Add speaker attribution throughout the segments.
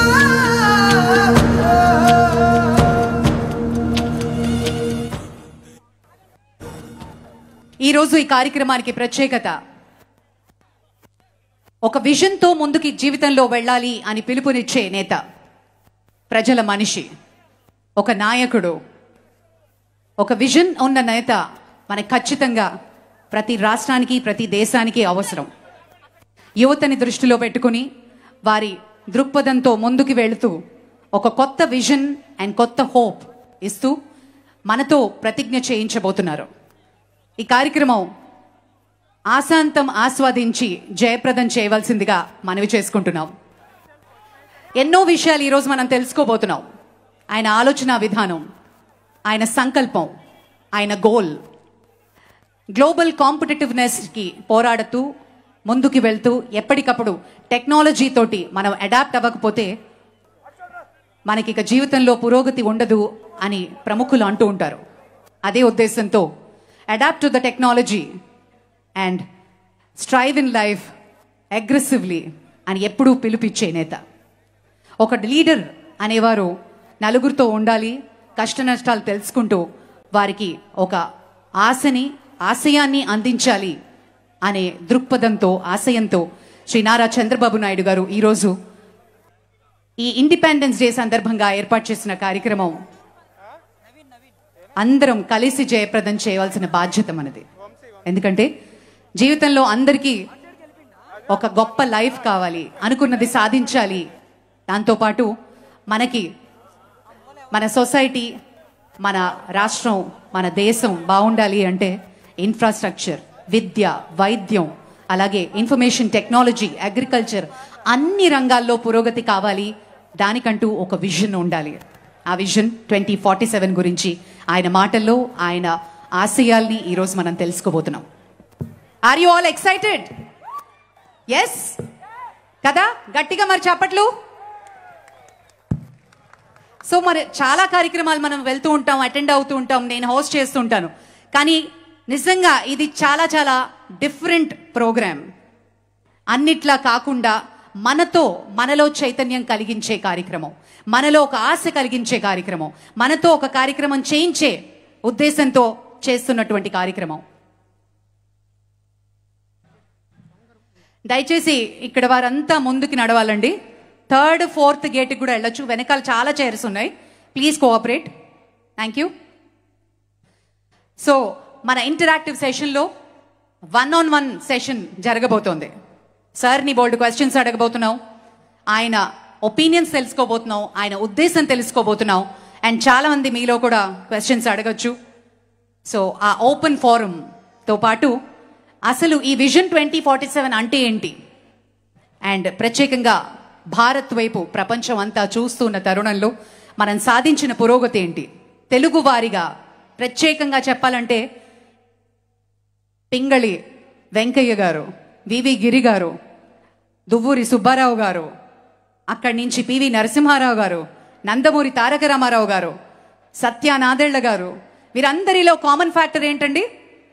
Speaker 1: ఈరోజు ఈ కార్యక్రమానికి ప్రత్యేకత ఒక విజన్తో ముందుకి జీవితంలో వెళ్ళాలి అని పిలుపునిచ్చే నేత ప్రజల మనిషి ఒక నాయకుడు ఒక విజన్ ఉన్న నేత మనకు ఖచ్చితంగా ప్రతి రాష్ట్రానికి ప్రతి దేశానికి అవసరం యువతని దృష్టిలో పెట్టుకుని వారి దృక్పథంతో ముందుకు వెళుతూ ఒక కొత్త విజన్ అండ్ కొత్త హోప్ ఇస్తూ మనతో ప్రతిజ్ఞ చేయించబోతున్నారు ఈ కార్యక్రమం ఆశాంతం ఆస్వాదించి జయప్రదం చేయవలసిందిగా మనవి చేసుకుంటున్నాం ఎన్నో విషయాలు ఈరోజు మనం తెలుసుకోబోతున్నాం ఆయన ఆలోచన విధానం ఆయన సంకల్పం ఆయన గోల్ గ్లోబల్ కాంపిటేటివ్నెస్కి పోరాడుతూ ముందుకు వెళ్తూ ఎప్పటికప్పుడు టెక్నాలజీ తోటి మనం అడాప్ట్ అవ్వకపోతే మనకి ఇక జీవితంలో పురోగతి ఉండదు అని ప్రముఖులు అంటూ ఉంటారు అదే ఉద్దేశంతో adapt to the technology and strive in life aggressively అని ఎప్పుడూ పిలిపించే నేత ఒక లీడర్ అనేవారు నలుగురితో ఉండాలి కష్ట నష్టాలు తెలుసుకుంటూ వారికి ఒక ఆశని ఆశయాన్ని అందించాలి అనే దృక్పథంతో ఆశయంతో శ్రీ నారా చంద్రబాబు నాయుడు గారు ఈరోజు ఈ ఇండిపెండెన్స్ డే సందర్భంగా ఏర్పాటు చేసిన కార్యక్రమం అందరం కలిసి జయప్రదం చేయవలసిన బాధ్యత మనది ఎందుకంటే జీవితంలో అందరికీ ఒక గొప్ప లైఫ్ కావాలి అనుకున్నది సాధించాలి దాంతోపాటు మనకి మన సొసైటీ మన రాష్ట్రం మన దేశం బాగుండాలి అంటే ఇన్ఫ్రాస్ట్రక్చర్ విద్య వైద్యం అలాగే ఇన్ఫర్మేషన్ టెక్నాలజీ అగ్రికల్చర్ అన్ని రంగాల్లో పురోగతి కావాలి దానికంటూ ఒక విజన్ ఉండాలి ఆ విజన్ ట్వంటీ ఫార్టీ సెవెన్ గురించి ఆయన మాటల్లో ఆయన ఆశయాల్ని ఈరోజు మనం తెలుసుకోబోతున్నాం are you all excited yes కదా గట్టిగా మరి చప్పట్లు సో మరి చాలా కార్యక్రమాలు మనం వెళ్తూ ఉంటాం అటెండ్ అవుతూ ఉంటాం నేను హోస్ట్ చేస్తూ ఉంటాను కానీ నిజంగా ఇది చాలా చాలా డిఫరెంట్ ప్రోగ్రామ్ అన్నిట్లా కాకుండా మనతో మనలో చైతన్యం కలిగించే కార్యక్రమం మనలో ఒక ఆశ కలిగించే కార్యక్రమం మనతో ఒక కార్యక్రమం చేయించే ఉద్దేశంతో చేస్తున్నటువంటి కార్యక్రమం దయచేసి ఇక్కడ వారంతా ముందుకు నడవాలండి థర్డ్ ఫోర్త్ గేట్కి కూడా వెళ్ళొచ్చు వెనకాల చాలా చైర్స్ ఉన్నాయి please cooperate thank you so మన ఇంటరాక్టివ్ సెషన్లో వన్ ఆన్ వన్ సెషన్ జరగబోతోంది సార్ని బోల్డ్ క్వశ్చన్స్ అడగబోతున్నాం ఆయన ఒపీనియన్స్ తెలుసుకోబోతున్నాం ఆయన ఉద్దేశం తెలుసుకోబోతున్నాం అండ్ చాలా మంది మీలో కూడా క్వశ్చన్స్ అడగచ్చు సో ఆ ఓపెన్ ఫోరంతో పాటు అసలు ఈ విజన్ ట్వంటీ ఫార్టీ సెవెన్ అంటే ఏంటి అండ్ ప్రత్యేకంగా భారత్ వైపు ప్రపంచం అంతా చూస్తున్న తరుణంలో మనం సాధించిన పురోగతి ఏంటి తెలుగు వారిగా ప్రత్యేకంగా చెప్పాలంటే పింగళి వెంకయ్య గారు వివి గిరి గారు దువ్వూరి సుబ్బారావు గారు అక్కడి నుంచి పివి నరసింహారావు గారు నందమూరి తారక రామారావు గారు సత్య నాదెళ్ల గారు వీరందరిలో కామన్ ఫ్యాక్టర్ ఏంటండి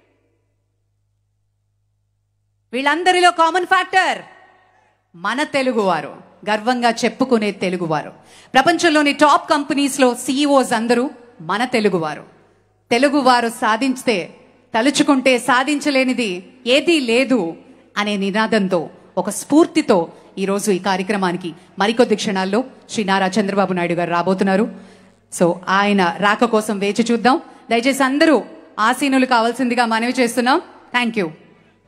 Speaker 1: వీళ్ళందరిలో కామన్ ఫ్యాక్టర్ మన తెలుగువారు గర్వంగా చెప్పుకునే తెలుగువారు ప్రపంచంలోని టాప్ కంపెనీస్లో సీఈఓస్ అందరూ మన తెలుగువారు తెలుగువారు సాధించితే తలుచుకుంటే సాధించలేనిది ఏదీ లేదు అనే నినాదంతో ఒక స్ఫూర్తితో ఈరోజు ఈ కార్యక్రమానికి మరికొద్ది క్షణాల్లో శ్రీ నారా చంద్రబాబు నాయుడు గారు రాబోతున్నారు సో ఆయన రాక కోసం వేచి చూద్దాం దయచేసి అందరూ ఆసీనులు కావాల్సిందిగా మనవి చేస్తున్నాం థ్యాంక్ యూ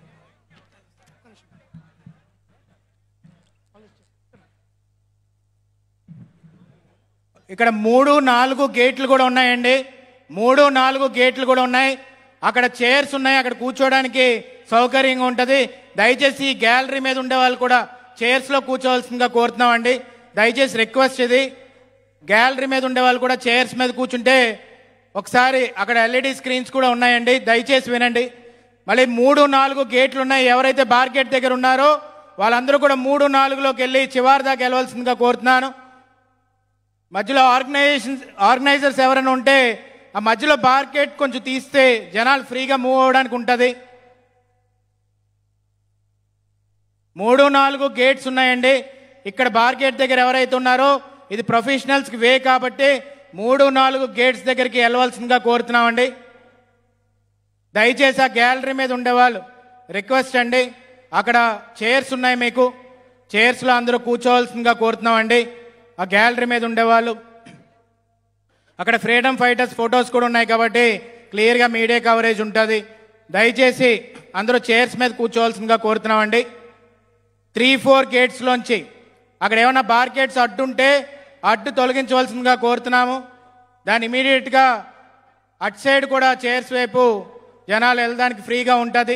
Speaker 2: ఇక్కడ మూడు నాలుగు గేట్లు కూడా ఉన్నాయండి మూడు నాలుగు గేట్లు కూడా ఉన్నాయి అక్కడ చైర్స్ ఉన్నాయి అక్కడ కూర్చోవడానికి సౌకర్యంగా ఉంటుంది దయచేసి ఈ గ్యాలరీ మీద ఉండే వాళ్ళు కూడా చైర్స్లో కూర్చోవలసిందిగా కోరుతున్నామండి దయచేసి రిక్వెస్ట్ ఇది గ్యాలరీ మీద ఉండే వాళ్ళు కూడా చైర్స్ మీద కూర్చుంటే ఒకసారి అక్కడ ఎల్ఈడి స్క్రీన్స్ కూడా ఉన్నాయండి దయచేసి వినండి మళ్ళీ మూడు నాలుగు గేట్లు ఉన్నాయి ఎవరైతే బార్ గేట్ దగ్గర ఉన్నారో వాళ్ళందరూ కూడా మూడు నాలుగులోకి వెళ్ళి చివరి దాకా వెళ్ళవలసిందిగా కోరుతున్నాను మధ్యలో ఆర్గనైజేషన్ ఆర్గనైజర్స్ ఎవరైనా ఉంటే ఆ మధ్యలో బార్కెట్ కొంచెం తీస్తే జనాలు ఫ్రీగా మూవ్ అవ్వడానికి ఉంటుంది మూడు నాలుగు గేట్స్ ఉన్నాయండి ఇక్కడ బార్ గేట్ దగ్గర ఎవరైతే ఉన్నారో ఇది ప్రొఫెషనల్స్కి వే కాబట్టి మూడు నాలుగు గేట్స్ దగ్గరికి వెళ్ళవలసిందిగా కోరుతున్నామండి దయచేసి ఆ గ్యాలరీ మీద ఉండేవాళ్ళు రిక్వెస్ట్ అండి అక్కడ చైర్స్ ఉన్నాయి మీకు చైర్స్లో అందరూ కూర్చోవలసిందిగా కోరుతున్నామండి ఆ గ్యాలరీ మీద ఉండేవాళ్ళు అక్కడ ఫ్రీడమ్ ఫైటర్స్ ఫొటోస్ కూడా ఉన్నాయి కాబట్టి క్లియర్గా మీడియా కవరేజ్ ఉంటుంది దయచేసి అందరూ చైర్స్ మీద కూర్చోవలసిందిగా కోరుతున్నామండి త్రీ ఫోర్ గేట్స్లోంచి అక్కడ ఏమైనా బార్ గేట్స్ అడ్డుంటే అడ్డు తొలగించవలసిందిగా కోరుతున్నాము దాని ఇమీడియట్గా అటు సైడ్ కూడా చైర్స్ వైపు జనాలు వెళ్ళడానికి ఫ్రీగా ఉంటుంది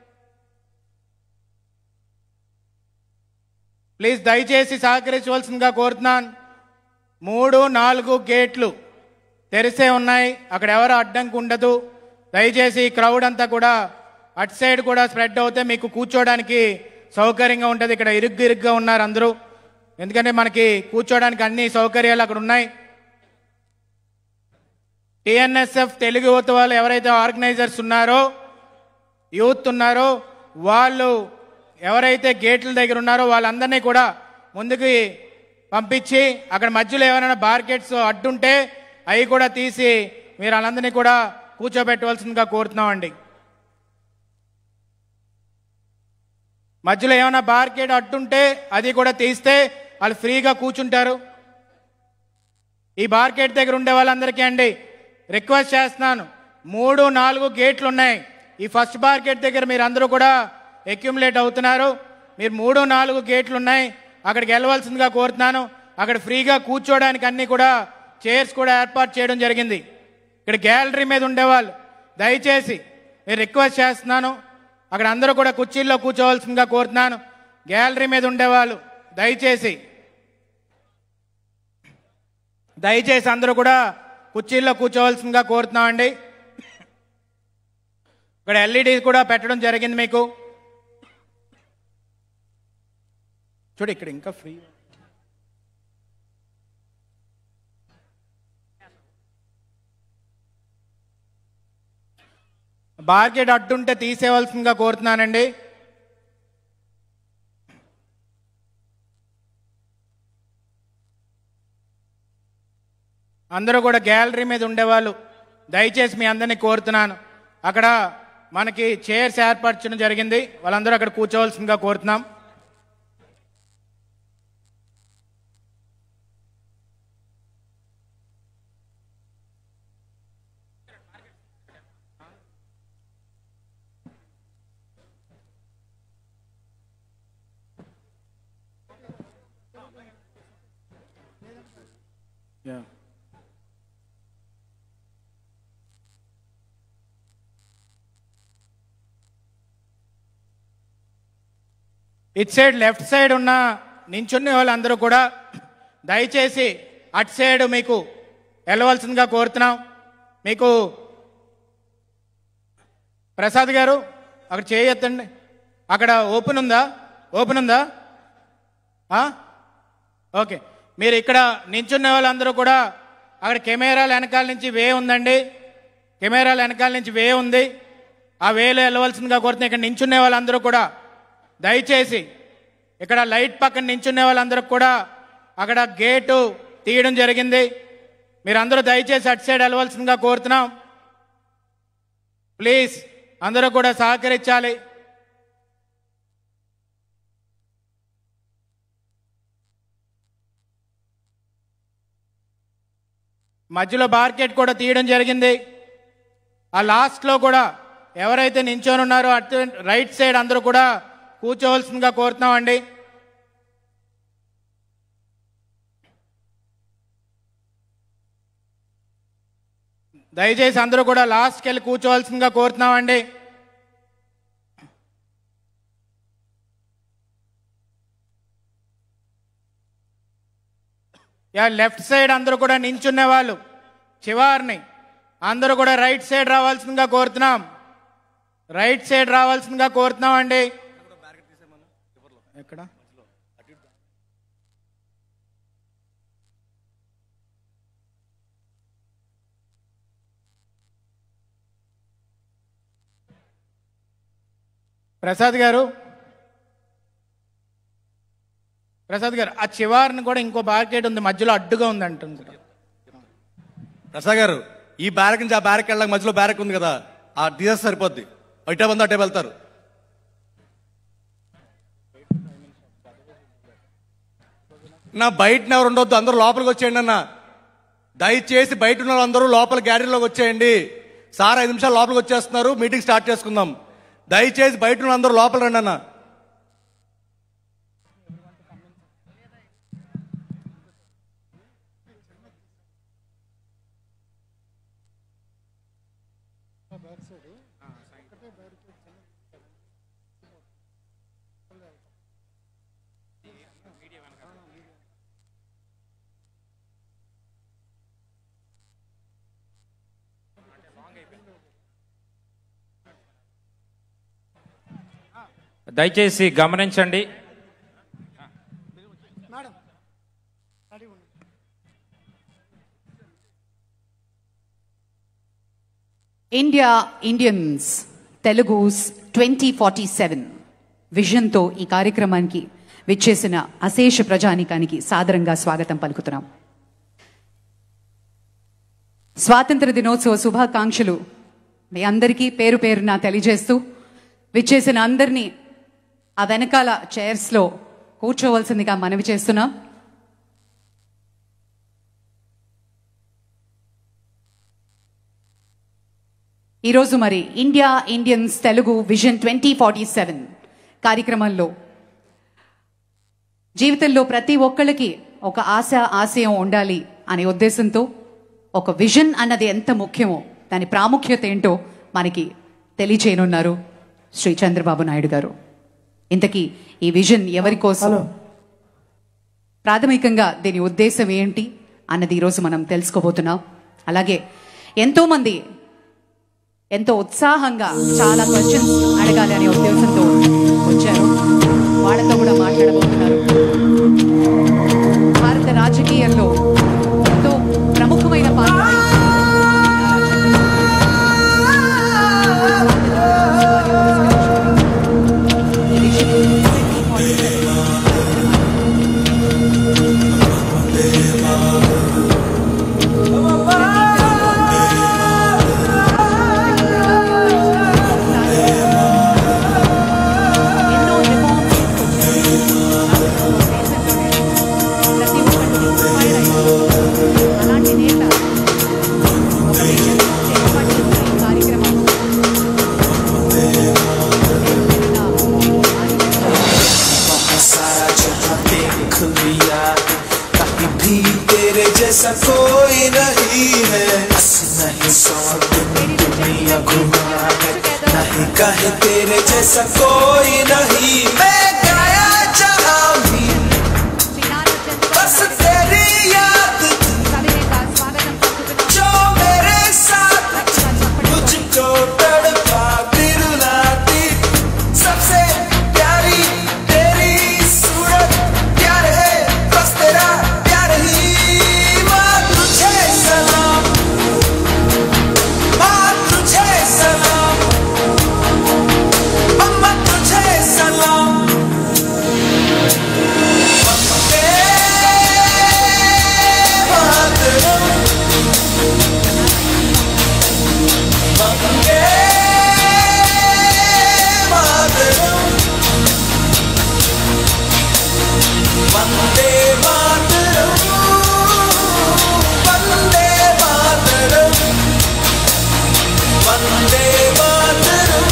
Speaker 2: ప్లీజ్ దయచేసి సహకరించవలసిందిగా కోరుతున్నాను మూడు నాలుగు గేట్లు తెరిసే ఉన్నాయి అక్కడ ఎవరు అడ్డంకి ఉండదు దయచేసి క్రౌడ్ అంతా కూడా అటు సైడ్ కూడా స్ప్రెడ్ అవుతే మీకు కూర్చోవడానికి సౌకర్యంగా ఉంటుంది ఇక్కడ ఇరుగ్గు ఇరుగ్గా ఉన్నారు అందరూ ఎందుకంటే మనకి కూర్చోవడానికి అన్ని సౌకర్యాలు అక్కడ ఉన్నాయి టిఎన్ఎస్ఎఫ్ తెలుగు యువత వాళ్ళు ఎవరైతే ఆర్గనైజర్స్ ఉన్నారో యూత్ ఉన్నారో వాళ్ళు ఎవరైతే గేట్ల దగ్గర ఉన్నారో వాళ్ళందరినీ కూడా ముందుకి పంపించి అక్కడ మధ్యలో ఎవరైనా బార్కెట్స్ అడ్డుంటే అవి కూడా తీసి మీరు వాళ్ళందరినీ కూడా కూర్చోబెట్టవలసిందిగా కోరుతున్నామండి మధ్యలో ఏమైనా బార్కెట్ అడ్డుంటే అది కూడా తీస్తే వాళ్ళు ఫ్రీగా కూర్చుంటారు ఈ మార్కెట్ దగ్గర ఉండే వాళ్ళందరికీ అండి రిక్వెస్ట్ చేస్తున్నాను మూడు నాలుగు గేట్లు ఉన్నాయి ఈ ఫస్ట్ మార్కెట్ దగ్గర మీరు అందరూ కూడా అక్యుములేట్ అవుతున్నారు మీరు మూడు నాలుగు గేట్లు ఉన్నాయి అక్కడికి వెళ్ళవలసిందిగా కోరుతున్నాను అక్కడ ఫ్రీగా కూర్చోవడానికి అన్ని కూడా చైర్స్ కూడా ఏర్పాటు చేయడం జరిగింది ఇక్కడ గ్యాలరీ మీద ఉండేవాళ్ళు దయచేసి నేను రిక్వెస్ట్ చేస్తున్నాను అక్కడ అందరూ కూడా కుర్చీల్లో కూర్చోవలసిందిగా కోరుతున్నాను గ్యాలరీ మీద ఉండేవాళ్ళు దయచేసి దయచేసి అందరూ కూడా కుర్చీల్లో కూర్చోవలసిందిగా కోరుతున్నామండి ఇక్కడ ఎల్ఈడి కూడా పెట్టడం జరిగింది మీకు చూడు ఇక్కడ ఇంకా ఫ్రీ బార్కెట్ అడ్డుంటే తీసేవలసిందిగా కోరుతున్నానండి అందరూ కూడా గ్యాలరీ మీద ఉండేవాళ్ళు దయచేసి మీ అందరినీ కోరుతున్నాను అక్కడ మనకి చైర్స్ ఏర్పరచడం జరిగింది వాళ్ళందరూ అక్కడ కూర్చోవలసిందిగా కోరుతున్నాం Yeah. It side left side ఉన్న నించున్న వాళ్ళందరూ కూడా దయచేసి అటు సైడ్ మీకు వెళ్ళవలసిందిగా కోరుతున్నాం మీకు ప్రసాద్ గారు అక్కడ చేయొద్దండి అక్కడ ఓపెన్ ఉందా ఓపెన్ ఉందా ఆ? ఓకే మీరు ఇక్కడ నించున్న వాళ్ళందరూ కూడా అక్కడ కెమెరాల వెనకాల నుంచి వే ఉందండి కెమెరాల వెనకాల నుంచి వే ఉంది ఆ వేలో వెళ్ళవలసిందిగా కోరుతున్నా ఇక్కడ నించునే వాళ్ళందరూ కూడా దయచేసి ఇక్కడ లైట్ పక్కన నించునే వాళ్ళందరూ కూడా అక్కడ గేటు తీయడం జరిగింది మీరందరూ దయచేసి అటు సైడ్ వెళ్ళవలసిందిగా కోరుతున్నాం ప్లీజ్ అందరూ కూడా సహకరించాలి మధ్యలో బార్కెట్ కూడా తీయడం జరిగింది ఆ లాస్ట్లో కూడా ఎవరైతే నించొని ఉన్నారో అటు రైట్ సైడ్ అందరూ కూడా కూర్చోవలసిందిగా కోరుతున్నామండి దయచేసి అందరూ కూడా లాస్ట్కి వెళ్ళి కూర్చోవలసిందిగా కోరుతున్నామండి యా లెఫ్ట్ సైడ్ అందరూ కూడా నించున్న వాళ్ళు చివారిని అందరూ కూడా రైట్ సైడ్ రావాల్సిందిగా కోరుతున్నాం రైట్ సైడ్ రావాల్సిందిగా కోరుతున్నాం అండి ఎక్కడ ప్రసాద్ గారు ప్రసాద్ గారు ఆ చివరిని కూడా ఇంకో బార్కెట్ ఉంది మధ్యలో అడ్డుగా ఉంది అంటుంది
Speaker 3: ప్రసాద్ గారు ఈ బ్యారక్ నుంచి ఆ బ్యారక్ వెళ్ళడానికి మధ్యలో బ్యారక్ ఉంది కదా ఆ తీసేస్తే సరిపోద్ది ఇటే బంది అటే వెళ్తారు నా బయట ఎవరు ఉండొద్దు అందరూ లోపలికి వచ్చేయండి అన్న దయచేసి బయట ఉన్న వాళ్ళందరూ లోపల గ్యాలరీలోకి వచ్చేయండి సార్ ఐదు నిమిషాలు లోపలికి వచ్చేస్తున్నారు మీటింగ్ స్టార్ట్ చేసుకుందాం దయచేసి బయట ఉన్న అందరూ లోపల రండి అన్న
Speaker 4: దయచేసి గమనించండి
Speaker 1: India Indians Telugus twenty forty seven విజన్తో ఈ కార్యక్రమానికి విచ్చేసిన అశేష ప్రజానికానికి సాదరంగా స్వాగతం పలుకుతున్నాం స్వాతంత్ర దినోత్సవ శుభాకాంక్షలు మీ అందరికీ పేరు పేరున తెలియజేస్తూ విచ్చేసిన అందరినీ ఆ వెనకాల చైర్స్లో కూర్చోవలసిందిగా మనవి చేస్తున్నాం ఈరోజు మరి India Indians Telugu vision twenty forty seven కార్యక్రమంలో జీవితంలో ప్రతి ఒక్కళ్ళకి ఒక ఆశ ఆశయం ఉండాలి అనే ఉద్దేశంతో ఒక విజన్ అన్నది ఎంత ముఖ్యమో దాని ప్రాముఖ్యత ఏంటో మనకి తెలియచేయనున్నారు శ్రీ చంద్రబాబు నాయుడు గారు ఇంతకీ ఈ విజన్ ఎవరి కోసం ప్రాథమికంగా దీని ఉద్దేశం ఏంటి అన్నది ఈరోజు మనం తెలుసుకోబోతున్నాం అలాగే ఎంతో మంది ఎంతో ఉత్సాహంగా చాలా క్వశ్చన్స్ అడగాలి అనే ఉద్దేశంతో వచ్చారు వాళ్ళతో కూడా మాట్లాడబోతున్నారు భారత రాజకీయాల్లో ఎంతో ప్రముఖమైన పాత్ర ఎన్నో రిఫార్మ్స్ ప్రతి ఒక్కరిని ఇన్స్పైర్ అయ్యారు అలాంటి నేత ఒక విజన్ ఏర్పాటు చేసిన ఈ కార్యక్రమం
Speaker 5: सारा जहां देख लिया कहीं भी तेरे जैसा कोई नहीं है बस नहीं सौ दिन दुनिया घुमा है नहीं कहे तेरे जैसा कोई नहीं मैं गाया जहां भी
Speaker 1: శ్రీ నారా చంద్రబాబు
Speaker 5: बस तेरी याद
Speaker 1: సవినేత స్వాగతం పలుకుతున్నాం.
Speaker 5: जो मेरे साथ
Speaker 1: గట్టిగా చప్పట్లు కొట్టి
Speaker 5: मुझको तड़पा दिलाती सबसे प्यारी तेरी सूरत प्यार है बस तेरा प्यार ही माँ तुझे सलाम माँ तुझे सलाम अम्मा तुझे सलाम वंदे मातरम वंदे मातरम वंदे मातरम वंदे मातरम वंदे मातरम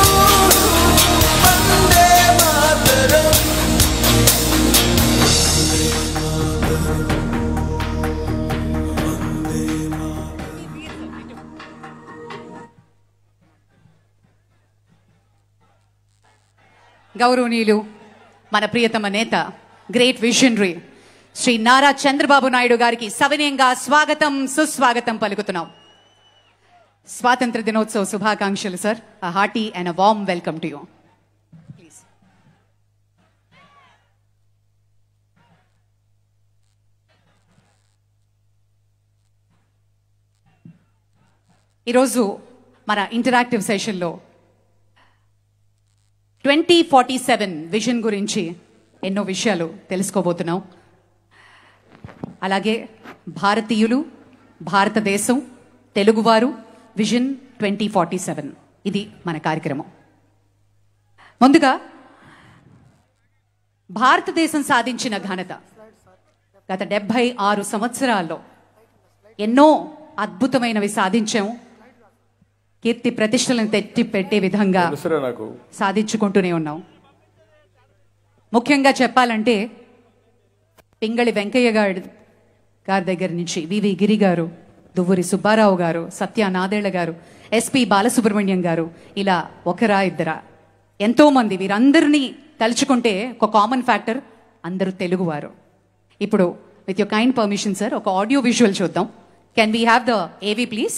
Speaker 5: वंदे मातरम
Speaker 1: గౌరవనీయులు మన ప్రియతమ నేత గ్రేట్ విజనరీ శ్రీ నారా చంద్రబాబు నాయుడు గారికి సవినయంగా స్వాగతం సుస్వాగతం పలుకుతున్నాం స్వాతంత్ర దినోత్సవ శుభాకాంక్షలు sir hearty and a warm welcome to you please ఈరోజు మన ఇంటరాక్టివ్ సెషన్లో ట్వంటీ ఫార్టీ సెవెన్ విజన్ గురించి ఎన్నో విషయాలు తెలుసుకోబోతున్నాం అలాగే భారతీయులు భారతదేశం తెలుగువారు విజన్ ట్వంటీ ఫార్టీ సెవెన్ ఇది మన కార్యక్రమం ముందుగా భారతదేశం సాధించిన ఘనత గత డెబ్బై ఆరు సంవత్సరాల్లో ఎన్నో అద్భుతమైనవి సాధించాము కీర్తి ప్రతిష్టలను తెట్టి పెట్టే విధంగా
Speaker 4: తెలుసురా నాకు
Speaker 1: సాధించుకుంటూనే ఉన్నాం ముఖ్యంగా చెప్పాలంటే పింగళి వెంకయ్య గారి గారి దగ్గర నుంచి వివి గిరి గారు దువ్వూరి సుబ్బారావు గారు సత్య నాదేళ్ల గారు ఎస్పి బాలసుబ్రహ్మణ్యం గారు ఇలా ఒకరా ఇద్దరా ఎంతో మంది వీరందరినీ తలుచుకుంటే ఒక కామన్ ఫ్యాక్టర్ అందరూ తెలుగువారు ఇప్పుడు with your kind permission sir ఒక ఆడియో విజువల్ చూద్దాం can we have the AV please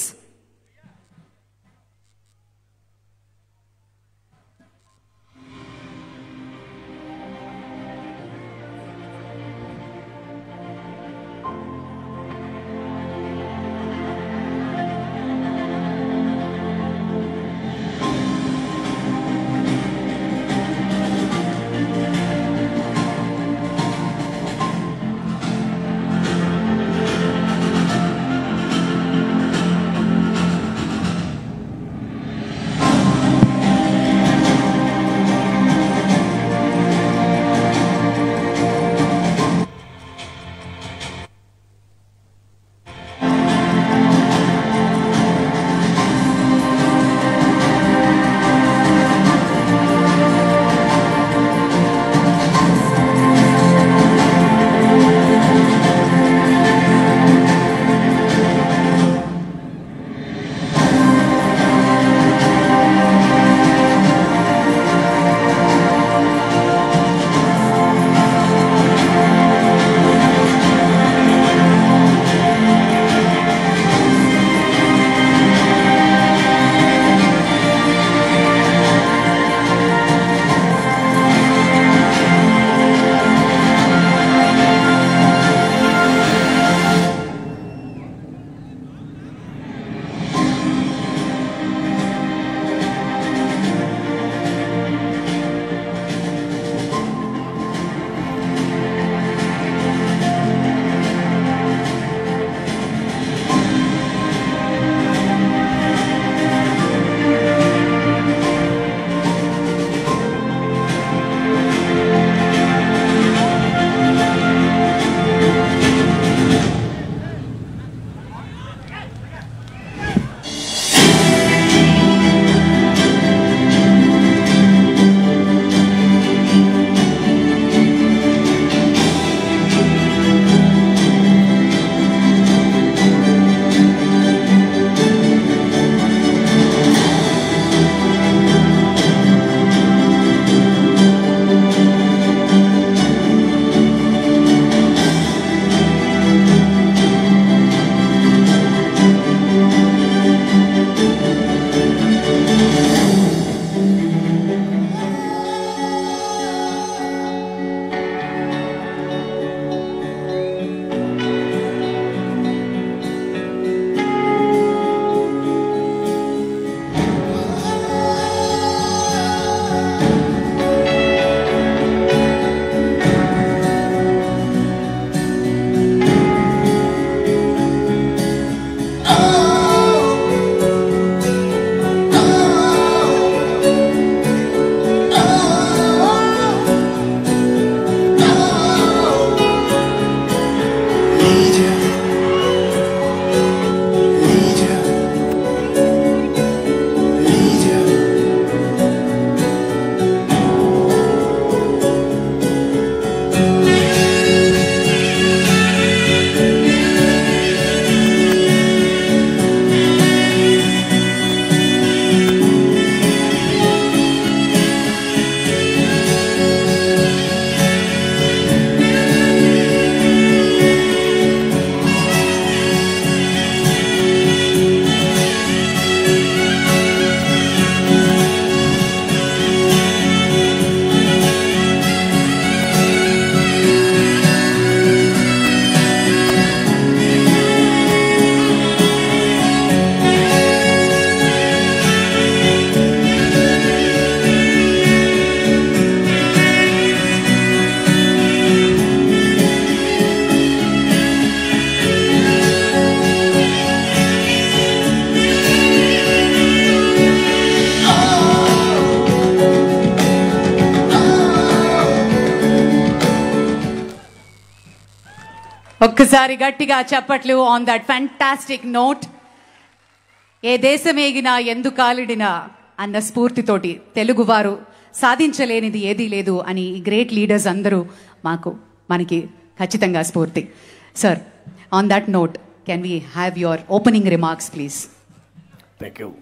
Speaker 1: ఒక్కసారి గట్టిగా చప్పట్లు ఆన్ దట్ ఫ్యాంటాస్టిక్ నోట్ ఏ దేశమేగినా ఎందు కాలిడినా అన్న స్ఫూర్తితోటి తెలుగువారు సాధించలేనిది ఏదీ లేదు అని ఈ గ్రేట్ లీడర్స్ అందరూ మాకు మనకి ఖచ్చితంగా స్ఫూర్తి sir on that note can we have your opening remarks please
Speaker 4: thank you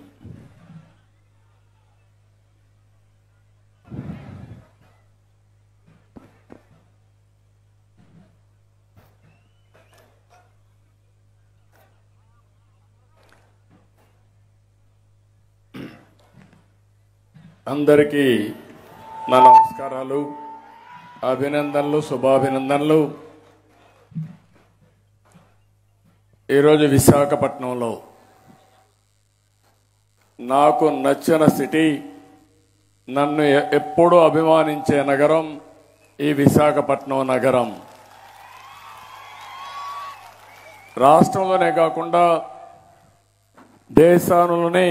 Speaker 4: అందరికీ నా నమస్కారాలు అభినందనలు శుభాభినందనలు ఈరోజు విశాఖపట్నంలో నాకు నచ్చిన సిటీ నన్ను ఎ- ఎప్పుడూ అభిమానించే నగరం ఈ విశాఖపట్నం నగరం రాష్ట్రంలోనే కాకుండా దేశంలోనే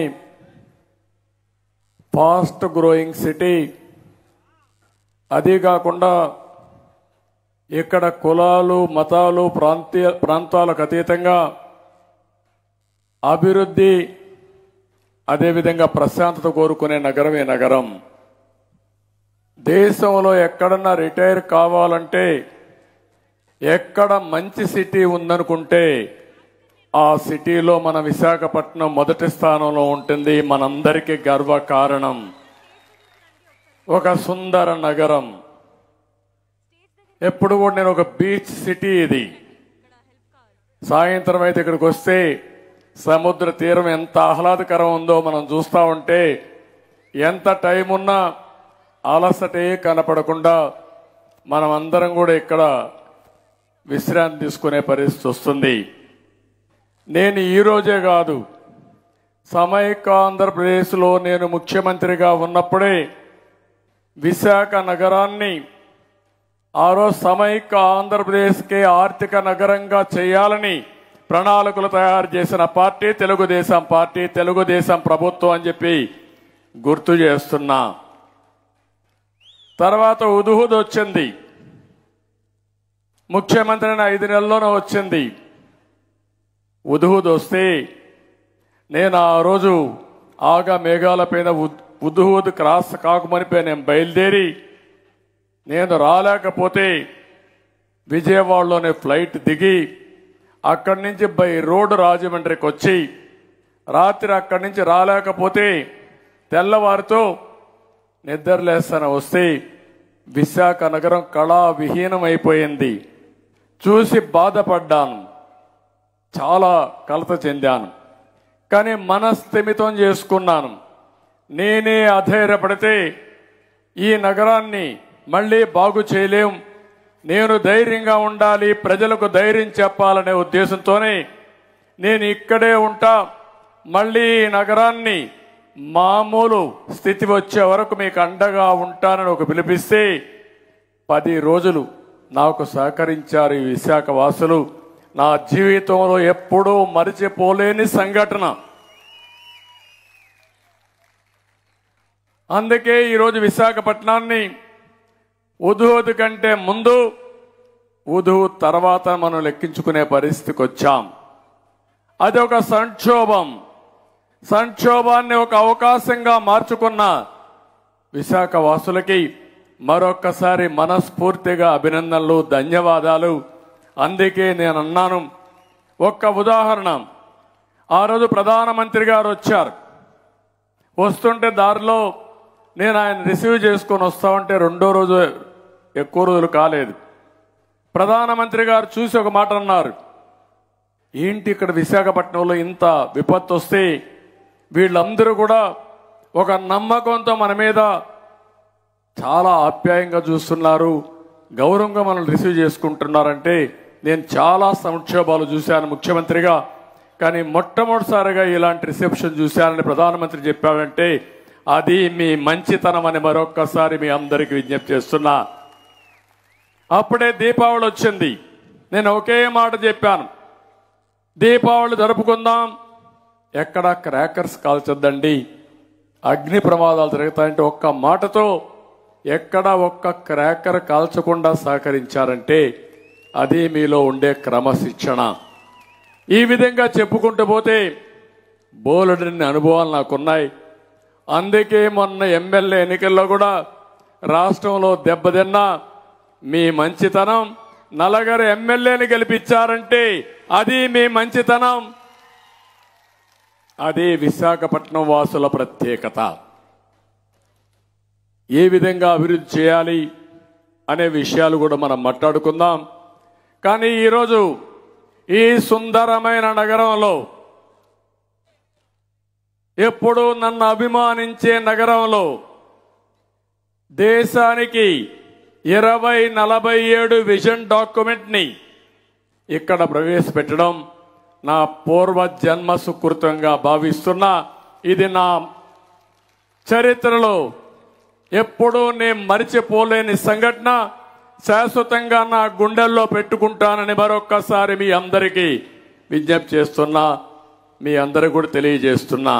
Speaker 4: ఫాస్ట్ గ్రోయింగ్ సిటీ అది కాకుండా ఇక్కడ కులాలు మతాలు ప్రాంతీయ ప్రాంతాలకు అతీతంగా అభివృద్ధి అదేవిధంగా ప్రశాంతత కోరుకునే నగరం ఈ నగరం దేశంలో ఎక్కడన్నా రిటైర్ కావాలంటే ఎక్కడ మంచి సిటీ ఉందనుకుంటే ఆ సిటీలో మన విశాఖపట్నం మొదటి స్థానంలో ఉంటుంది మనందరికీ గర్వ కారణం ఒక సుందర నగరం ఎప్పుడు కూడా నేను ఒక బీచ్ సిటీ ఇది సాయంత్రం అయితే ఇక్కడికి వస్తే సముద్ర తీరం ఎంత ఆహ్లాదకరం ఉందో మనం చూస్తా ఉంటే ఎంత టైం ఉన్నా అలసటే కనపడకుండా మనం అందరం కూడా ఇక్కడ విశ్రాంతి తీసుకునే పరిస్థితి వస్తుంది నేను ఈ రోజే కాదు సమైక్య ఆంధ్రప్రదేశ్లో నేను ముఖ్యమంత్రిగా ఉన్నప్పుడే విశాఖ నగరాన్ని ఆ రోజు సమైక్య ఆంధ్రప్రదేశ్కి ఆర్థిక నగరంగా చేయాలని ప్రణాళికలు తయారు చేసిన పార్టీ తెలుగుదేశం పార్టీ తెలుగుదేశం ప్రభుత్వం అని చెప్పి గుర్తు చేస్తున్నా తర్వాత ఉదుహుద్ వచ్చింది ముఖ్యమంత్రిని ఐదు నెలల్లోనే వచ్చింది ఉదుహుద్ వస్తే నేను ఆ రోజు ఆగా మేఘాల పైన ఉదుహుద్ క్రాస్ కాకమనిపై నేను బయలుదేరి నేను రాలేకపోతే విజయవాడలోనే ఫ్లైట్ దిగి అక్కడి నుంచి బై రోడ్డు రాజమండ్రికి వచ్చి రాత్రి అక్కడి నుంచి రాలేకపోతే తెల్లవారితో నిద్రలేస్తాను వస్తే విశాఖ నగరం కళా విహీనమైపోయింది చూసి బాధపడ్డాను చాలా కలత చెందాను కానీ మనస్థిమితం చేసుకున్నాను నేనే అధైర్యపడితే ఈ నగరాన్ని మళ్ళీ బాగు చేయలేం నేను ధైర్యంగా ఉండాలి ప్రజలకు ధైర్యం చెప్పాలనే ఉద్దేశంతోనే నేను ఇక్కడే ఉంటా మళ్ళీ ఈ నగరాన్ని మామూలు స్థితి వచ్చే వరకు మీకు అండగా ఉంటానని ఒక పిలిపిస్తే పది రోజులు నాకు సహకరించారు ఈ విశాఖ వాసులు నా జీవితంలో ఎప్పుడూ మరిచిపోలేని సంఘటన అందుకే ఈరోజు విశాఖపట్నాన్ని ఉదూద్ కంటే ముందు ఉదు తర్వాత మనం లెక్కించుకునే పరిస్థితికి వచ్చాం అది ఒక సంక్షోభం సంక్షోభాన్ని ఒక అవకాశంగా మార్చుకున్న విశాఖ వాసులకి మరొక్కసారి మనస్ఫూర్తిగా అభినందనలు ధన్యవాదాలు అందుకే నేను అన్నాను ఒక్క ఉదాహరణ ఆ రోజు ప్రధానమంత్రి గారు వచ్చారు వస్తుంటే దారిలో నేను ఆయన రిసీవ్ చేసుకొని వస్తా ఉంటే రెండో రోజు ఎక్కువ రోజులు కాలేదు ప్రధానమంత్రి గారు చూసి ఒక మాట అన్నారు ఏంటి ఇక్కడ విశాఖపట్నంలో ఇంత విపత్తు వస్తే వీళ్ళందరూ కూడా ఒక నమ్మకంతో మన మీద చాలా ఆప్యాయంగా చూస్తున్నారు గౌరవంగా మనల్ని రిసీవ్ చేసుకుంటున్నారంటే నేను చాలా సంక్షోభాలు చూశాను ముఖ్యమంత్రిగా కానీ మొట్టమొదటిసారిగా ఇలాంటి రిసెప్షన్ చూశానని ప్రధానమంత్రి చెప్పాడంటే అది మీ మంచితనం అని మరొక్కసారి మీ అందరికి విజ్ఞప్తి చేస్తున్నా అప్పుడే దీపావళి వచ్చింది నేను ఒకే మాట చెప్పాను దీపావళి జరుపుకుందాం ఎక్కడ క్రాకర్స్ కాల్చొద్దండి అగ్ని ప్రమాదాలు జరుగుతాయంటే ఒక్క మాటతో ఎక్కడ ఒక్క క్రాకర్ కాల్చకుండా సహకరించారంటే అది మీలో ఉండే క్రమశిక్షణ ఈ విధంగా చెప్పుకుంటూ పోతే బోలెడన్ని అనుభవాలు నాకున్నాయి అందుకే మొన్న ఎమ్మెల్యే ఎన్నికల్లో కూడా రాష్ట్రంలో దెబ్బతిన్నా మీ మంచితనం నలగరు ఎమ్మెల్యేని గెలిపించారంటే అది మీ మంచితనం అది విశాఖపట్నం వాసుల ప్రత్యేకత ఏ విధంగా అభివృద్ధి చేయాలి అనే విషయాలు కూడా మనం మాట్లాడుకుందాం కానీ ఈరోజు ఈ సుందరమైన నగరంలో ఎప్పుడు నన్ను అభిమానించే నగరంలో దేశానికి ఇరవై నలభై ఏడు విజన్ డాక్యుమెంట్ ని ఇక్కడ ప్రవేశపెట్టడం నా పూర్వ జన్మ సుకృతంగా భావిస్తున్నా ఇది నా చరిత్రలో ఎప్పుడూ నేను మరిచిపోలేని సంఘటన శాశ్వతంగా నా గుండెల్లో పెట్టుకుంటానని మరొక్కసారి మీ అందరికీ విజ్ఞప్తి చేస్తున్నా మీ అందరికి కూడా తెలియజేస్తున్నా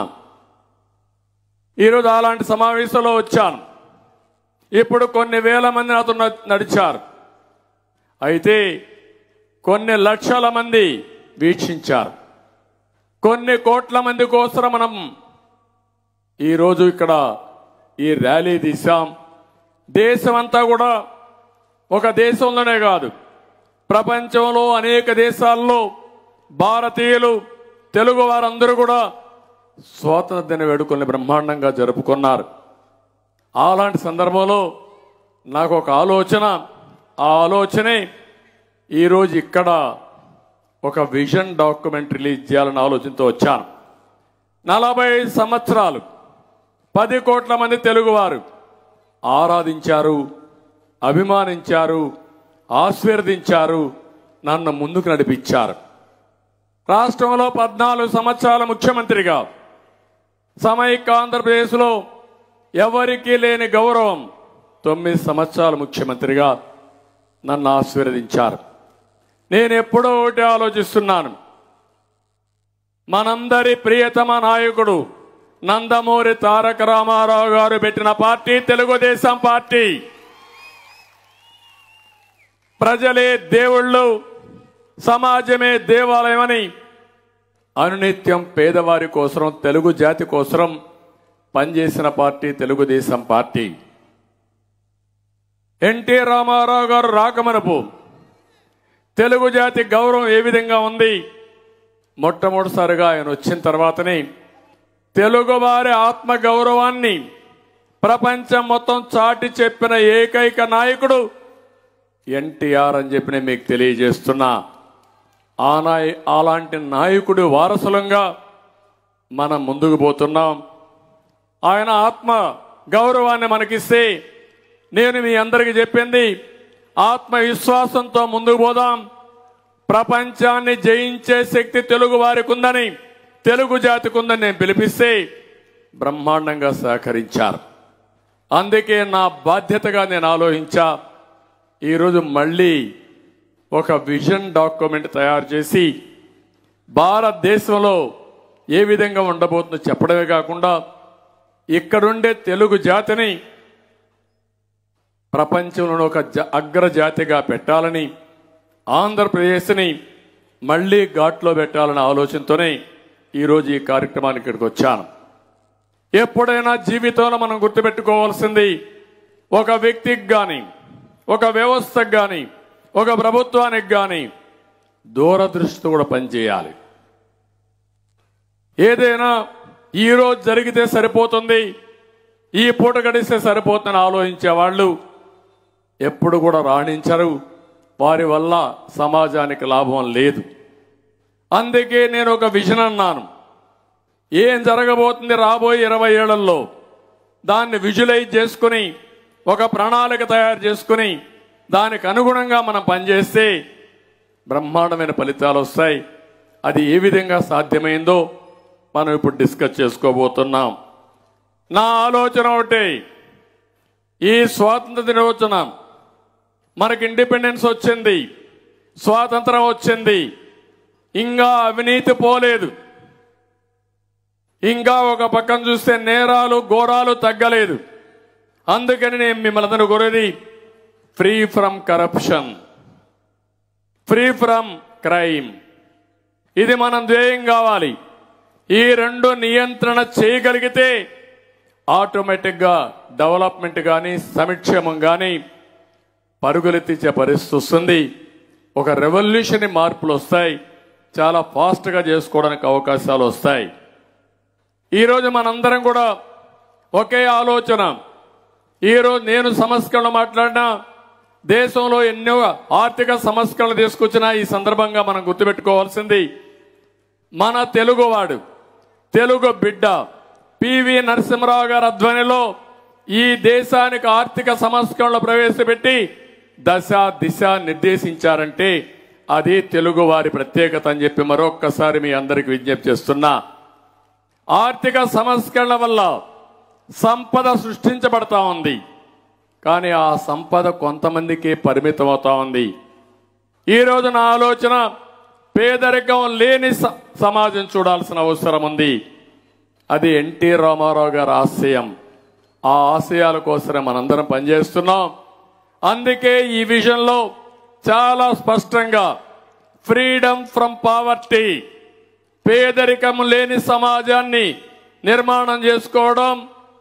Speaker 4: ఈరోజు అలాంటి సమావేశంలో వచ్చాను ఇప్పుడు కొన్ని వేల మంది నాతో న- నడిచారు అయితే కొన్ని లక్షల మంది వీక్షించారు కొన్ని కోట్ల మంది కోసం మనం ఈరోజు ఇక్కడ ఈ ర్యాలీ తీసాం దేశమంతా కూడా ఒక దేశంలోనే కాదు ప్రపంచంలో అనేక దేశాల్లో భారతీయులు తెలుగు వారందరూ కూడా స్వాతంత్ర దిన వేడుకల్ని బ్రహ్మాండంగా జరుపుకున్నారు అలాంటి సందర్భంలో నాకు ఒక ఆలోచన ఆ ఆలోచనే ఈరోజు ఇక్కడ ఒక విజన్ డాక్యుమెంట్ రిలీజ్ చేయాలన్న ఆలోచనతో వచ్చాను నలభై సంవత్సరాలు పది కోట్ల మంది తెలుగువారు ఆరాధించారు అభిమానించారు ఆశీర్వదించారు నన్ను ముందుకు నడిపించారు రాష్ట్రంలో పద్నాలుగు సంవత్సరాల ముఖ్యమంత్రిగా సమైక్య ఆంధ్రప్రదేశ్లో ఎవరికీ లేని గౌరవం తొమ్మిది సంవత్సరాల ముఖ్యమంత్రిగా నన్ను ఆశీర్వదించారు నేను ఎప్పుడో ఒకటి ఆలోచిస్తున్నాను మనందరి ప్రియతమ నాయకుడు నందమూరి తారక రామారావు గారు పెట్టిన పార్టీ తెలుగుదేశం పార్టీ ప్రజలే దేవుళ్ళు సమాజమే దేవాలయమని అనునిత్యం పేదవారి కోసం తెలుగు జాతి కోసం పనిచేసిన party Telugu Desam party NT Ramarao గారు రాకమనపు తెలుగు జాతి గౌరవం ఏ విధంగా ఉంది మొట్టమొదటిసారిగా ఆయన వచ్చిన తర్వాతనే తెలుగు వారి ఆత్మ గౌరవాన్ని ప్రపంచం మొత్తం చాటి చెప్పిన ఏకైక నాయకుడు ఎన్టీఆర్ అని చెప్పి నేను మీకు తెలియజేస్తున్నా ఆ నాయ అలాంటి నాయకుడి వారసులంగా మనం ముందుకు పోతున్నాం ఆయన ఆత్మ గౌరవాన్ని మనకిస్తే నేను మీ అందరికీ చెప్పింది ఆత్మవిశ్వాసంతో ముందుకు పోదాం ప్రపంచాన్ని జయించే శక్తి తెలుగు వారికి ఉందని తెలుగు జాతికి ఉందని నేను పిలిపిస్తే బ్రహ్మాండంగా సహకరించారు అందుకే నా బాధ్యతగా నేను ఆలోచించా ఈరోజు మళ్ళీ ఒక విజన్ డాక్యుమెంట్ తయారు చేసి భారతదేశంలో ఏ విధంగా ఉండబోతుందో చెప్పడమే కాకుండా ఇక్కడుండే తెలుగు జాతిని ప్రపంచంలో ఒక జ- అగ్రజాతిగా పెట్టాలని ఆంధ్రప్రదేశ్ని మళ్ళీ ఘాట్లో పెట్టాలనే ఆలోచనతోనే ఈరోజు ఈ కార్యక్రమానికి ఇక్కడికి వచ్చాను ఎప్పుడైనా జీవితంలో మనం గుర్తుపెట్టుకోవాల్సింది ఒక వ్యక్తికి కానీ ఒక వ్యవస్థకు కానీ ఒక ప్రభుత్వానికి కానీ దూరదృష్టితో కూడా పనిచేయాలి ఏదైనా ఈ రోజు జరిగితే సరిపోతుంది ఈ పూట గడిస్తే సరిపోతుందని ఆలోచించే వాళ్ళు ఎప్పుడు కూడా రాణించరు వారి వల్ల సమాజానికి లాభం లేదు అందుకే నేను ఒక విజన్ అన్నాను ఏం జరగబోతుంది రాబోయే ఇరవై ఏళ్లలో దాన్ని విజువలైజ్ చేసుకుని ఒక ప్రణాళిక తయారు చేసుకుని దానికి అనుగుణంగా మనం పనిచేస్తే బ్రహ్మాండమైన ఫలితాలు వస్తాయి అది ఏ విధంగా సాధ్యమైందో మనం ఇప్పుడు డిస్కస్ చేసుకోబోతున్నాం నా ఆలోచన ఒకటి ఈ స్వాతంత్ర దినోత్సవం మనకి ఇండిపెండెన్స్ వచ్చింది స్వాతంత్రం వచ్చింది ఇంకా అవినీతి పోలేదు ఇంకా ఒక పక్కన చూస్తే నేరాలు ఘోరాలు తగ్గలేదు అందుకని నేను మిమ్మల్ని అందరూ కోరేది free from corruption free from crime ఇది మనం ధ్యేయం కావాలి ఈ రెండు నియంత్రణ చేయగలిగితే ఆటోమేటిక్గా డెవలప్మెంట్ కానీ సమిక్షేమం కానీ పరుగులెత్తించే పరిస్థితి వస్తుంది ఒక రెవల్యూషన్ మార్పులు వస్తాయి చాలా ఫాస్ట్గా చేసుకోవడానికి అవకాశాలు వస్తాయి ఈరోజు మనందరం కూడా ఒకే ఆలోచన ఈరోజు నేను సంస్కరణ మాట్లాడినా దేశంలో ఎన్నో ఆర్థిక సంస్కరణలు తీసుకొచ్చిన ఈ సందర్భంగా మనం గుర్తుపెట్టుకోవాల్సింది మన తెలుగువాడు తెలుగు బిడ్డ పివి నరసింహరావు గారి ఆధ్వర్యంలో ఈ దేశానికి ఆర్థిక సంస్కరణలు ప్రవేశపెట్టి దశ దిశ నిర్దేశించారంటే అది తెలుగు వారి ప్రత్యేకత అని చెప్పి మరొక్కసారి మీ అందరికి విజ్ఞప్తి చేస్తున్నా ఆర్థిక సంస్కరణ వల్ల సంపద సృష్టించబడతా ఉంది కానీ ఆ సంపద కొంతమందికి పరిమితం అవుతా ఉంది ఈ రోజు నా ఆలోచన పేదరికం లేని స- సమాజం చూడాల్సిన అవసరం ఉంది అది ఎన్టీ రామారావు గారి ఆశయం ఆ ఆశయాల కోసమే మనందరం పనిచేస్తున్నాం అందుకే ఈ విషయంలో చాలా స్పష్టంగా ఫ్రీడమ్ ఫ్రమ్ పావర్టీ పేదరికం లేని సమాజాన్ని నిర్మాణం చేసుకోవడం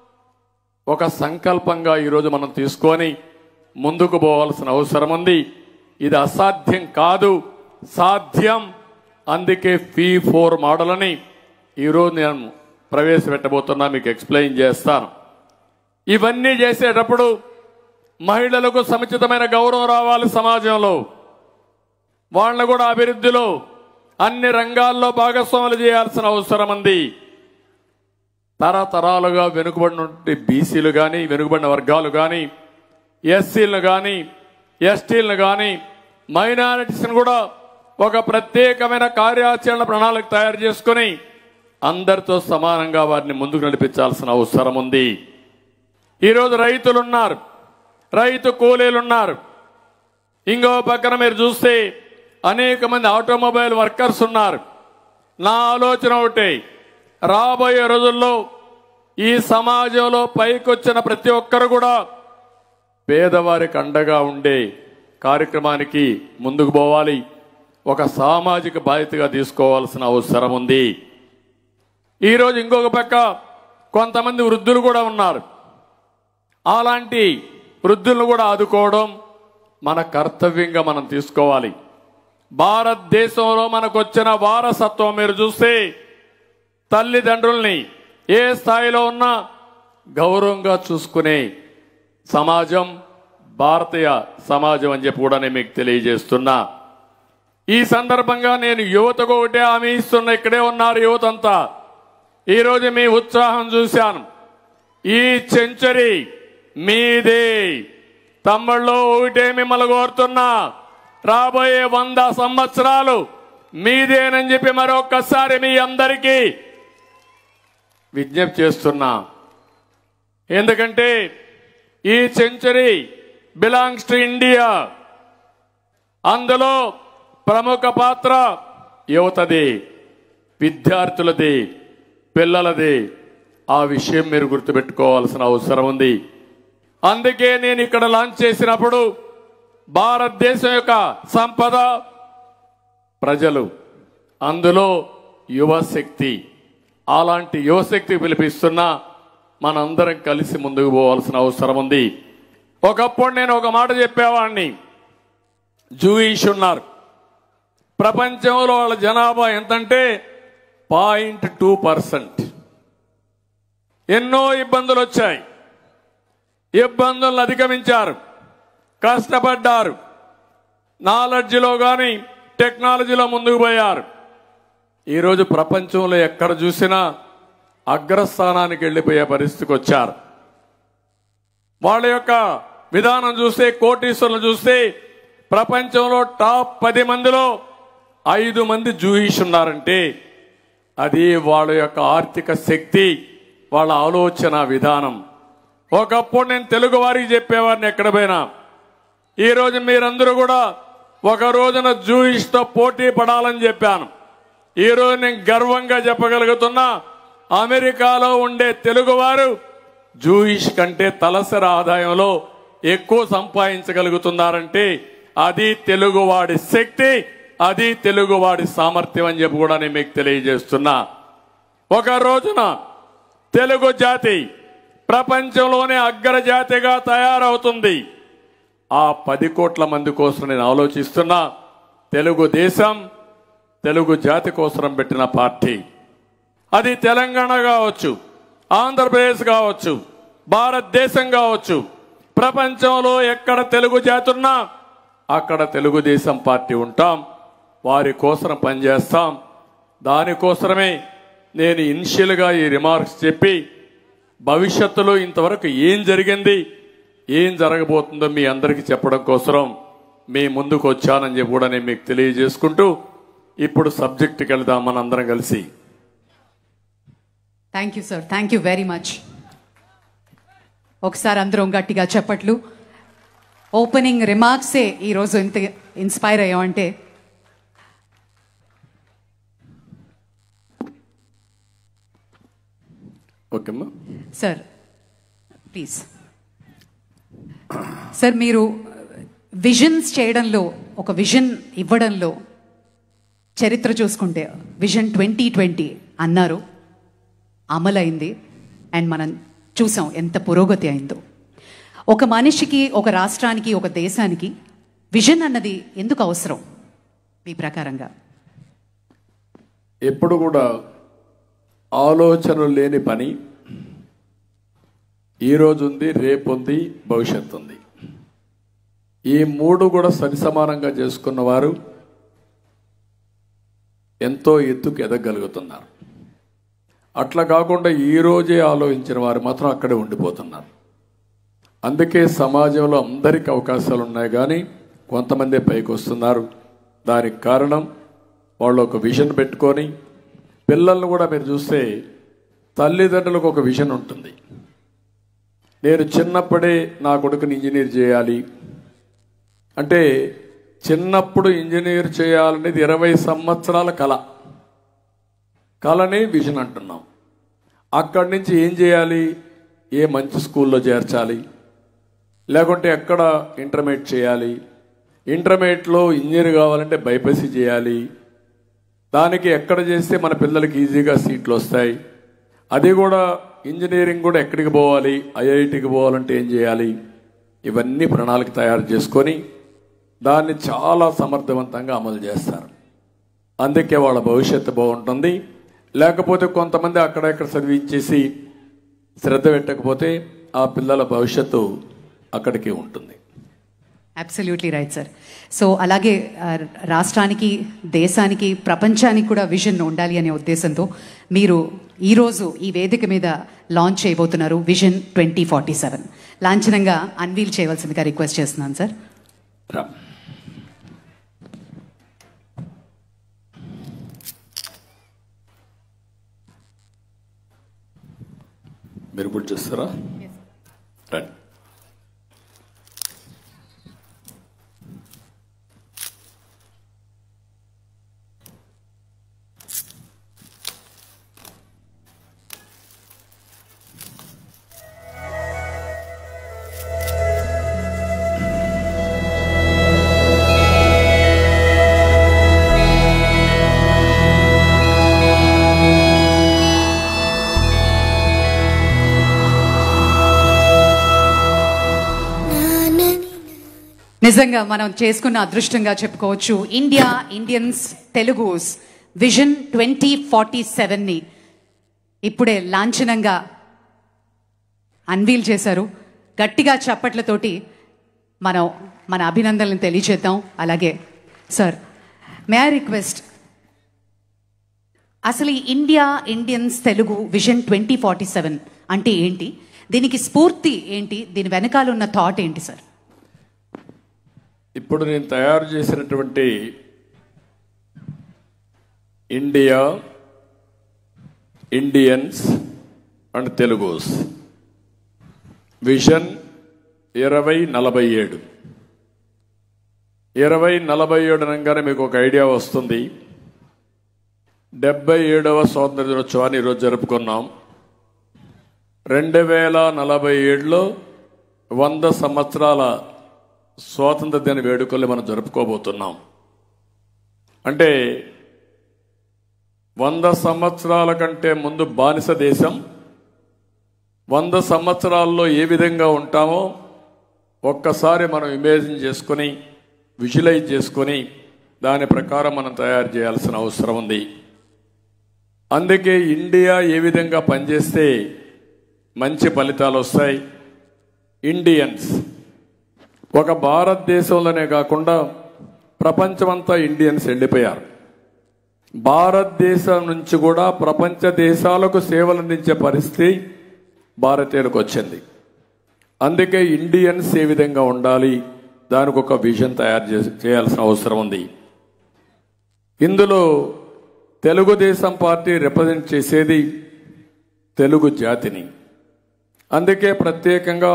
Speaker 4: ఒక సంకల్పంగా ఈరోజు మనం తీసుకొని ముందుకు పోవాల్సిన అవసరం ఉంది ఇది అసాధ్యం కాదు సాధ్యం అందుకే ఫీ ఫోర్ మోడల్ అని ఈరోజు నేను ప్రవేశపెట్టబోతున్నా మీకు ఎక్స్ప్లెయిన్ చేస్తాను ఇవన్నీ చేసేటప్పుడు మహిళలకు సముచితమైన గౌరవం రావాలి సమాజంలో వాళ్ళని కూడా అభివృద్ధిలో అన్ని రంగాల్లో భాగస్వాములు చేయాల్సిన అవసరం ఉంది తరతరాలుగా వెనుకబడిన బీసీలు కానీ వెనుకబడిన వర్గాలు కానీ ఎస్సీలను కానీ ఎస్టీలను కానీ మైనారిటీస్ని కూడా ఒక ప్రత్యేకమైన కార్యాచరణ ప్రణాళిక తయారు చేసుకొని అందరితో సమానంగా వారిని ముందుకు నడిపించాల్సిన అవసరం ఉంది ఈరోజు రైతులు ఉన్నారు రైతు కూలీలు ఉన్నారు ఇంకో పక్కన మీరు చూస్తే అనేక మంది ఆటోమొబైల్ వర్కర్స్ ఉన్నారు నా ఆలోచన ఒకటే రాబోయే రోజుల్లో ఈ సమాజంలో పైకొచ్చిన ప్రతి ఒక్కరు కూడా పేదవారికి అండగా ఉండే కార్యక్రమానికి ముందుకు పోవాలి ఒక సామాజిక బాధ్యతగా తీసుకోవాల్సిన అవసరం ఉంది ఈరోజు ఇంకొక పక్క కొంతమంది వృద్ధులు కూడా ఉన్నారు అలాంటి వృద్ధులను కూడా ఆదుకోవడం మన కర్తవ్యంగా మనం తీసుకోవాలి భారతదేశంలో మనకు వచ్చిన వారసత్వం మీరు చూస్తే తల్లిదండ్రుల్ని ఏ స్థాయిలో ఉన్నా గౌరవంగా చూసుకునే సమాజం భారతీయ సమాజం అని చెప్పి కూడా నేను మీకు తెలియజేస్తున్నా ఈ సందర్భంగా నేను యువతకు ఒకటే హామీ ఇస్తున్నా ఇక్కడే ఉన్నారు యువతంతా ఈరోజు మీ ఉత్సాహం చూశాను ఈ సెంచరీ మీదే తమ్ముళ్ళు ఒకటే మిమ్మల్ని కోరుతున్నా రాబోయే వంద సంవత్సరాలు మీదేనని చెప్పి మరొక్కసారి మీ అందరికీ విజ్ఞప్తి చేస్తున్నా ఎందుకంటే ఈ సెంచరీ బిలాంగ్స్ టు ఇండియా అందులో ప్రముఖ పాత్ర యువతది విద్యార్థులది పిల్లలది ఆ విషయం మీరు గుర్తుపెట్టుకోవాల్సిన అవసరం ఉంది అందుకే నేను ఇక్కడ లాంచ్ చేసినప్పుడు భారతదేశం యొక్క సంపద ప్రజలు అందులో యువశక్తి అలాంటి యువశక్తి పిలిపిస్తున్నా మనందరం కలిసి ముందుకు పోవాల్సిన అవసరం ఉంది ఒకప్పుడు నేను ఒక మాట చెప్పేవాడిని జూయిష్ ఉన్నారు ప్రపంచంలో వాళ్ళ జనాభా ఎంతంటే పాయింట్ టూ పర్సెంట్ ఎన్నో ఇబ్బందులు వచ్చాయి ఇబ్బందులను అధిగమించారు కష్టపడ్డారు నాలెడ్జ్లో కానీ టెక్నాలజీలో ముందుకు పోయారు ఈరోజు ప్రపంచంలో ఎక్కడ చూసినా అగ్రస్థానానికి వెళ్ళిపోయే పరిస్థితికి వచ్చారు వాళ్ళ యొక్క విధానం చూస్తే కోటీశ్వరులు చూస్తే ప్రపంచంలో టాప్ పది మందిలో ఐదు మంది జూయిష్ ఉన్నారంటే అది వాళ్ళ యొక్క ఆర్థిక శక్తి వాళ్ళ ఆలోచన విధానం ఒకప్పుడు నేను తెలుగు వారికి చెప్పేవారిని ఎక్కడ పోయినా ఈ రోజు మీరందరూ కూడా ఒక రోజున జూయిష్ తో పోటీ పడాలని చెప్పాను ఈ రోజు నేను గర్వంగా చెప్పగలుగుతున్నా అమెరికాలో ఉండే తెలుగువారు జూయిష్ కంటే తలసరి ఆదాయంలో ఎక్కువ సంపాదించగలుగుతున్నారంటే అది తెలుగువాడి శక్తి అది తెలుగువాడి సామర్థ్యం అని చెప్పి కూడా నేను మీకు తెలియజేస్తున్నా ఒక రోజున తెలుగు జాతి ప్రపంచంలోనే అగ్రజాతిగా తయారవుతుంది ఆ పది కోట్ల మంది కోసం నేను ఆలోచిస్తున్నా తెలుగుదేశం తెలుగు జాతి కోసం పెట్టిన పార్టీ అది తెలంగాణ కావచ్చు ఆంధ్రప్రదేశ్ కావచ్చు భారతదేశం కావచ్చు ప్రపంచంలో ఎక్కడ తెలుగు జాతి ఉన్నా అక్కడ తెలుగుదేశం పార్టీ ఉంటాం వారి కోసం పనిచేస్తాం దానికోసమే నేను ఇనిషియల్గా ఈ రిమార్క్స్ చెప్పి భవిష్యత్తులో ఇంతవరకు ఏం జరిగింది ఏం జరగబోతుందో మీ అందరికీ చెప్పడం కోసం మీ ముందుకు వచ్చానని చెప్పి కూడా నేను మీకు తెలియజేసుకుంటూ ఇప్పుడు సబ్జెక్టుకి వెళ్దాం మనందరం కలిసి
Speaker 1: thank you sir thank you very much ఒకసారి అందరం గట్టిగా చెప్పట్లు ఓపెనింగ్ రిమార్క్సే ఈరోజు ఇంత ఇన్స్పైర్ అయ్యామంటే
Speaker 4: ఓకేమ్మా
Speaker 1: సార్ ప్లీజ్ సార్ మీరు విజన్స్ చేయడంలో ఒక విజన్ ఇవ్వడంలో చరిత్ర చూసుకుంటే విజన్ ట్వంటీ ట్వంటీ అన్నారు అమలైంది అండ్ మనం చూసాం ఎంత పురోగతి అయిందో ఒక మనిషికి ఒక రాష్ట్రానికి ఒక దేశానికి విజన్ అన్నది ఎందుకు అవసరం మీ ప్రకారంగా
Speaker 4: ఎప్పుడు కూడా ఆలోచనలు లేని పని ఈరోజు ఉంది రేపు ఉంది భవిష్యత్తు ఉంది ఈ మూడు కూడా సరి సమానంగా చేసుకున్న వారు ఎంతో ఎత్తుకు ఎదగలుగుతున్నారు అట్లా కాకుండా ఈ రోజే ఆలోచించిన వారు మాత్రం అక్కడే ఉండిపోతున్నారు అందుకే సమాజంలో అందరికీ అవకాశాలు ఉన్నాయి కానీ కొంతమంది పైకి వస్తున్నారు దానికి కారణం వాళ్ళు ఒక విజన్ పెట్టుకొని పిల్లల్ని కూడా మీరు చూస్తే తల్లిదండ్రులకు ఒక విజన్ ఉంటుంది నేను చిన్నప్పుడే నా కొడుకుని ఇంజనీర్ చేయాలి అంటే చిన్నప్పుడు ఇంజనీర్ చేయాలనేది ఇరవై సంవత్సరాల కళ కళని విజన్ అంటున్నాం అక్కడి నుంచి ఏం చేయాలి ఏ మంచి స్కూల్లో చేర్చాలి లేకుంటే ఎక్కడ ఇంటర్మీడియట్ చేయాలి ఇంటర్మీడియట్లో ఇంజనీర్ కావాలంటే బైపీసీ చేయాలి దానికి ఎక్కడ చేస్తే మన పిల్లలకి ఈజీగా సీట్లు వస్తాయి అది కూడా ఇంజనీరింగ్ కూడా ఎక్కడికి పోవాలి ఐఐటికి పోవాలంటే ఏం చేయాలి ఇవన్నీ ప్రణాళిక తయారు చేసుకొని దాన్ని చాలా సమర్థవంతంగా అమలు చేస్తారు అందుకే వాళ్ళ భవిష్యత్తు బాగుంటుంది లేకపోతే కొంతమంది అక్కడ ఇక్కడ చదివించేసి శ్రద్ధ పెట్టకపోతే ఆ పిల్లల భవిష్యత్తు అక్కడికి ఉంటుంది
Speaker 1: అబ్సల్యూట్లీ రైట్ సార్ సో అలాగే ఆ, రాష్ట్రానికి దేశానికి ప్రపంచానికి కూడా విజన్ ఉండాలి అనే ఉద్దేశంతో మీరు ఈరోజు ఈ వేదిక మీద లాంచ్ చేయబోతున్నారు విజన్ ట్వంటీ ఫార్టీ సెవెన్ లాంఛనంగా అన్వీల్ చేయవలసిందిగా రిక్వెస్ట్ చేస్తున్నాను సార్
Speaker 4: రా. మీరు కూడా చేస్తారా రండి
Speaker 1: నిజంగా మనం చేసుకున్న అదృష్టంగా చెప్పుకోవచ్చు India Indians Telugus vision twenty forty సెవెన్ని ఇప్పుడే లాంఛనంగా అన్వీల్ చేశారు గట్టిగా చప్పట్లతోటి మనం మన అభినందనలను తెలియజేద్దాం అలాగే సార్ మే ఐ రిక్వెస్ట్ అసలు ఈ India Indians Telugu vision twenty forty seven అంటే ఏంటి దీనికి స్ఫూర్తి ఏంటి దీని వెనకాల ఉన్న థాట్ ఏంటి సార్
Speaker 4: ఇప్పుడు నేను తయారు చేసినటువంటి India Indians and Telugus vision ఇరవై నలభై ఏడు ఇరవై నలభై ఏడు అనగానే మీకు ఒక ఐడియా వస్తుంది డెబ్బై ఏడవ స్వాతంత్ర దినోత్సవాన్ని ఈరోజు జరుపుకున్నాం రెండు వేల నలభై ఏడులో వంద సంవత్సరాల స్వాతంత్ర దిన వేడుకల్ని మనం జరుపుకోబోతున్నాం అంటే వంద సంవత్సరాల కంటే ముందు బానిస దేశం వంద సంవత్సరాల్లో ఏ విధంగా ఉంటామో ఒక్కసారి మనం ఇమేజిన్ చేసుకొని విజువలైజ్ చేసుకొని దాని ప్రకారం మనం తయారు చేయాల్సిన అవసరం ఉంది అందుకే ఇండియా ఏ విధంగా పనిచేస్తే మంచి ఫలితాలు వస్తాయి ఇండియన్స్ ఒక భారతదేశంలోనే కాకుండా ప్రపంచమంతా ఇండియన్స్ వెళ్ళిపోయారు భారతదేశం నుంచి కూడా ప్రపంచ దేశాలకు సేవలు అందించే పరిస్థితి భారతీయులకు వచ్చింది అందుకే ఇండియన్స్ ఏ విధంగా ఉండాలి దానికి ఒక విజన్ తయారు చేసి చేయాల్సిన అవసరం ఉంది ఇందులో తెలుగుదేశం పార్టీ రిప్రజెంట్ చేసేది తెలుగు జాతిని అందుకే ప్రత్యేకంగా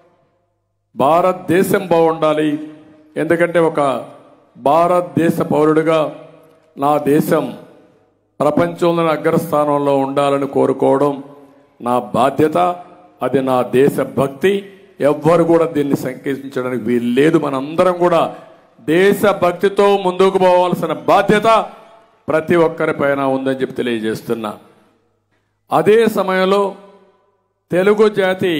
Speaker 4: భారతదేశం బాగుండాలి ఎందుకంటే ఒక భారతదేశ పౌరుడిగా నా దేశం ప్రపంచంలోని అగ్రస్థానంలో ఉండాలని కోరుకోవడం నా బాధ్యత అది నా దేశ భక్తి ఎవ్వరు కూడా దీన్ని సంకేతించడానికి వీలు లేదు మనందరం కూడా దేశ భక్తితో ముందుకు పోవాల్సిన బాధ్యత ప్రతి ఒక్కరి పైన ఉందని చెప్పి తెలియజేస్తున్నా అదే సమయంలో తెలుగు జాతి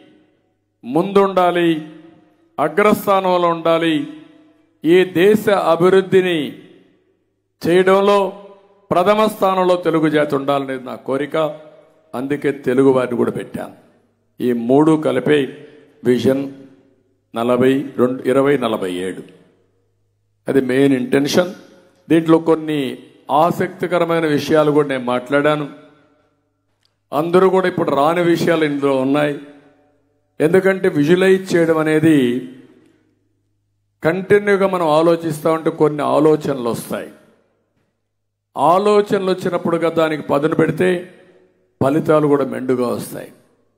Speaker 4: ముందుండాలి అగ్రస్థానంలో ఉండాలి ఈ దేశ అభివృద్ధిని చేయడంలో ప్రథమ స్థానంలో తెలుగు జాతి ఉండాలనేది నా కోరిక అందుకే తెలుగు వారిని కూడా పెట్టాను ఈ మూడు కలిపే విజన్ నలభై రెండు ఇరవై నలభై ఏడు అది మెయిన్ ఇంటెన్షన్ దీంట్లో కొన్ని ఆసక్తికరమైన విషయాలు కూడా నేను మాట్లాడాను అందరూ కూడా ఇప్పుడు రాని విషయాలు ఇందులో ఉన్నాయి ఎందుకంటే విజువలైజ్ చేయడం అనేది కంటిన్యూగా మనం ఆలోచిస్తూ ఉంటే కొన్ని ఆలోచనలు వస్తాయి ఆలోచనలు వచ్చినప్పుడుగా దానికి పదును పెడితే ఫలితాలు కూడా మెండుగా వస్తాయి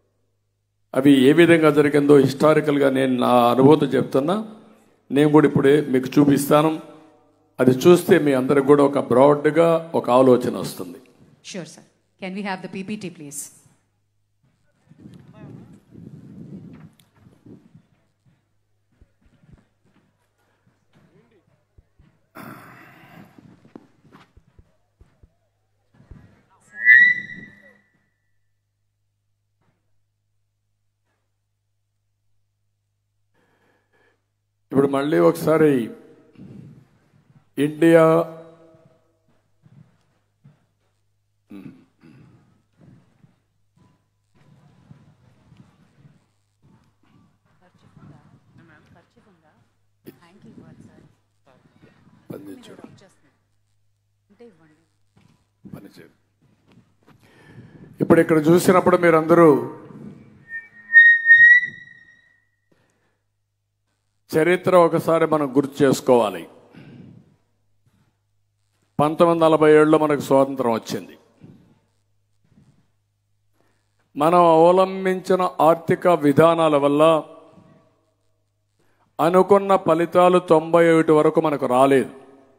Speaker 4: అవి ఏ విధంగా జరిగిందో హిస్టారికల్గా నేను నా అనుభూతి చెప్తున్నా నేను కూడా ఇప్పుడే మీకు చూపిస్తాను అది చూస్తే మీ అందరికి కూడా ఒక బ్రాడ్గా ఒక ఆలోచన వస్తుంది
Speaker 1: Sure, sir. Can we have the PPT, please?
Speaker 4: ఇప్పుడు మళ్ళీ ఒకసారి ఇండియా పనిచేయడు. పనిచేయడు. ఇప్పుడు ఇక్కడ చూసినప్పుడు మీరందరూ చరిత్ర ఒకసారి మనం గుర్తు చేసుకోవాలి పంతొమ్మిది నలభై ఏడులో మనకు స్వాతంత్రం వచ్చింది మనం అవలంబించిన ఆర్థిక విధానాల వల్ల అనుకున్న ఫలితాలు తొంభై ఒకటి వరకు మనకు రాలేదు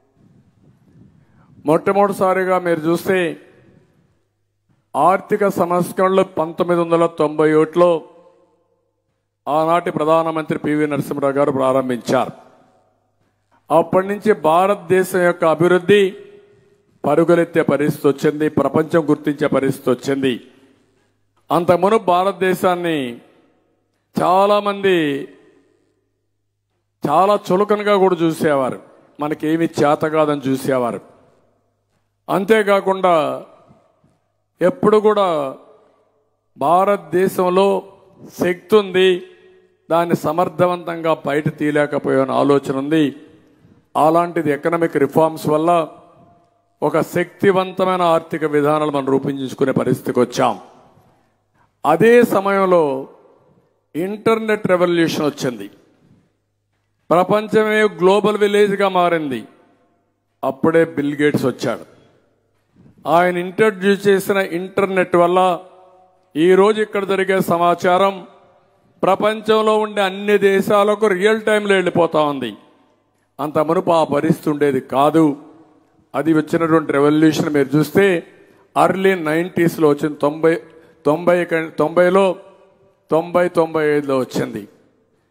Speaker 4: మొట్టమొదటిసారిగా మీరు చూస్తే ఆర్థిక సంస్కరణలు పంతొమ్మిది వందల తొంభై ఒకటిలో ఆనాటి ప్రధానమంత్రి పివి నరసింహరావు గారు ప్రారంభించారు అప్పటి నుంచి భారతదేశం యొక్క అభివృద్ధి పరుగులెత్తే పరిస్థితి వచ్చింది ప్రపంచం గుర్తించే పరిస్థితి వచ్చింది అంతకుమును భారతదేశాన్ని చాలామంది చాలా చులకనగా కూడా చూసేవారు మనకేమి చేత కాదని చూసేవారు అంతేకాకుండా ఎప్పుడు కూడా భారతదేశంలో శక్తి ఉంది దాన్ని సమర్థవంతంగా బయట తీయలేకపోయాన ఆలోచన ఉంది అలాంటిది ఎకనామిక్ రిఫార్మ్స్ వల్ల ఒక శక్తివంతమైన ఆర్థిక విధానాలు మనం రూపొందించుకునే పరిస్థితికి వచ్చాం అదే సమయంలో ఇంటర్నెట్ రెవల్యూషన్ వచ్చింది ప్రపంచమే గ్లోబల్ విలేజ్గా మారింది అప్పుడే బిల్ గేట్స్ వచ్చాడు ఆయన ఇంట్రడ్యూస్ చేసిన ఇంటర్నెట్ వల్ల ఈ రోజు ఇక్కడ జరిగే సమాచారం ప్రపంచంలో ఉండే అన్ని దేశాలకు రియల్ టైంలో వెళ్ళిపోతా ఉంది అంత మునుపు ఆ పరిస్థితి ఉండేది కాదు అది వచ్చినటువంటి రెవల్యూషన్ మీరు చూస్తే అర్లీ నైంటీస్లో వచ్చింది తొంభై తొంభై కం- తొంభైలో తొంభై తొంభై ఐదులో వచ్చింది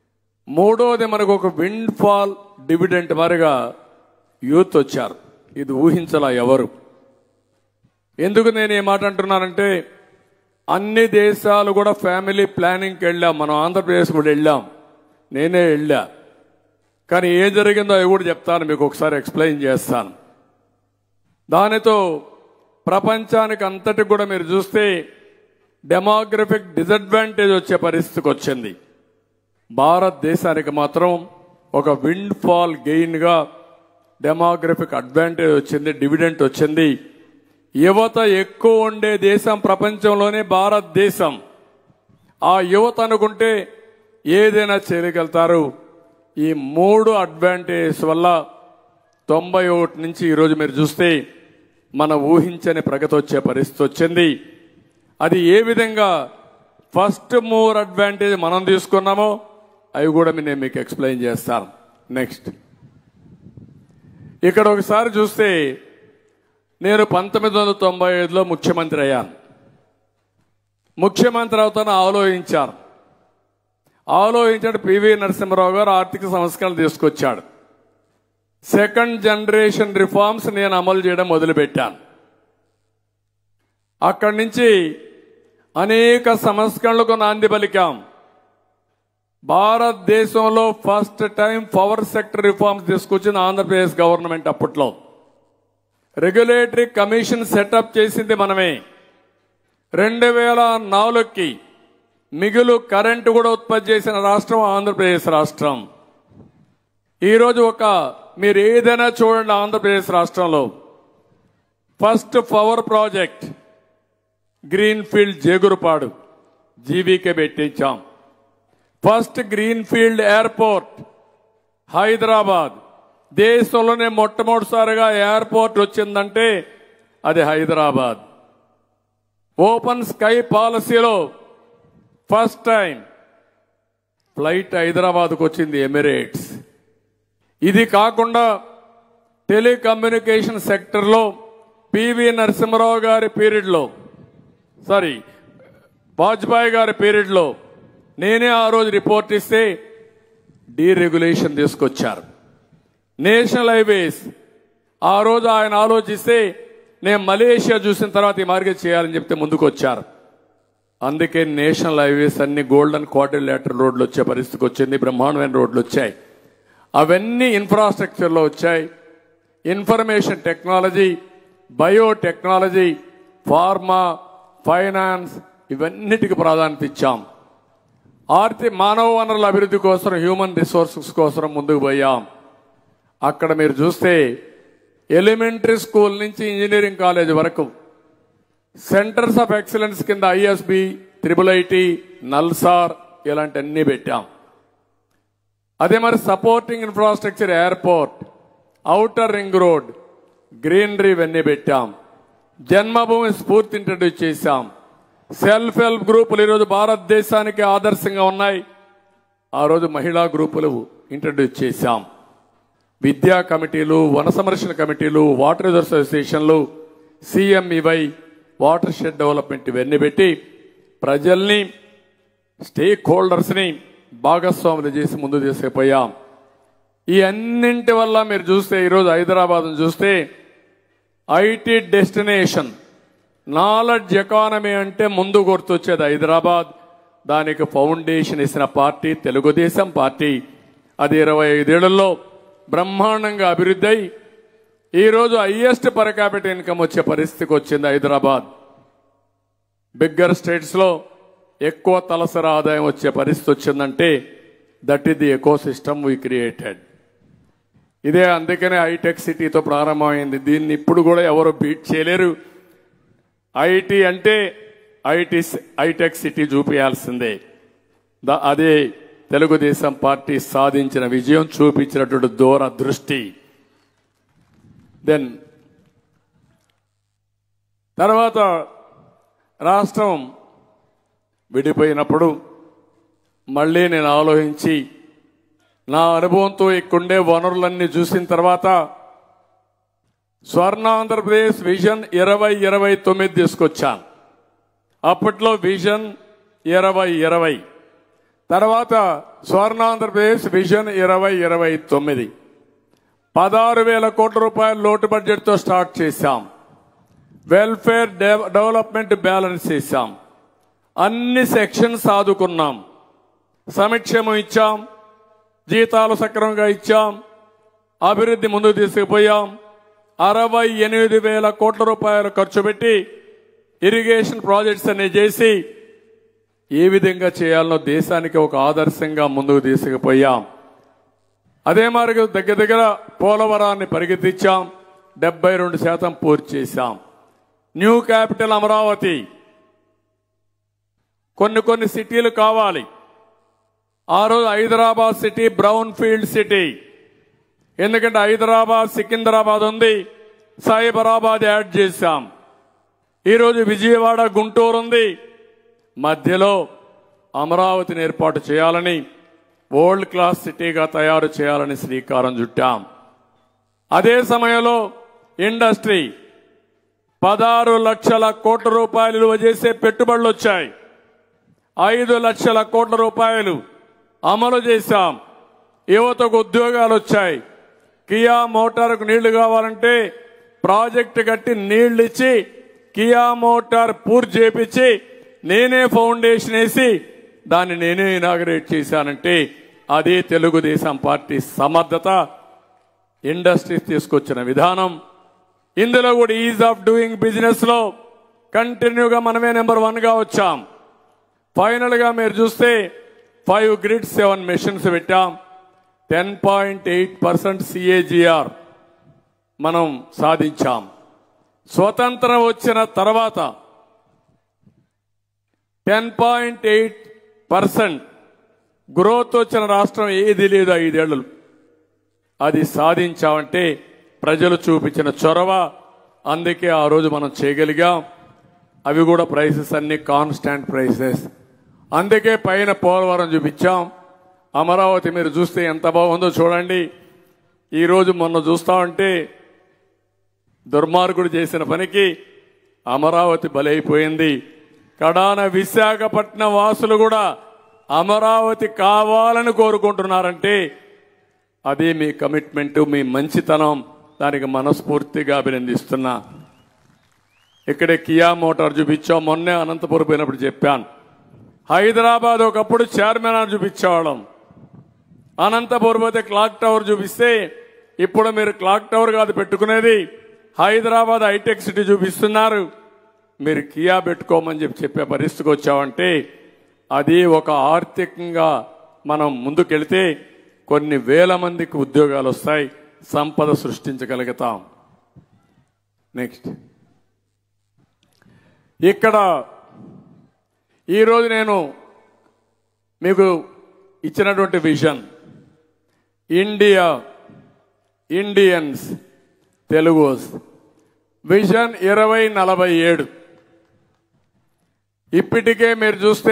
Speaker 4: మూడోది మనకు ఒక విండ్ ఫాల్ డివిడెంట్ మారిగా యూత్ వచ్చారు ఇది ఊహించలా ఎవరు ఎందుకు నేను ఏ మాట అంటున్నానంటే అన్ని దేశాలు కూడా ఫ్యామిలీ ప్లానింగ్కి వెళ్ళాం మనం ఆంధ్రప్రదేశ్ కూడా వెళ్ళాం నేనే వెళ్ళా కానీ ఏం జరిగిందో అవి కూడా చెప్తాను మీకు ఒకసారి ఎక్స్ప్లెయిన్ చేస్తాను దానితో ప్రపంచానికి అంతటికి కూడా మీరు చూస్తే డెమోగ్రఫిక్ డిసడ్వాంటేజ్ వచ్చే పరిస్థితికి వచ్చింది భారతదేశానికి మాత్రం ఒక విండ్ ఫాల్ గెయిన్గా డెమోగ్రఫిక్ అడ్వాంటేజ్ వచ్చింది డివిడెంట్ వచ్చింది యువత ఎక్కువ ఉండే దేశం ప్రపంచంలోనే భారతదేశం ఆ యువత అనుకుంటే ఏదైనా చేయగలుగుతారు ఈ మూడు అడ్వాంటేజ్ వల్ల తొంభై ఒకటి నుంచి ఈరోజు మీరు చూస్తే మన ఊహించని ప్రగతి వచ్చే పరిస్థితి వచ్చింది అది ఏ విధంగా ఫస్ట్ మూర్ అడ్వాంటేజ్ మనం తీసుకున్నామో అవి కూడా నేను మీకు ఎక్స్ప్లెయిన్ చేస్తాను నెక్స్ట్ ఇక్కడ ఒకసారి చూస్తే నేను పంతొమ్మిది వందల తొంభై ఐదులో ముఖ్యమంత్రి అయ్యాను ముఖ్యమంత్రి అవుతాను ఆలోచించాను ఆలోచించాడు పివి నరసింహరావు గారు ఆర్థిక సంస్కరణలు తీసుకొచ్చాడు సెకండ్ జనరేషన్ రిఫార్మ్స్ నేను అమలు చేయడం మొదలుపెట్టాను అక్కడి నుంచి అనేక సంస్కరణలకు నాంది పలికాం భారతదేశంలో first time power sector reforms తీసుకొచ్చింది ఆంధ్రప్రదేశ్ గవర్నమెంట్ అప్పట్లో రెగ్యులేటరీ కమిషన్ సెటప్ చేసింది మనమే రెండు వేల నాలుగుకి మిగులు కరెంటు కూడా ఉత్పత్తి చేసిన రాష్ట్రం ఆంధ్రప్రదేశ్ రాష్ట్రం ఈరోజు ఒక మీరు ఏదైనా చూడండి ఆంధ్రప్రదేశ్ రాష్ట్రంలో first power project green field Jegurupadu GVK పెట్టించాం first green field airport Hyderabad దేశంలోనే మొట్టమొదటిసారిగా ఎయిర్పోర్ట్ వచ్చిందంటే అది హైదరాబాద్ ఓపెన్ స్కై పాలసీలో ఫస్ట్ టైం ఫ్లైట్ హైదరాబాద్కు వచ్చింది ఎమిరేట్స్ ఇది కాకుండా టెలికమ్యూనికేషన్ సెక్టర్లో పివి నరసింహరావు గారి పీరియడ్లో సారీ వాజ్పేయి గారి పీరియడ్లో నేనే ఆ రోజు రిపోర్ట్ ఇస్తే డీరెగ్యులేషన్ తీసుకొచ్చారు నేషనల్ హైవేస్ ఆ రోజు ఆయన ఆలోచిస్తే నేను మలేషియా చూసిన తర్వాత ఈ మార్గం చేయాలని చెప్తే ముందుకు వచ్చారు అందుకే నేషనల్ హైవేస్ అన్ని గోల్డెన్ క్వాడ్రిలేటర్ రోడ్లు వచ్చే పరిస్థితికి వచ్చింది బ్రహ్మాండమైన రోడ్లు వచ్చాయి అవన్నీ ఇన్ఫ్రాస్ట్రక్చర్లో వచ్చాయి information technology biotechnology pharma finance ఇవన్నిటికి ప్రాధాన్యత ఇచ్చాం ఆర్థిక మానవ వనరుల అభివృద్ధి కోసం హ్యూమన్ రిసోర్సెస్ కోసం ముందుకు పోయాం అక్కడ మీరు చూస్తే ఎలిమెంటరీ స్కూల్ నుంచి ఇంజనీరింగ్ కాలేజ్ వరకు సెంటర్స్ ఆఫ్ ఎక్సలెన్స్ కింద ఐఎస్బి త్రిబుల్ ఐటి నల్సార్ ఇలాంటి అన్ని పెట్టాం అదే మరి supporting infrastructure airport outer ring road greenery ఇవన్నీ పెట్టాం జన్మభూమి స్ఫూర్తి ఇంట్రడ్యూస్ చేశాం సెల్ఫ్ హెల్ప్ గ్రూపులు ఈరోజు భారతదేశానికి ఆదర్శంగా ఉన్నాయి ఆ రోజు మహిళా గ్రూపులు ఇంట్రడ్యూస్ చేశాం విద్యా కమిటీలు వన సంరక్షణ కమిటీలు వాటర్ రిజర్వ్ అసోసియేషన్లు సిఎంఈవై వాటర్ షెడ్ డెవలప్మెంట్ ఇవన్నీ పెట్టి ప్రజల్ని స్టేక్ హోల్డర్స్ని భాగస్వాములు చేసి ముందు తీసుకుపోయాం ఈ అన్నింటి వల్ల మీరు చూస్తే ఈరోజు హైదరాబాద్ చూస్తే ఐటీ డెస్టినేషన్ నాలెడ్జ్ ఎకానమీ అంటే ముందు గుర్తొచ్చేది హైదరాబాద్ దానికి ఫౌండేషన్ ఇచ్చిన పార్టీ తెలుగుదేశం పార్టీ అది ఇరవై ఐదేళ్లలో బ్రహ్మాండంగా అభివృద్ధి అయి ఈరోజు హైయెస్ట్ పర్ క్యాపిటల్ ఇన్కమ్ వచ్చే పరిస్థితికి వచ్చింది హైదరాబాద్ బిగ్గర్ స్టేట్స్ లో ఎక్కువ తలసరి ఆదాయం వచ్చే పరిస్థితి వచ్చిందంటే that is the eco system we created ఇదే అందుకనే హైటెక్ సిటీతో ప్రారంభమైంది దీన్ని ఇప్పుడు కూడా ఎవరు బీట్ చేయలేరు ఐటీ అంటే ఐటీ హైటెక్ సిటీ చూపించాల్సిందే ద- అదే తెలుగుదేశం పార్టీ సాధించిన విజయం చూపించినటువంటి దూరదృష్టి దెన్ తర్వాత రాష్ట్రం విడిపోయినప్పుడు మళ్ళీ నేను ఆలోచించి నా అనుభవంతో ఇక్కడుండే వనరులన్నీ చూసిన తర్వాత స్వర్ణాంధ్రప్రదేశ్ విజన్ ఇరవై ఇరవై తొమ్మిది తీసుకొచ్చాను అప్పట్లో విజన్ ఇరవై ఇరవై తర్వాత స్వర్ణాంధ్రప్రదేశ్ విజన్ ఇరవై ఇరవై తొమ్మిది పదహారు వేల కోట్ల రూపాయల లోటు బడ్జెట్తో స్టార్ట్ చేశాం వెల్ఫేర్ డెవ- డెవలప్మెంట్ బ్యాలెన్స్ చేశాం అన్ని సెక్షన్స్ ఆదుకున్నాం సంక్షేమం ఇచ్చాం జీతాలు సక్రమంగా ఇచ్చాం అభివృద్ధి ముందుకు తీసుకుపోయాం అరవై ఎనిమిది వేల కోట్ల రూపాయలు ఖర్చు పెట్టి ఇరిగేషన్ ప్రాజెక్ట్స్ అన్ని చేసి ఏ విధంగా చేయాలనో దేశానికి ఒక ఆదర్శంగా ముందుకు తీసుకుపోయాం అదే మరి దగ్గర దగ్గర పోలవరాన్ని పరిగెత్తించాం డెబ్బై రెండు శాతం పూర్తి చేశాం న్యూ క్యాపిటల్ అమరావతి కొన్ని కొన్ని సిటీలు కావాలి ఆ రోజు Hyderabad city brown field city ఎందుకంటే హైదరాబాద్ సికింద్రాబాద్ ఉంది సైబరాబాద్ యాడ్ చేశాం ఈరోజు విజయవాడ గుంటూరు ఉంది మధ్యలో అమరావతిని ఏర్పాటు చేయాలని వరల్డ్ క్లాస్ సిటీగా తయారు చేయాలని శ్రీకారం చుట్టాం అదే సమయంలో ఇండస్ట్రీ పదహారు లక్షల కోట్ల రూపాయలు విలువ చేసే పెట్టుబడులు వచ్చాయి ఐదు లక్షల కోట్ల రూపాయలు అమలు చేశాం యువతకు ఉద్యోగాలు వచ్చాయి కియా మోటార్కు నీళ్లు కావాలంటే ప్రాజెక్టు కట్టి నీళ్లు ఇచ్చి కియా మోటార్ పూర్తి చేపించి నేనే ఫౌండేషన్ వేసి దాన్ని నేనే ఇనాగరేట్ చేశానంటే అదే తెలుగుదేశం పార్టీ సమర్థత ఇండస్ట్రీస్ తీసుకొచ్చిన విధానం ఇందులో కూడా ఈజ్ ఆఫ్ డూయింగ్ బిజినెస్ లో కంటిన్యూగా మనమే నెంబర్ వన్ గా వచ్చాం ఫైనల్ గా మీరు చూస్తే ఫైవ్ గ్రిడ్ సెవెన్ మెషిన్స్ పెట్టాం ten point eight percent CAGR మనం సాధించాం స్వతంత్రం వచ్చిన తర్వాత ten point eight percent growth వచ్చిన రాష్ట్రం ఏది లేదు ఐదేళ్లు అది సాధించామంటే ప్రజలు చూపించిన చొరవ అందుకే ఆ రోజు మనం చేయగలిగాం అవి కూడా ప్రైసెస్ అన్ని కాన్స్టాంట్ ప్రైసెస్ అందుకే పైన పోలవరం చూపించాం అమరావతి మీరు చూస్తే ఎంత బాగుందో చూడండి ఈరోజు మొన్న చూస్తా ఉంటే దుర్మార్గుడు చేసిన పనికి అమరావతి బలైపోయింది కడాన విశాఖపట్నం వాసులు కూడా అమరావతి కావాలని కోరుకుంటున్నారంటే అదే మీ కమిట్మెంట్ మీ మంచితనం దానికి మనస్ఫూర్తిగా అభినందిస్తున్నా ఇక్కడే కియా మోటార్ చూపించాం మొన్నే అనంతపురం పోయినప్పుడు చెప్పాను హైదరాబాద్ ఒకప్పుడు చార్మినార్ అని చూపించేవాళ్ళం అనంతపురం పోతే క్లాక్ టవర్ చూపిస్తే ఇప్పుడు మీరు క్లాక్ టవర్ కాదు పెట్టుకునేది హైదరాబాద్ హైటెక్ సిటీ చూపిస్తున్నారు మీరు కియా పెట్టుకోమని చెప్పి చెప్పే పరిస్థితికి వచ్చామంటే అది ఒక ఆర్థికంగా మనం ముందుకెళ్తే కొన్ని వేల మందికి ఉద్యోగాలు వస్తాయి సంపద సృష్టించగలుగుతాం నెక్స్ట్ ఇక్కడ ఈరోజు నేను మీకు ఇచ్చినటువంటి vision India Indians Telugus vision ఇరవై నలభై ఏడు ఇప్పటికే మీరు చూస్తే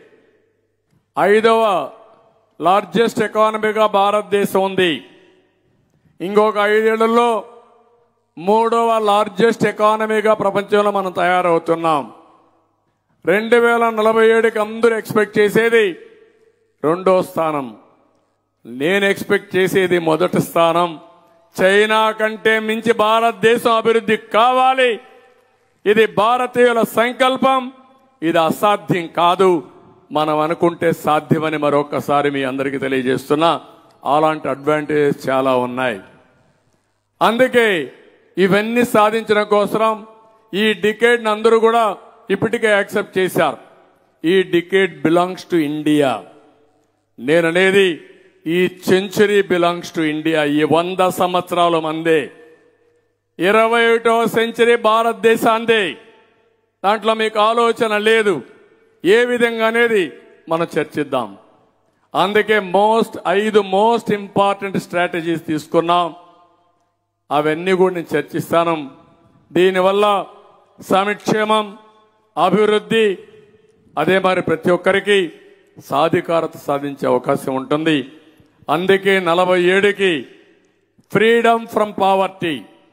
Speaker 4: ఐదవ లార్జెస్ట్ ఎకానమీగా భారతదేశం ఉంది ఇంకొక ఐదేళ్లలో మూడవ లార్జెస్ట్ ఎకానమీగా ప్రపంచంలో మనం తయారవుతున్నాం రెండు వేల నలభై ఏడుకి అందరూ ఎక్స్పెక్ట్ చేసేది రెండో స్థానం నేను ఎక్స్పెక్ట్ చేసేది మొదటి స్థానం చైనా కంటే మించి భారతదేశం అభివృద్ధి కావాలి ఇది భారతీయుల సంకల్పం ఇది అసాధ్యం కాదు మనం అనుకుంటే సాధ్యమని మరొకసారి మీ అందరికీ తెలియజేస్తున్నా అలాంటి అడ్వాంటేజెస్ చాలా ఉన్నాయి అందుకే ఇవన్నీ సాధించడం కోసం ఈ డికేడ్ అందరూ కూడా ఇప్పటికే యాక్సెప్ట్ చేశారు ఈ డికేడ్ బిలాంగ్స్ టు ఇండియా నేననేది ఈ సెంచురీ బిలాంగ్స్ టు ఇండియా ఈ వంద సంవత్సరాల మందే ఇరవై ఒకటవ సెంచరీ భారతదేశాందే దాంట్లో మీకు ఆలోచన లేదు ఏ విధంగా అనేది మనం చర్చిద్దాం అందుకే మోస్ట్ ఐదు మోస్ట్ ఇంపార్టెంట్ స్ట్రాటజీస్ తీసుకున్నాం అవన్నీ కూడా నేను చర్చిస్తాను దీనివల్ల సంక్షేమం అభివృద్ధి అదే మరి ప్రతి ఒక్కరికి సాధికారత సాధించే అవకాశం ఉంటుంది అందుకే నలభై ఏడుకి ఫ్రీడమ్ ఫ్రమ్ పావర్టీ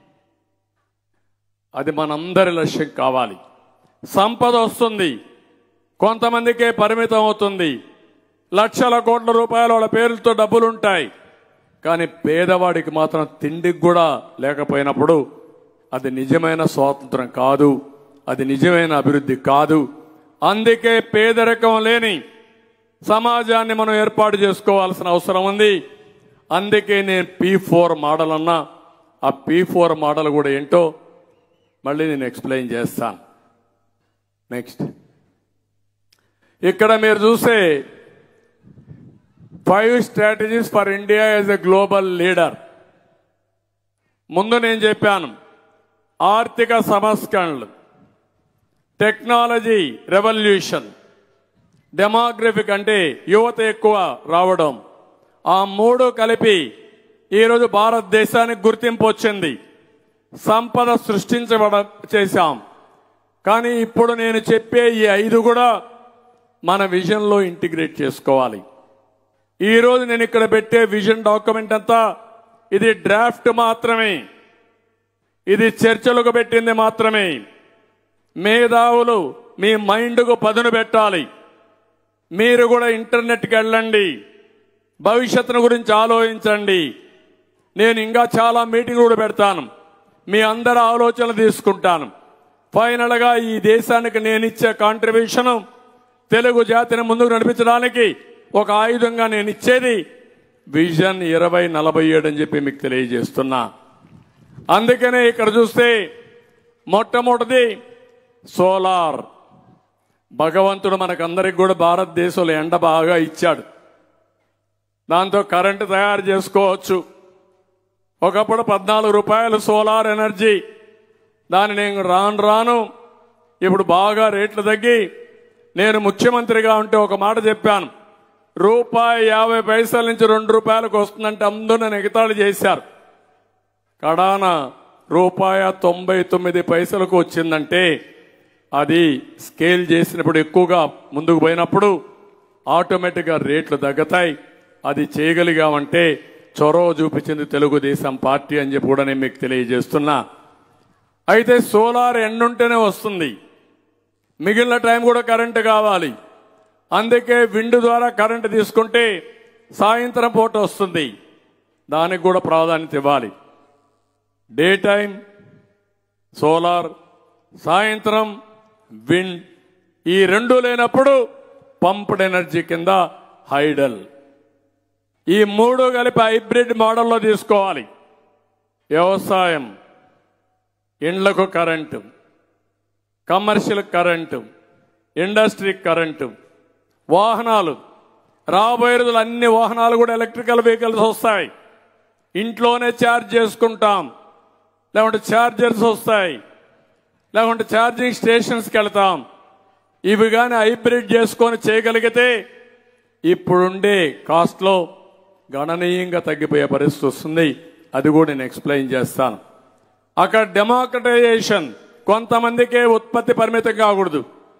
Speaker 4: అది మనందరి లక్ష్యం కావాలి సంపద వస్తుంది కొంతమందికే పరిమితం అవుతుంది లక్షల కోట్ల రూపాయల వాళ్ళ పేర్లతో డబ్బులుంటాయి కానీ పేదవాడికి మాత్రం తిండికి కూడా లేకపోయినప్పుడు అది నిజమైన స్వాతంత్రం కాదు అది నిజమైన అభివృద్ధి కాదు అందుకే పేదరికం లేని సమాజాన్ని మనం ఏర్పాటు చేసుకోవాల్సిన అవసరం ఉంది అందుకే నేను పీ ఫోర్ మోడల్ అన్నా ఆ పీ ఫోర్ మోడల్ కూడా ఏంటో మళ్ళీ నేను ఎక్స్ప్లెయిన్ చేస్తాను నెక్స్ట్ ఇక్కడ మీరు చూసే five strategies for India as a global leader ముందు నేను చెప్పాను ఆర్థిక సంస్కరణలు టెక్నాలజీ రెవల్యూషన్ డెమోగ్రఫిక్ అంటే యువత ఎక్కువ రావడం ఆ మూడు కలిపి ఈరోజు భారతదేశానికి గుర్తింపు వచ్చింది సంపద సృష్టించబడ చేశాం కానీ ఇప్పుడు నేను చెప్పే ఈ ఐదు కూడా మన విజన్లో ఇంటిగ్రేట్ చేసుకోవాలి ఈరోజు నేను ఇక్కడ పెట్టే విజన్ డాక్యుమెంట్ అంతా ఇది డ్రాఫ్ట్ మాత్రమే ఇది చర్చలకు పెట్టింది మాత్రమే మేధావులు మీ మైండ్కు పదును పెట్టాలి మీరు కూడా ఇంటర్నెట్కి వెళ్ళండి భవిష్యత్తును గురించి ఆలోచించండి నేను ఇంకా చాలా మీటింగ్ కూడా పెడతాను మీ అందరి ఆలోచనలు తీసుకుంటాను ఫైనల్గా ఈ దేశానికి నేను ఇచ్చే కాంట్రిబ్యూషన్ తెలుగు జాతిని ముందుకు నడిపించడానికి ఒక ఆయుధంగా నేను ఇచ్చేది విజన్ ఇరవై నలభై ఏడు అని చెప్పి మీకు తెలియజేస్తున్నా అందుకనే ఇక్కడ చూస్తే మొట్టమొదటిది సోలార్ భగవంతుడు మనకందరికి కూడా భారతదేశంలో ఎండ బాగా ఇచ్చాడు దాంతో కరెంటు తయారు చేసుకోవచ్చు ఒకప్పుడు పద్నాలుగు రూపాయలు సోలార్ ఎనర్జీ దాన్ని నేను రాను రాను ఇప్పుడు బాగా రేట్లు తగ్గి నేను ముఖ్యమంత్రిగా ఉంటే ఒక మాట చెప్పాను రూపాయి యాభై పైసల నుంచి రెండు రూపాయలకు వస్తుందంటే అందరూ నన్ను ఎగతాళి చేశారు కడాన రూపాయ తొంభై తొమ్మిది పైసలకు వచ్చిందంటే అది స్కేల్ చేసినప్పుడు ఎక్కువగా ముందుకు పోయినప్పుడు ఆటోమేటిక్గా రేట్లు తగ్గుతాయి అది చేయగలిగామంటే చొరవ చూపించింది తెలుగుదేశం పార్టీ అని చెప్పి కూడా నేను మీకు తెలియజేస్తున్నా అయితే సోలార్ ఎండుంటేనే వస్తుంది మిగిలిన టైం కూడా కరెంటు కావాలి అందుకే విండ్ ద్వారా కరెంటు తీసుకుంటే సాయంత్రం పూట వస్తుంది దానికి కూడా ప్రాధాన్యత ఇవ్వాలి డే టైం సోలార్ సాయంత్రం విండ్ ఈ రెండు లేనప్పుడు పంప్డ్ ఎనర్జీ కింద హైడల్ ఈ మూడు కలిపి హైబ్రిడ్ మోడల్లో తీసుకోవాలి వ్యవసాయం ఇండ్లకు current commercial current industry current వాహనాలు రాబోయే రోజులు అన్ని వాహనాలు కూడా ఎలక్ట్రికల్ వెహికల్స్ వస్తాయి ఇంట్లోనే ఛార్జ్ చేసుకుంటాం లేకుంటే ఛార్జర్స్ వస్తాయి లేకుంటే ఛార్జింగ్ స్టేషన్స్కి వెళ్తాం ఇవి కానీ హైబ్రిడ్ చేసుకొని చేయగలిగితే ఇప్పుడుండే కాస్ట్లో గణనీయంగా తగ్గిపోయే పరిస్థితి వస్తుంది అది కూడా నేను ఎక్స్ప్లెయిన్ చేస్తాను అక్కడ డెమోక్రటైజేషన్ కొంతమందికే ఉత్పత్తి పరిమితం కాకూడదు